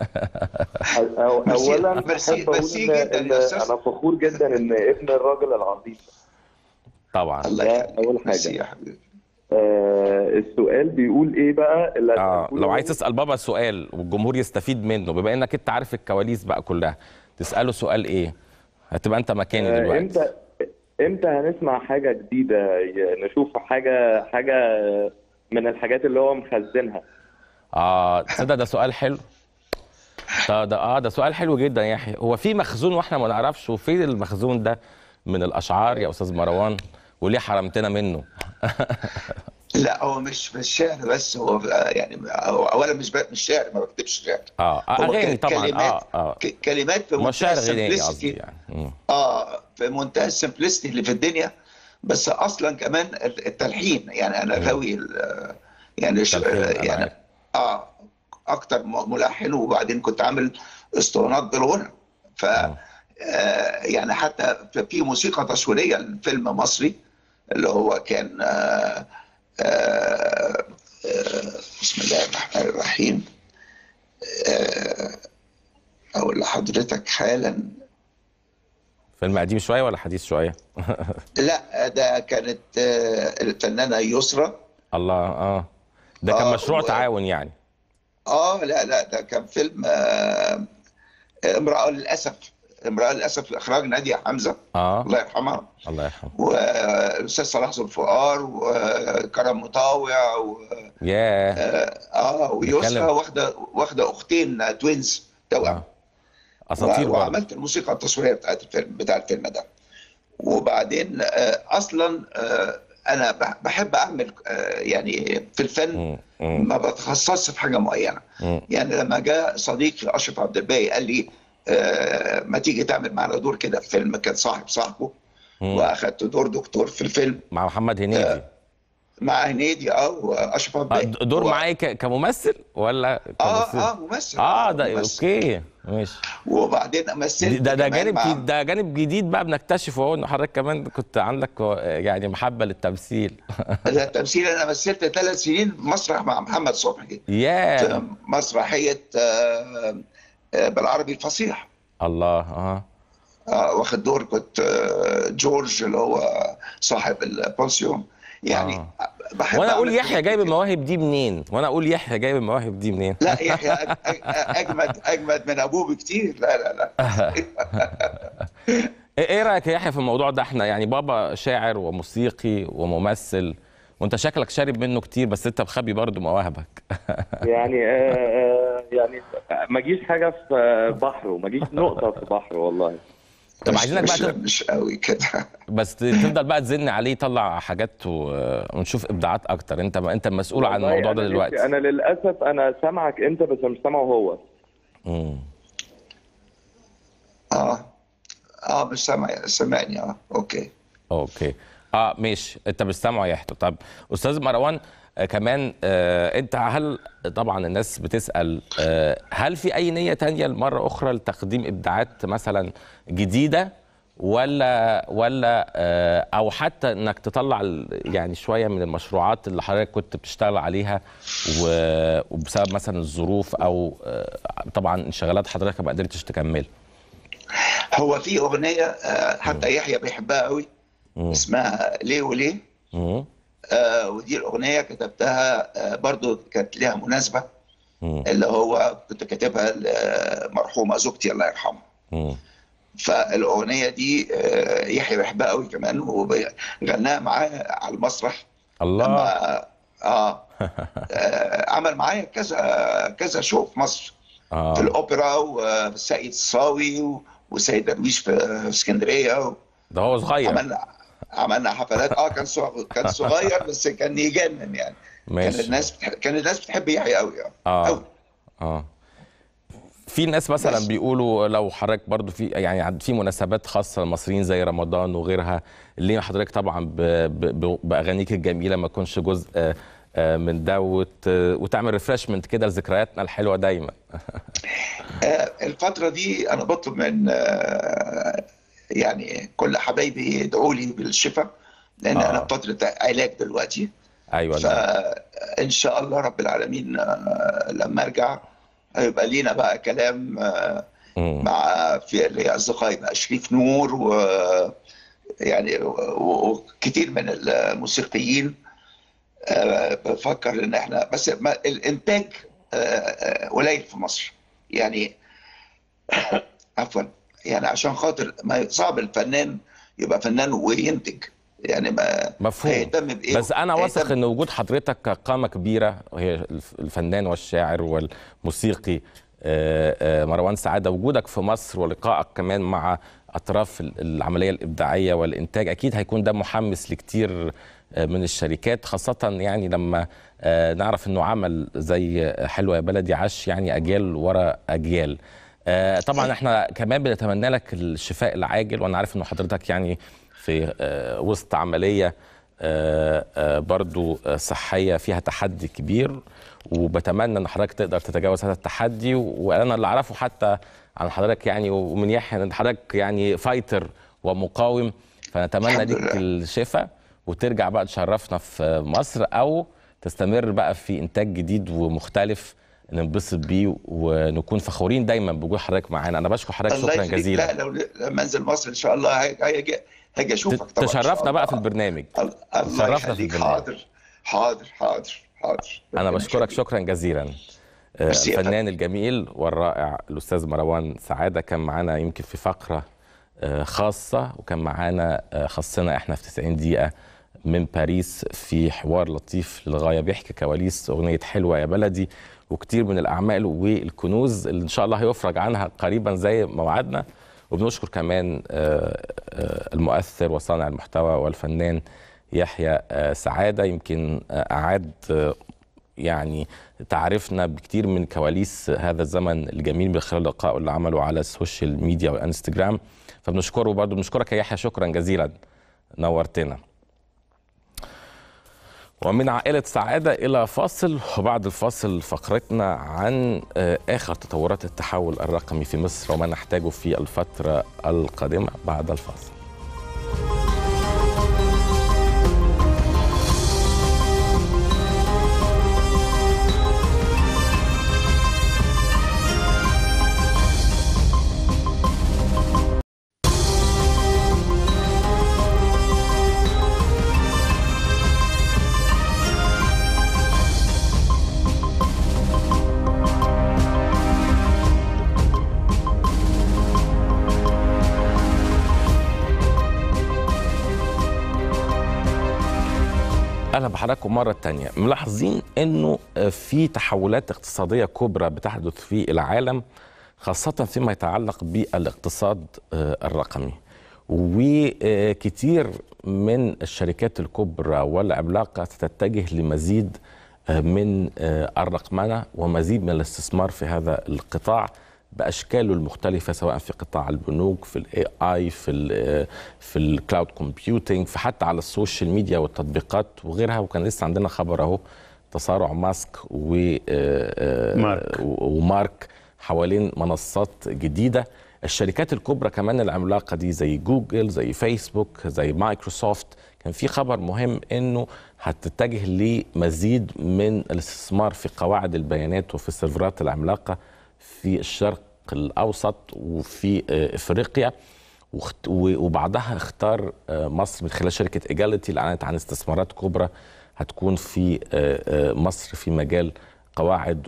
أو ميرسي- اولا ميرسي- احب اقول ميرسي ان جداً إن يا أستاذ. انا فخور جدا ان ابن الراجل العظيم طبعا ده اول ميرسي يا حاجه حبيبي آه السؤال بيقول ايه بقى اللي اه هتقوله لو عايز تسال بابا سؤال والجمهور يستفيد منه بما انك انت عارف الكواليس بقى كلها تساله سؤال ايه هتبقى انت مكاني آه، دلوقتي امتى امتى هنسمع حاجه جديده ي- نشوف حاجه حاجه من الحاجات اللي هو مخزنها اه تصدق ده سؤال حلو ده ده اه ده سؤال حلو جدا يا يحيى هو في مخزون واحنا ما نعرفش وفين المخزون ده من الاشعار يا استاذ مروان وليه حرمتنا منه لا هو مش مش شعر بس هو بقى يعني هو اولا مش بقى مش شعر ما بكتبش شعر اه هو اغاني ك- طبعا كلمات اه اه ك- كلمات في مش شعر منتهى غنائي قصدي السمبلسيتي يعني مم. اه في منتهى السمبلسيتي اللي في الدنيا بس اصلا كمان التلحين يعني انا غاوي ال- يعني ش- تلحين، أنا يعني عارف. اه اكتر م- ملحن وبعدين كنت عامل اسطوانات بالغنى ف آه يعني حتى في- في موسيقى تصويريه لفيلم مصري اللي هو كان آه آه، آه، بسم الله الرحمن الرحيم آه، اقول لحضرتك حالا فيلم قديم شويه ولا حديث شويه لا ده كانت آه، الفنانه يسرى الله اه ده كان آه، مشروع و- تعاون يعني اه لا لا ده كان فيلم آه، امرأة للأسف امرأة للأسف إخراج نادية حمزة اه الله يرحمها الله يرحمه والأستاذ صلاح ذو الفقار وكرم مطاوع و... ياه اه ويسرى بيتكلم- واخدة واخدة أختين توينز توأم اساطير و- برضه وعملت الموسيقى التصويريه بتاعت الفيلم بتاع الفيلم ده وبعدين آه، اصلا آه، انا بح- بحب اعمل آه، يعني في الفن ما بتخصصش في حاجه معينه مم. يعني لما جاء صديقي اشرف عبد الباقي قال لي آه، ما تيجي تعمل معنا دور كده في فيلم كان صاحب صاحبه مم. واخدت دور دكتور في الفيلم مع محمد هنيدي مع هنيدي اه واشرف عبد آه، الباقي دور معايا ك- كممثل ولا اه كممثل؟ اه ممثل اه ده ممثل. اوكي ماشي وبعدين مثلت ده ده كمان جانب مع- جديد ده جانب جديد بقى بنكتشفه اهو ان حضرتك كمان كنت عندك آه، يعني محبه للتمثيل ده التمثيل انا مثلت ثلاث سنين مسرح مع محمد صبحي ياه في مسرحيه آه، آه، بالعربي الفصيح الله اه آه، واخد دور كنت آه، جورج اللي هو صاحب البنسيون يعني آه. بحب وانا اقول أعمل يحيى جايب المواهب دي منين وانا اقول يحيى جايب المواهب دي منين لا يحيى أج- أج- اجمد اجمد من ابوه بكتير لا لا لا ايه إيه رايك يا يحيى في الموضوع ده احنا يعني بابا شاعر وموسيقي وممثل وانت شكلك شارب منه كتير بس انت مخبي برضه مواهبك يعني آه آه يعني ما جيش حاجه في آه، بحره ما جيش نقطه في بحره والله طب عايزينك بقى مش, تف- مش قوي كده بس تفضل بقى تزن عليه يطلع حاجات و- ونشوف ابداعات اكتر انت انت المسؤول عن والله الموضوع ده أنا دلوقتي نفسي- انا للاسف انا سامعك انت بس مش سامعه هو مم. اه اه مش سامع سامعني اه اوكي اوكي اه ماشي انت مش سامعه يا يحيى طب استاذ مروان آه كمان آه انت هل طبعا الناس بتسال آه هل في اي نيه تانية مره اخرى لتقديم ابداعات مثلا جديده ولا ولا آه او حتى انك تطلع ال- يعني شويه من المشروعات اللي حضرتك كنت بتشتغل عليها و- وبسبب مثلا الظروف او آه طبعا انشغالات حضرتك ما قدرتش تكمل هو في اغنيه آه، حتى يحيى بيحبها قوي اسمها ليه وليه مم. آه ودي الاغنيه كتبتها آه برضو كانت ليها مناسبه مم. اللي هو كنت كاتبها لمرحومه زوجتي الله يرحمها مم. فالاغنيه دي آه يحيى بيحبها قوي كمان وغناها معاه على المسرح الله لما آه, آه عمل معايا كذا كذا شو في مصر آه. في الاوبرا والسيد الصاوي و- والسيد درويش في في اسكندريه ده هو صغير عملنا عملنا حفلات اه كان صغ- كان صغير بس كان يجنن يعني كان ماشي الناس بتح... كان الناس بتحب يحيى قوي يعني اه اه في ناس مثلا بس. بيقولوا لو حضرتك برضو في يعني عند- في مناسبات خاصه للمصريين زي رمضان وغيرها اللي حضرتك طبعا ب- ب- ب- باغانيك الجميله ما تكونش جزء آه، آه، من ده وت- وتعمل ريفرشمنت كده لذكرياتنا الحلوه دايما آه الفتره دي انا بطلب من آه يعني كل حبايبي يدعوا لي بالشفاء لان آه. انا في فتره علاج دلوقتي ايوه ده فان شاء الله رب العالمين آه لما ارجع هيبقى لينا بقى كلام آه مم. مع في اللي هي اصدقائي بقى شريف نور و يعني و- وكتير من الموسيقيين آه، بفكر ان احنا بس ما الانتاج آه، آه، قليل في مصر يعني عفوا يعني عشان خاطر ما صعب الفنان يبقى فنان وينتج يعني ما مفهوم هيهتم بايه بس انا هيهتم- واثق ان وجود حضرتك كقامه كبيره وهي الف- الفنان والشاعر والموسيقي آه، آه، مروان سعاده وجودك في مصر ولقائك كمان مع اطراف ال- العمليه الابداعيه والانتاج اكيد هيكون ده محمس لكتير آه، من الشركات خاصه يعني لما آه، نعرف انه عمل زي حلوه يا بلدي عاش يعني اجيال ورا اجيال آه، طبعا احنا كمان بنتمنى لك الشفاء العاجل وانا عارف انه حضرتك يعني في آه، وسط عمليه آه، آه، برضو آه، صحيه فيها تحدي كبير وبتمنى ان حضرتك تقدر تتجاوز هذا التحدي وانا اللي اعرفه حتى عن حضرتك يعني ومن يحيى ان حضرتك يعني فايتر ومقاوم فنتمنى الحمد ليك لله. الشفاء وترجع بقى تشرفنا في مصر او تستمر بقى في انتاج جديد ومختلف ننبسط بيه ونكون فخورين دايما بوجود حضرتك معانا انا بشكر حضرتك الله شكرا يخليك. جزيلا لا لو لما انزل مصر ان شاء الله هاجي هاجي هاجي اشوفك طبعا إن شاء تشرفنا الله. بقى في البرنامج الله تشرفنا في يخليك البرنامج حاضر حاضر حاضر حاضر انا بشكرك شكرا جزيلا آه، ميرسي يا الفنان الجميل والرائع الاستاذ مروان سعاده كان معانا يمكن في فقره آه، خاصه وكان معانا آه، خاصنا احنا في 90 دقيقه من باريس في حوار لطيف للغايه بيحكي كواليس اغنيه حلوه يا بلدي وكتير من الاعمال والكنوز اللي ان شاء الله هيفرج عنها قريبا زي ما وعدنا وبنشكر كمان آه، آه، المؤثر وصانع المحتوى والفنان يحيى آه، سعاده يمكن آه، اعاد آه، يعني تعرفنا بكتير من كواليس هذا الزمن الجميل من خلال لقائه اللي عمله على السوشيال ميديا والانستجرام فبنشكره برضه بنشكرك يا يحيى شكرا جزيلا نورتنا ومن عائلة سعادة إلى فاصل وبعد الفاصل فقرتنا عن آه، آخر تطورات التحول الرقمي في مصر وما نحتاجه في الفترة القادمة بعد الفاصل اهلا بحضراتكم مره تانية ملاحظين انه في تحولات اقتصاديه كبرى بتحدث في العالم خاصه فيما يتعلق بالاقتصاد آه، الرقمي وكتير من الشركات الكبرى والعملاقه تتجه لمزيد آه، من آه، الرقمنه ومزيد من الاستثمار في هذا القطاع باشكاله المختلفه سواء في قطاع البنوك في الاي اي في ال في الكلاود كومبيوتنج في حتى على السوشيال ميديا والتطبيقات وغيرها وكان لسه عندنا خبر اهو تصارع ماسك و آه، آه، مارك. ومارك حوالين منصات جديده الشركات الكبرى كمان العملاقه دي زي جوجل زي فيسبوك زي مايكروسوفت كان في خبر مهم انه هتتجه لمزيد من الاستثمار في قواعد البيانات وفي السيرفرات العملاقه في الشرق الاوسط وفي آه، افريقيا واخت- و- وبعدها اختار آه، مصر من خلال شركه ايجاليتي اللي اعلنت عن استثمارات كبرى هتكون في آه، آه، مصر في مجال قواعد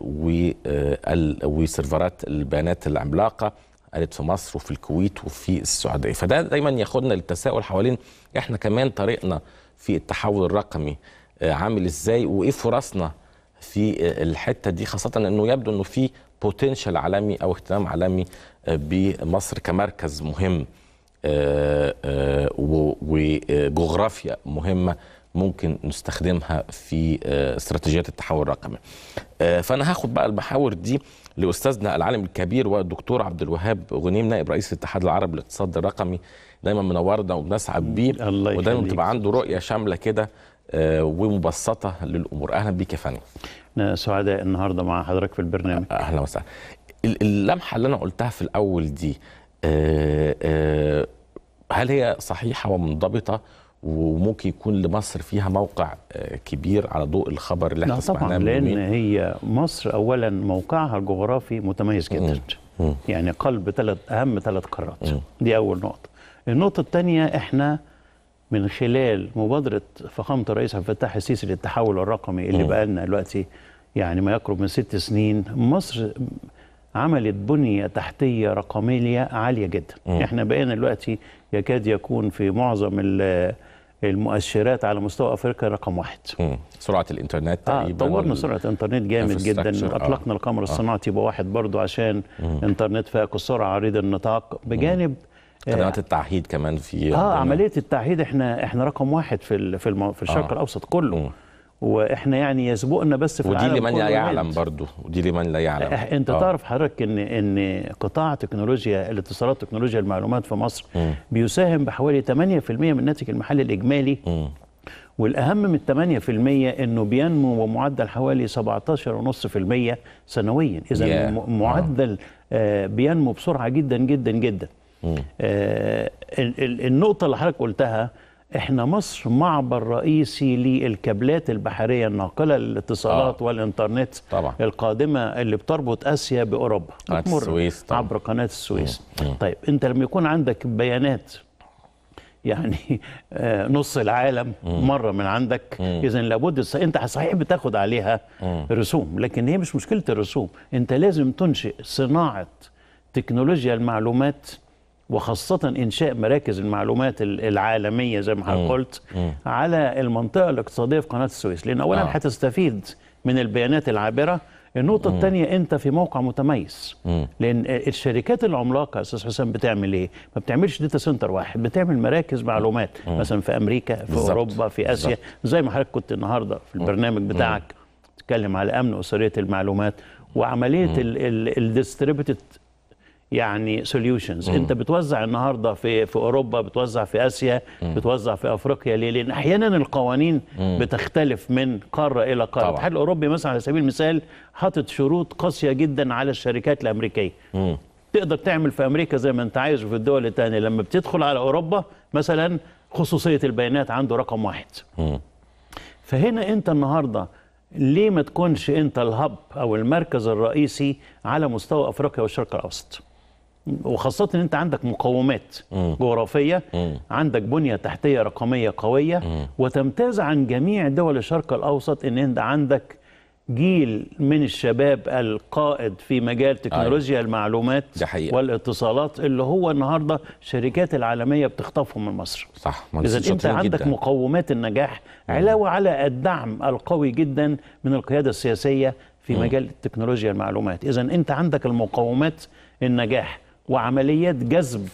وال- وسيرفرات البيانات العملاقه قالت في مصر وفي الكويت وفي السعوديه فده دايما ياخدنا للتساؤل حوالين احنا كمان طريقنا في التحول الرقمي آه، عامل ازاي وايه فرصنا في الحته دي خاصه انه يبدو انه في بوتنشال عالمي او اهتمام عالمي آه، بمصر كمركز مهم آه، آه، و- وجغرافيا مهمه ممكن نستخدمها في آه، استراتيجيات التحول الرقمي. آه، فانا هاخد بقى المحاور دي لاستاذنا العالم الكبير والدكتور عبد الوهاب غنيم نائب رئيس الاتحاد العربي للاقتصاد الرقمي دايما منورنا وبنسعد بيه ودايما يخليك. بتبقى عنده رؤيه شامله كده آه، ومبسطه للامور اهلا بيك يا فندم أنا سعداء النهارده مع حضرتك في البرنامج اهلا وسهلا ال- اللمحه اللي انا قلتها في الاول دي آه، آه، هل هي صحيحه ومنضبطه وممكن يكون لمصر فيها موقع آه، كبير على ضوء الخبر اللي احنا لا طبعا سمعناه من لان يومين؟ هي مصر اولا موقعها الجغرافي متميز جدا يعني قلب ثلاث اهم ثلاث قارات دي اول نقطه النقطه الثانيه احنا من خلال مبادره فخامه الرئيس عبد الفتاح السيسي للتحول الرقمي اللي مم. بقى لنا دلوقتي يعني ما يقرب من ست سنين مصر عملت بنيه تحتيه رقميه عاليه جدا مم. احنا بقينا دلوقتي يكاد يكون في معظم ال- المؤشرات على مستوى افريقيا رقم واحد مم. سرعه الانترنت اه تقريبا طورنا وال- سرعه انترنت جامد جدا infrastructure. آه. اطلقنا القمر آه. الصناعي يبقى واحد برضو عشان مم. انترنت فائق السرعه عريض النطاق بجانب خدمات التعهيد كمان في اه عندنا. عمليه التعهيد احنا احنا رقم واحد في ال- في الم- في الشرق آه. الاوسط كله واحنا يعني يسبقنا بس في ودي العالم لمن كله لا يعلم الهند. برضو ودي لمن لا يعلم إح- انت آه. تعرف حضرتك ان ان قطاع تكنولوجيا الاتصالات تكنولوجيا المعلومات في مصر مم. بيساهم بحوالي 8% من الناتج المحلي الاجمالي مم. والاهم من 8% انه بينمو بمعدل حوالي 17.5% سنويا اذا ياه. الم- معدل آه بينمو بسرعه جدا جدا جدا مم. آه ال- ال- النقطه اللي حضرتك قلتها احنا مصر معبر رئيسي للكابلات البحريه الناقله للاتصالات آه. والانترنت طبعا. القادمه اللي بتربط اسيا باوروبا قناة بتمر السويس طبعا. عبر قناه السويس طيب انت لما يكون عندك بيانات يعني آه، نص العالم مره من عندك اذا لابد الس- انت صحيح بتاخد عليها رسوم لكن هي مش مشكله الرسوم انت لازم تنشئ صناعه تكنولوجيا المعلومات وخاصة إنشاء مراكز المعلومات ال- العالمية زي ما حضرتك قلت على المنطقة الاقتصادية في قناة السويس لأن أولا آه. هتستفيد من البيانات العابرة النقطة الثانية أنت في موقع متميز لأن الشركات العملاقة يا أستاذ حسام بتعمل إيه؟ ما بتعملش داتا سنتر واحد بتعمل مراكز معلومات مثلا في أمريكا في بالظبط. أوروبا في آسيا بالظبط. زي ما حضرتك كنت النهاردة في البرنامج بتاعك تتكلم على أمن أسرية المعلومات وعملية الديستريبيوتد يعني سوليوشنز انت بتوزع النهارده في في اوروبا بتوزع في اسيا بتوزع في افريقيا ليه لان احيانا القوانين بتختلف من قاره الى قاره طبعا. الاتحاد الاوروبي مثلا على سبيل المثال حاطط شروط قاسيه جدا على الشركات الامريكيه تقدر تعمل في امريكا زي ما انت عايز وفي الدول الثانيه لما بتدخل على اوروبا مثلا خصوصيه البيانات عنده رقم واحد فهنا انت النهارده ليه ما تكونش انت الهب او المركز الرئيسي على مستوى افريقيا والشرق الاوسط وخاصة ان انت عندك مقومات جغرافية عندك بنية تحتية رقمية قوية وتمتاز عن جميع دول الشرق الاوسط ان انت عندك جيل من الشباب القائد في مجال تكنولوجيا المعلومات ده حقيقة. والاتصالات اللي هو النهارده الشركات العالميه بتخطفهم من مصر صح مهندسين اذا انت شاطرين عندك جداً. مقومات النجاح علاوه على الدعم القوي جدا من القياده السياسيه في مجال تكنولوجيا المعلومات اذا انت عندك المقومات النجاح وعمليات جذب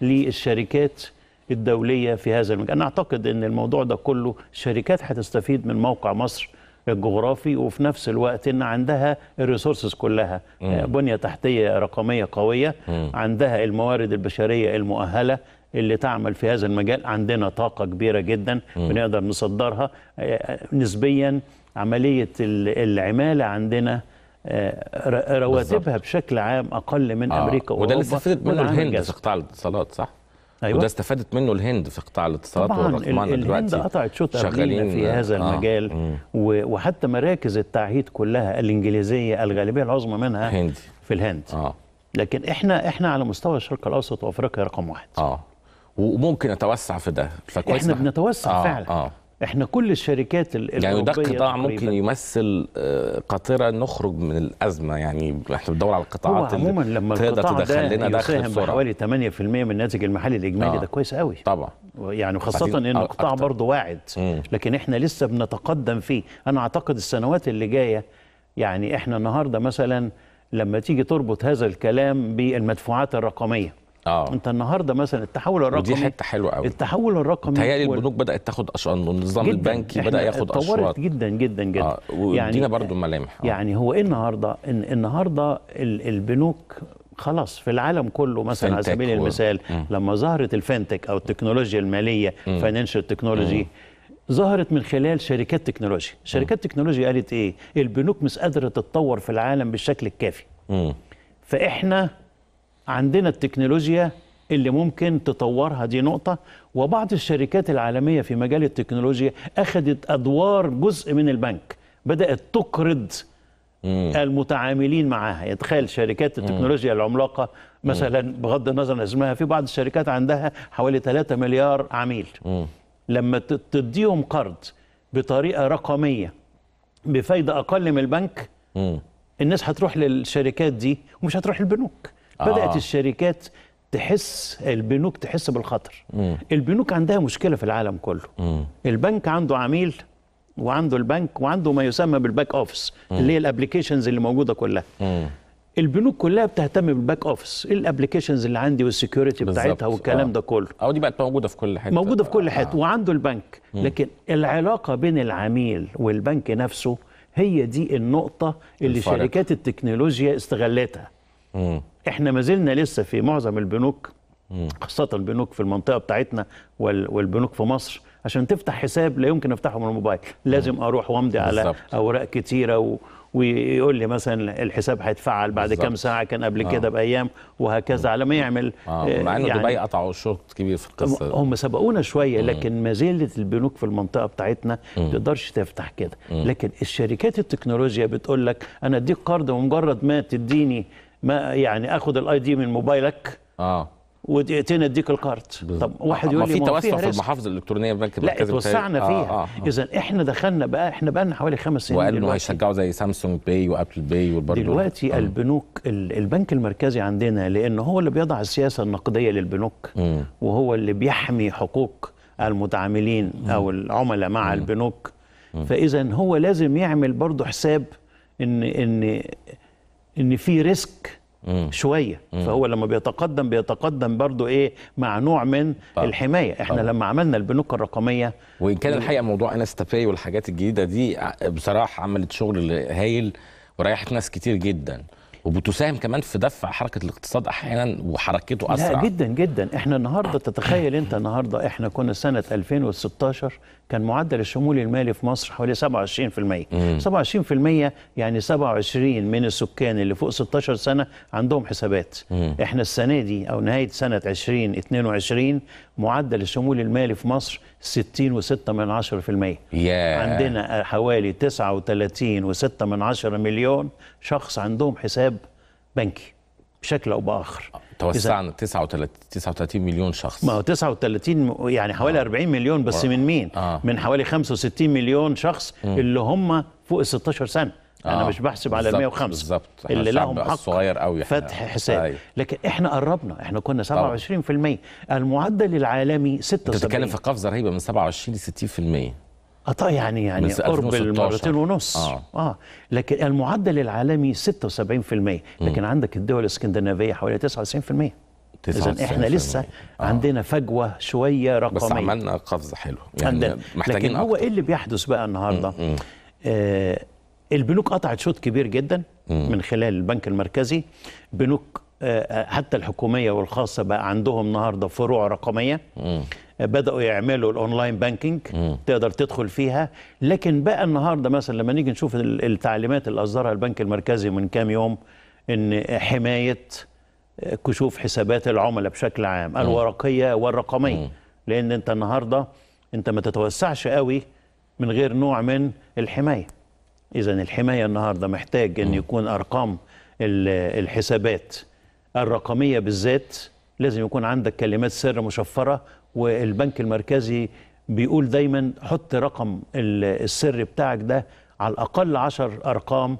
للشركات الدوليه في هذا المجال انا اعتقد ان الموضوع ده كله الشركات هتستفيد من موقع مصر الجغرافي وفي نفس الوقت ان عندها الريسورسز كلها مم. بنيه تحتيه رقميه قويه مم. عندها الموارد البشريه المؤهله اللي تعمل في هذا المجال عندنا طاقه كبيره جدا مم. بنقدر نصدرها آه، نسبيا عمليه ال- العماله عندنا آه، ر- رواتبها بشكل عام اقل من آه. امريكا وده اللي وأوروبا استفادت منه والعالم الهند جاذب. في قطاع الاتصالات صح؟ أيوة. وده استفادت منه الهند في قطاع الاتصالات طبعا ال- والرقمنه الهند دلوقتي قطعت شوط شغالين أرضينا في هذا آه. المجال مم. و- وحتى مراكز التعهيد كلها الانجليزيه الغالبيه العظمى منها هندي في الهند اه لكن احنا احنا على مستوى الشرق الاوسط وافريقيا رقم واحد اه وممكن نتوسع في ده فكويس احنا إن بنتوسع آه. فعلا اه احنا كل الشركات ال- يعني ده الاوروبيه قطاع تقريباً. ممكن يمثل آه، قاطره نخرج من الازمه يعني احنا بندور على هو القطاعات اللي عموما لما تقدر القطاع تدخل ده لنا دخل يساهم بسرعه بحوالي 8% من الناتج المحلي الاجمالي آه. ده كويس قوي طبعا يعني خاصة عايزين ان أ- القطاع أكتر. برضه واعد لكن احنا لسه بنتقدم فيه انا اعتقد السنوات اللي جاية يعني احنا النهاردة مثلا لما تيجي تربط هذا الكلام بالمدفوعات الرقمية اه انت النهارده مثلا التحول الرقمي ودي حته حلوه قوي التحول الرقمي تهيألي وال- البنوك بدات تاخد اشواط النظام جداً. البنكي إحنا بدا ياخد اتطورت اشواط جدا جدا جدا آه. وادينا برضو ملامح آه. يعني هو ايه النهارده إن النهارده ال- البنوك خلاص في العالم كله مثلا على فينتك سبيل و- المثال مم. لما ظهرت الفنتك او التكنولوجيا الماليه مم. فاينانشال تكنولوجي ظهرت من خلال شركات تكنولوجيا شركات تكنولوجيا قالت ايه البنوك مش قادره تتطور في العالم بالشكل الكافي مم. فاحنا عندنا التكنولوجيا اللي ممكن تطورها دي نقطة وبعض الشركات العالمية في مجال التكنولوجيا أخذت أدوار جزء من البنك بدأت تقرض المتعاملين معاها يتخيل شركات التكنولوجيا العملاقة مثلا بغض النظر عن اسمها في بعض الشركات عندها حوالي 3 مليار عميل لما ت- تديهم قرض بطريقة رقمية بفايدة أقل من البنك الناس هتروح للشركات دي ومش هتروح البنوك آه. بدأت الشركات تحس البنوك تحس بالخطر مم. البنوك عندها مشكلة في العالم كله مم. البنك عنده عميل وعنده البنك وعنده ما يسمى بالباك اوفيس اللي هي الابلكيشنز اللي موجوده كلها مم. البنوك كلها بتهتم بالباك اوفيس الابلكيشنز اللي عندي والسكيورتي بتاعتها بالظبط. والكلام آه. ده كله او دي بقت موجوده في كل حته موجوده في كل حته وعنده البنك مم. لكن العلاقه بين العميل والبنك نفسه هي دي النقطه اللي الفرق. شركات التكنولوجيا استغلتها مم. احنا ما زلنا لسه في معظم البنوك مم. خاصة البنوك في المنطقة بتاعتنا وال- والبنوك في مصر عشان تفتح حساب لا يمكن افتحه من الموبايل لازم اروح وامضي على بالظبط. اوراق كتيرة و... ويقول لي مثلا الحساب هيتفعل بعد بالظبط. كام ساعه كان قبل آه. كده بايام وهكذا على ما يعمل اه مع انه يعني دبي قطعوا شوط كبير في القصه هم سبقونا شويه لكن ما زالت البنوك في المنطقه بتاعتنا ما تقدرش تفتح كده مم. لكن الشركات التكنولوجيا بتقول لك انا اديك قرض ومجرد ما تديني ما يعني اخد الاي دي من موبايلك اه ودقيقتين اديك الكارد طب واحد يقول ما لي في ما هو توسع فيها في ريسك. المحافظ الالكترونيه البنك لا المركزي اتوسعنا بتاعي- فيها آه آه. اذا احنا دخلنا بقى احنا بقى لنا حوالي خمس سنين وقالوا انه دلوقتي. هيشجعوا زي سامسونج باي وابل باي وبرضه دلوقتي البنوك ال- البنك المركزي عندنا لانه هو اللي بيضع السياسه النقديه للبنوك مم. وهو اللي بيحمي حقوق المتعاملين او العملاء مع البنوك فاذا هو لازم يعمل برضه حساب ان ان ان في ريسك شويه فهو لما بيتقدم بيتقدم برضه ايه مع نوع من الحمايه احنا طبعا. لما عملنا البنوك الرقميه وان كان الحقيقه موضوع انستا باي والحاجات الجديده دي ع- بصراحه عملت شغل هايل وريحت ناس كتير جدا وبتساهم كمان في دفع حركه الاقتصاد احيانا وحركته اسرع لا جدا جدا احنا النهارده تتخيل انت النهارده احنا كنا سنه 2016 كان معدل الشمول المالي في مصر حوالي 27% 27% يعني 27 من السكان اللي فوق 16 سنه عندهم حسابات مم. احنا السنه دي او نهايه سنه 2022 معدل الشمول المالي في مصر 60.6 من 10% ياه. عندنا حوالي 39.6 من 10 مليون شخص عندهم حساب بنكي بشكل او باخر توسعنا 39 39 مليون شخص ما هو 39 يعني حوالي 40 مليون بس آه. من مين؟ آه. من حوالي 65 مليون شخص مم. اللي هم فوق ال 16 سنه انا آه. مش بحسب على ال بالظبط، 105 بالظبط. إحنا اللي الشعب لهم بقى حق صغير قوي إحنا. فتح حساب أيوة. لكن احنا قربنا احنا كنا طبعاً. 27% المعدل العالمي انت بتتكلم 76 في قفزه رهيبه من 27 ل 60% اه طيب يعني يعني من قرب 2016. المرتين ونص آه. اه لكن المعدل العالمي 76% لكن عندك الدول الاسكندنافيه حوالي 99% اذا احنا 99%. لسه آه. عندنا فجوه شويه رقميه بس عملنا قفزه حلوه يعني عندنا محتاجين لكن هو أكتر. ايه اللي بيحدث بقى النهارده آه البنوك قطعت شوط كبير جدا من خلال البنك المركزي بنوك آه حتى الحكوميه والخاصه بقى عندهم النهارده فروع رقميه آه بداوا يعملوا الاونلاين بانكينج تقدر تدخل فيها لكن بقى النهارده مثلا لما نيجي نشوف ال- التعليمات اللي اصدرها البنك المركزي من كام يوم ان حمايه كشوف حسابات العملاء بشكل عام الورقيه والرقميه لان انت النهارده انت ما تتوسعش قوي من غير نوع من الحمايه اذا الحمايه النهارده محتاج ان يكون ارقام ال- الحسابات الرقميه بالذات لازم يكون عندك كلمات سر مشفره والبنك المركزي بيقول دايما حط رقم ال- السر بتاعك ده على الاقل عشر ارقام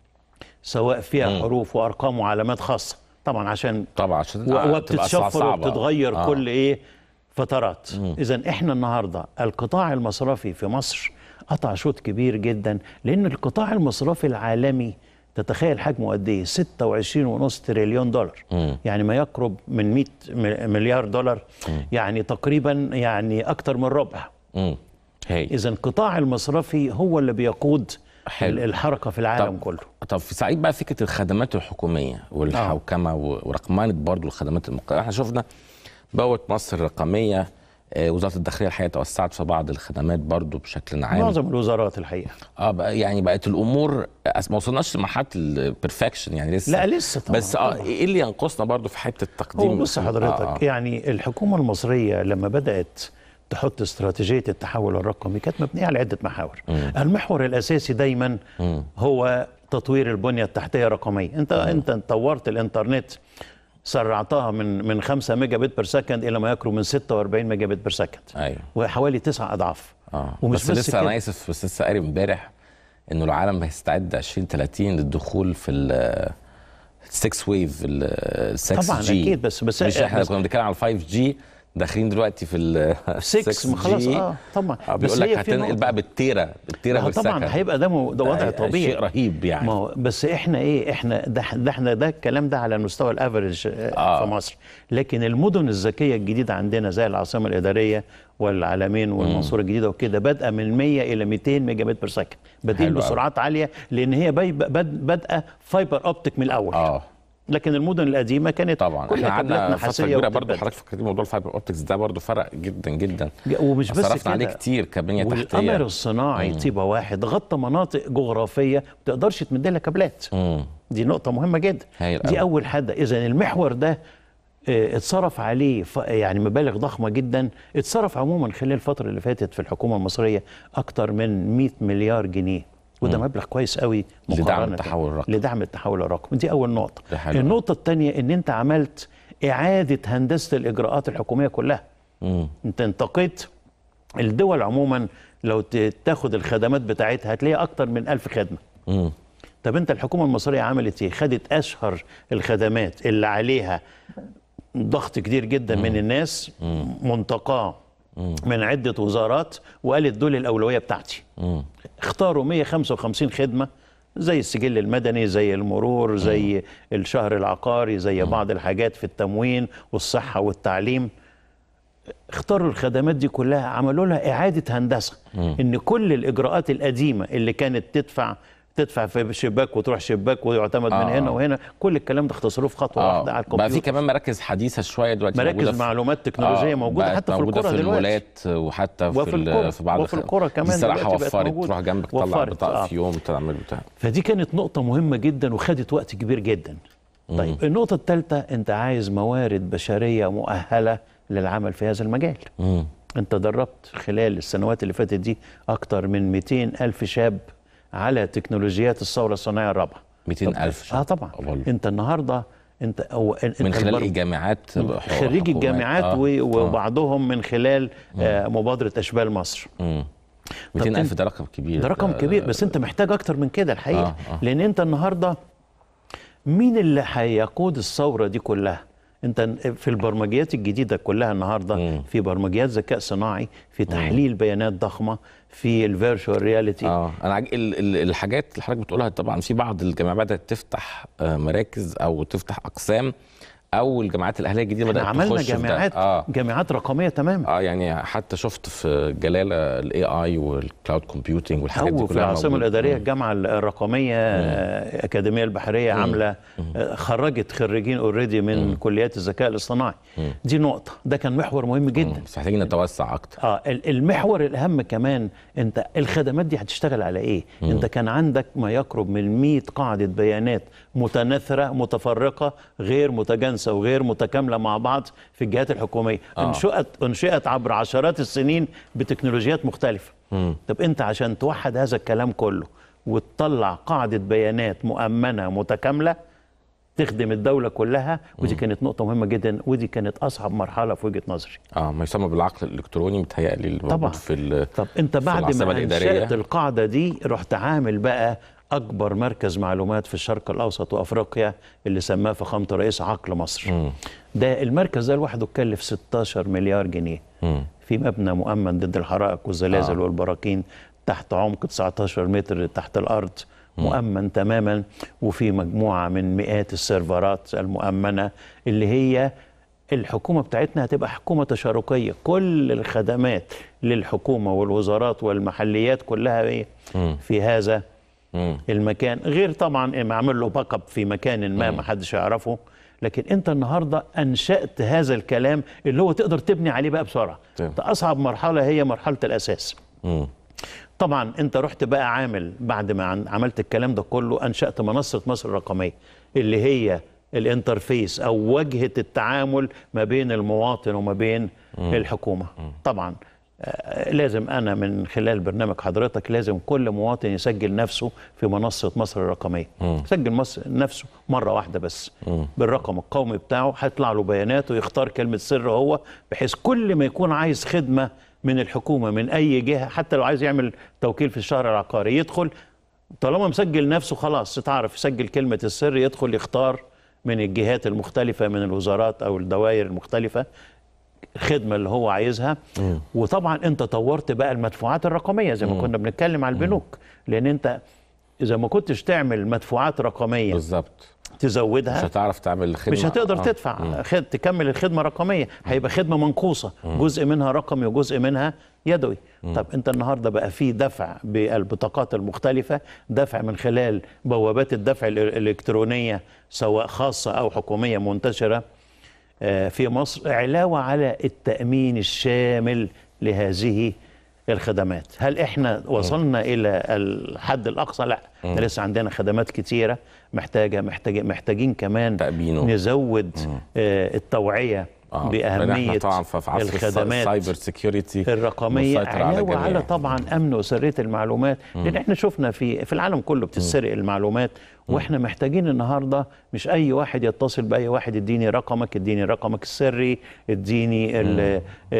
سواء فيها حروف وارقام وعلامات خاصه طبعا عشان طبعا عشان و- تبقى وبتتشفر صعبة. وبتتغير آه. كل ايه فترات اذا احنا النهارده القطاع المصرفي في مصر قطع شوط كبير جدا لان القطاع المصرفي العالمي تتخيل حجمه قد ايه 26.5 تريليون دولار مم. يعني ما يقرب من 100 م- مليار دولار يعني تقريبا يعني اكتر من ربع مم. هي اذا القطاع المصرفي هو اللي بيقود حلو. الحركه في العالم طب- كله طب في سعيد بقى فكره الخدمات الحكوميه والحوكمه و- ورقمنه برضو الخدمات المقررة احنا شفنا بوت مصر الرقميه آه، وزاره الداخليه الحقيقه توسعت في بعض الخدمات برضو بشكل عام معظم الوزارات الحقيقه اه بقى يعني بقت الامور أس- ما وصلناش لمرحله البرفكشن يعني لسه لا، لسه طبعاً، بس اه طبعاً. ايه اللي ينقصنا برضو في حته التقديم هو بص حضرتك آه، آه. يعني الحكومة المصرية لما بدأت تحط استراتيجية التحول الرقمي كانت مبنية على عدة محاور المحور الأساسي دايما هو تطوير البنية التحتية الرقمية انت انت طورت الانترنت سرعتها من من 5 ميجا بت بير سكند الى ما يقرب من 46 ميجا بت بير سكند ايوه وحوالي تسع اضعاف اه ومش بس, بس لسه كده. انا اسف بس لسه قاري امبارح انه العالم هيستعد 2030 للدخول في ال 6 ويف ال 6 طبعاً جي أكيد، بس- بس- مش احنا بس- كنا بنتكلم على 5 جي داخلين دلوقتي في ال 6 ما خلاص اه طبعا آه بيقول بس لك هي في هتنقل نقطة. بقى بالتيرا بالتيرا ما هو طبعا بالسكند. هيبقى ده مو- ده وضع ده طبيعي شيء رهيب يعني ما هو بس احنا ايه احنا ده, ده احنا ده الكلام ده على مستوى الافرج آه. آه. في مصر لكن المدن الذكيه الجديده عندنا زي العاصمه الاداريه والعالمين والمنصوره الجديده وكده بادئه من 100 الى 200 ميجا بت بير سكند بادئين حلو أوي. بسرعات عاليه لان هي باي- باد- بادئه فايبر اوبتيك من الاول اه لكن المدن القديمه كانت طبعا كلها احنا كابلات قعدنا فتره نحاسيه كبيره برضه وبتتبدل. حضرتك فكرتني موضوع الفايبر اوبتكس ده برضه فرق جدا جدا ومش بس صرفنا كده عليه كتير كبنيه تحتيه والقمر الصناعي مم. طيبه واحد غطى مناطق جغرافيه ما تقدرش تمد لها كابلات مم. دي نقطه مهمه جدا هايل دي أوي. اول حاجه اذا المحور ده آه، اتصرف عليه ف- يعني مبالغ ضخمه جدا اتصرف عموما خلال الفتره اللي فاتت في الحكومه المصريه اكتر من 100 مليار جنيه وده مم. مبلغ كويس قوي لدعم مقارنة التحول الرقمي. لدعم التحول الرقمي دي اول نقطه ده حلو. النقطه الثانيه ان انت عملت اعاده هندسه الاجراءات الحكوميه كلها مم. انت انتقيت الدول عموما لو ت- تاخد الخدمات بتاعتها هتلاقي اكتر من ألف خدمه مم. طب انت الحكومه المصريه عملت ايه خدت اشهر الخدمات اللي عليها ضغط كبير جدا من الناس منتقاه من عده وزارات وقالت دول الاولويه بتاعتي مم. اختاروا 155 خدمه زي السجل المدني زي المرور زي الشهر العقاري زي بعض الحاجات في التموين والصحه والتعليم اختاروا الخدمات دي كلها عملوا لها اعاده هندسه مم. ان كل الاجراءات القديمه اللي كانت تدفع تدفع في شباك وتروح شباك ويعتمد آه، من هنا آه. وهنا كل الكلام ده اختصروه في خطوه آه. واحده على بقى في الكمبيوتر كمان مراكز حديثه شويه دلوقتي مراكز موجودة في- معلومات تكنولوجية موجودة بقت حتى في موجودة القرى في دلوقتي. المولات وحتى في, وفي ال- القرى. في بعض وفي الخ- القرى كمان دي صراحه دلوقتي بقت وفرت موجودة. تروح جنبك تطلع وفرت، بطاقه آه. في يوم تعمل بتاع فدي كانت نقطة مهمة جدا وخدت وقت كبير جدا. طيب النقطة الثالثة أنت عايز موارد بشرية مؤهلة للعمل في هذا المجال. مم. أنت دربت خلال السنوات اللي فاتت دي أكتر من 200 ألف شاب على تكنولوجيات الثورة الصناعية الرابعة. 200 ألف اه طبعا أنت النهاردة أنت أو أنت من خلال البر- الجامعات من خريجي حكومات. الجامعات آه. و- آه. وبعضهم من خلال آه مبادرة أشبال مصر. مم. 200 ألف ده رقم كبير ده رقم كبير بس انت محتاج اكتر من كده الحقيقه آه، آه آه. آه. لان انت النهارده مين اللي هيقود الثوره دي كلها انت في البرمجيات الجديده كلها النهارده مم. في برمجيات ذكاء صناعي في تحليل بيانات ضخمه في الفيرتشوال رياليتي اه انا عج... ال... ال... الحاجات اللي حضرتك بتقولها طبعا في بعض الجامعات بدات تفتح آه، مراكز او تفتح اقسام او الجامعات الاهليه الجديده احنا بدات عملنا تخش في ده. جامعات اه جامعات رقميه تماما اه يعني حتى شفت في جلاله الاي اي والكلاود كومبيوتنج والحاجات دي او كلها في العاصمه موجودة. الاداريه الجامعه الرقميه آه، الاكاديميه البحريه عامله آه، خرجت خريجين اوريدي من كليات الذكاء الاصطناعي دي نقطه ده كان محور مهم جدا بس محتاجين نتوسع اكتر اه ال- المحور الاهم كمان انت الخدمات دي هتشتغل على ايه مم. انت كان عندك ما يقرب من 100 قاعده بيانات متناثره متفرقه غير متجانسه وغير متكامله مع بعض في الجهات الحكوميه آه. انشئت انشئت عبر عشرات السنين بتكنولوجيات مختلفه مم. طب انت عشان توحد هذا الكلام كله وتطلع قاعده بيانات مؤمنه متكامله تخدم الدوله كلها ودي كانت نقطه مهمه جدا ودي كانت اصعب مرحله في وجهه نظري اه ما يسمى بالعقل الالكتروني متهيألي اللي طبعا. موجود في ال... طب انت في بعد العاصمة ما الإدارية. انشات القاعده دي رحت عامل بقى اكبر مركز معلومات في الشرق الاوسط وافريقيا اللي سماه فخامه الرئيس عقل مصر مم. ده المركز ده لوحده كلف 16 مليار جنيه مم. في مبنى مؤمن ضد الحرائق والزلازل آه. آه. والبراكين تحت عمق 19 متر تحت الارض مؤمن تماما وفي مجموعه من مئات السيرفرات المؤمنه اللي هي الحكومه بتاعتنا هتبقى حكومه تشاركيه كل الخدمات للحكومه والوزارات والمحليات كلها ايه مم. في هذا مم. المكان غير طبعا إما اعمل له باك اب في مكان ما ما حدش يعرفه لكن انت النهارده انشات هذا الكلام اللي هو تقدر تبني عليه بقى بسرعه تمام. ده اصعب مرحله هي مرحله الاساس مم. طبعا انت رحت بقى عامل بعد ما عن- عملت الكلام ده كله انشات منصه مصر الرقميه اللي هي الانترفيس او واجهه التعامل ما بين المواطن وما بين مم. الحكومه طبعا آه، لازم انا من خلال برنامج حضرتك لازم كل مواطن يسجل نفسه في منصه مصر الرقميه مم. يسجل مصر نفسه مره واحده بس مم. بالرقم القومي بتاعه هيطلع له بياناته يختار كلمه سر هو بحيث كل ما يكون عايز خدمه من الحكومه من اي جهه حتى لو عايز يعمل توكيل في الشهر العقاري يدخل طالما مسجل نفسه خلاص تعرف يسجل كلمه السر يدخل يختار من الجهات المختلفه من الوزارات او الدوائر المختلفه الخدمه اللي هو عايزها وطبعا انت طورت بقى المدفوعات الرقميه زي ما كنا بنتكلم على البنوك لان انت اذا ما كنتش تعمل مدفوعات رقميه بالظبط تزودها مش هتعرف تعمل الخدمه مش هتقدر آه. تدفع مم. خد تكمل الخدمه رقميه هيبقى خدمه منقوصه جزء منها رقمي وجزء منها يدوي طب انت النهارده بقى في دفع بالبطاقات المختلفه دفع من خلال بوابات الدفع ال- الالكترونيه سواء خاصه او حكوميه منتشره آه، في مصر علاوه على التامين الشامل لهذه الخدمات هل احنا وصلنا الى الحد الاقصى لا مم. لسه عندنا خدمات كتيره محتاجه محتاجين محتاجين كمان تأمينه. نزود آه، التوعيه آه، لأن احنا باهميه طبعا في في عصر الخدمات السايبر سيكيورتي الرقميه مسيطر على علاوه الجميع. على طبعا امن وسريه المعلومات لان احنا شفنا في في العالم كله بتتسرق المعلومات واحنا محتاجين النهارده مش اي واحد يتصل باي واحد اديني رقمك اديني رقمك السري اديني ال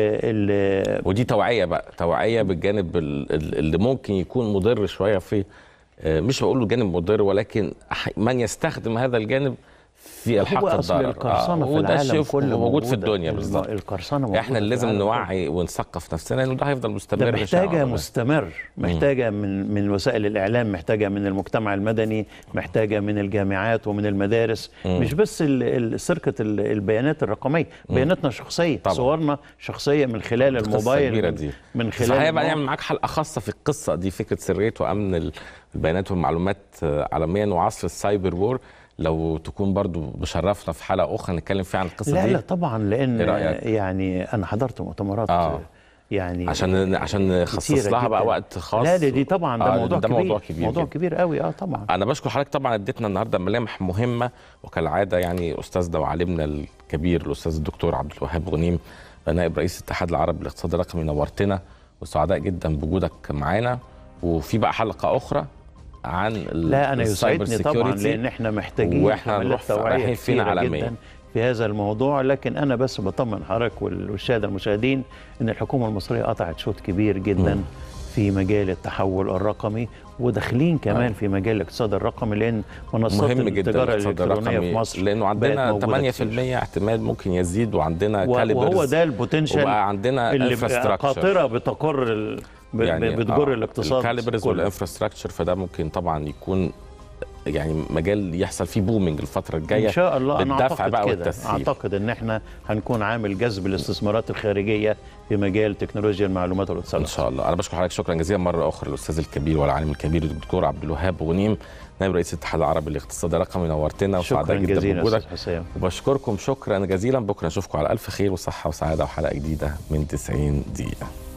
ال ودي توعيه بقى توعيه بالجانب ال- ال- اللي ممكن يكون مضر شويه في آه، مش بقول له جانب مضر ولكن أح- من يستخدم هذا الجانب في الحق هو اصل الضرر القرصنه في وده العالم شيء كله موجود في موجودة. الدنيا الم- بالظبط القرصنه موجودة احنا اللي في لازم العالم نوعي ونثقف نفسنا انه ده هيفضل مستمر ده إن شاء محتاجة الله. مستمر محتاجة من من وسائل الإعلام محتاجة من المجتمع المدني محتاجة من الجامعات ومن المدارس مم. مش بس ال- ال- سرقة ال- البيانات الرقمية بياناتنا شخصية طبعا. صورنا شخصية من خلال قصة الموبايل كبيرة من- دي من بس الحقيقة خلال بقى المو- نعمل معاك حلقة خاصة في القصة دي فكرة سرية وأمن ال- البيانات والمعلومات آه، عالميا وعصر السايبر وور لو تكون برضو بشرفنا في حلقة أخرى نتكلم فيها عن القصة لا دي لا طبعا لأن إيه رأيك؟ يعني أنا حضرت مؤتمرات آه. يعني عشان عشان نخصص كتيرة لها بقى جداً. وقت خاص لا دي, دي طبعا ده آه، موضوع ده كبير موضوع كبير موضوع جداً. كبير قوي اه طبعا انا بشكر حضرتك طبعا اديتنا النهارده ملامح مهمه وكالعاده يعني استاذنا وعالمنا الكبير الاستاذ الدكتور عبد الوهاب غنيم نائب رئيس الاتحاد العربي للاقتصاد الرقمي نورتنا وسعداء جدا بوجودك معانا وفي بقى حلقه اخرى عن ال- لا انا السايبر يسعدني طبعا سيكيورتي. لان احنا محتاجين واحنا حملات نروح في- توعية رايحين فين كتيرة عالميا جدا في هذا الموضوع لكن انا بس بطمن حضرتك وال- والساده المشاهدين ان الحكومه المصريه قطعت شوط كبير جدا مم. في مجال التحول الرقمي وداخلين كمان آه. في مجال الاقتصاد الرقمي لان منصات مهم جدا التجاره الاقتصاد الالكترونيه الرقمي في مصر لانه بقت عندنا موجودة 8% احتمال ممكن يزيد وعندنا و- كاليبرز وهو ده البوتنشال وبقى عندنا اللي infrastructure. قاطره بتقر ال... ب- ب- بتجر الاقتصاد الكاليبرز كله. والانفراستراكشر فده ممكن طبعا يكون يعني مجال يحصل فيه بومينج الفتره الجايه ان شاء الله انا بالدفع اعتقد بقى كده والتسهيل اعتقد ان احنا هنكون عامل جذب الاستثمارات الخارجيه في مجال تكنولوجيا المعلومات والاتصالات ان شاء الله انا بشكر حضرتك شكرا جزيلا مره اخرى الاستاذ الكبير والعالم الكبير الدكتور عبد الوهاب غنيم نائب رئيس الاتحاد العربي للاقتصاد الرقمي نورتنا شكراً وسعداء جدا جزيلاً بوجودك أستاذ حسام. وبشكركم شكرا جزيلا بكره نشوفكم على الف خير وصحه وسعاده وحلقه جديده من 90 دقيقه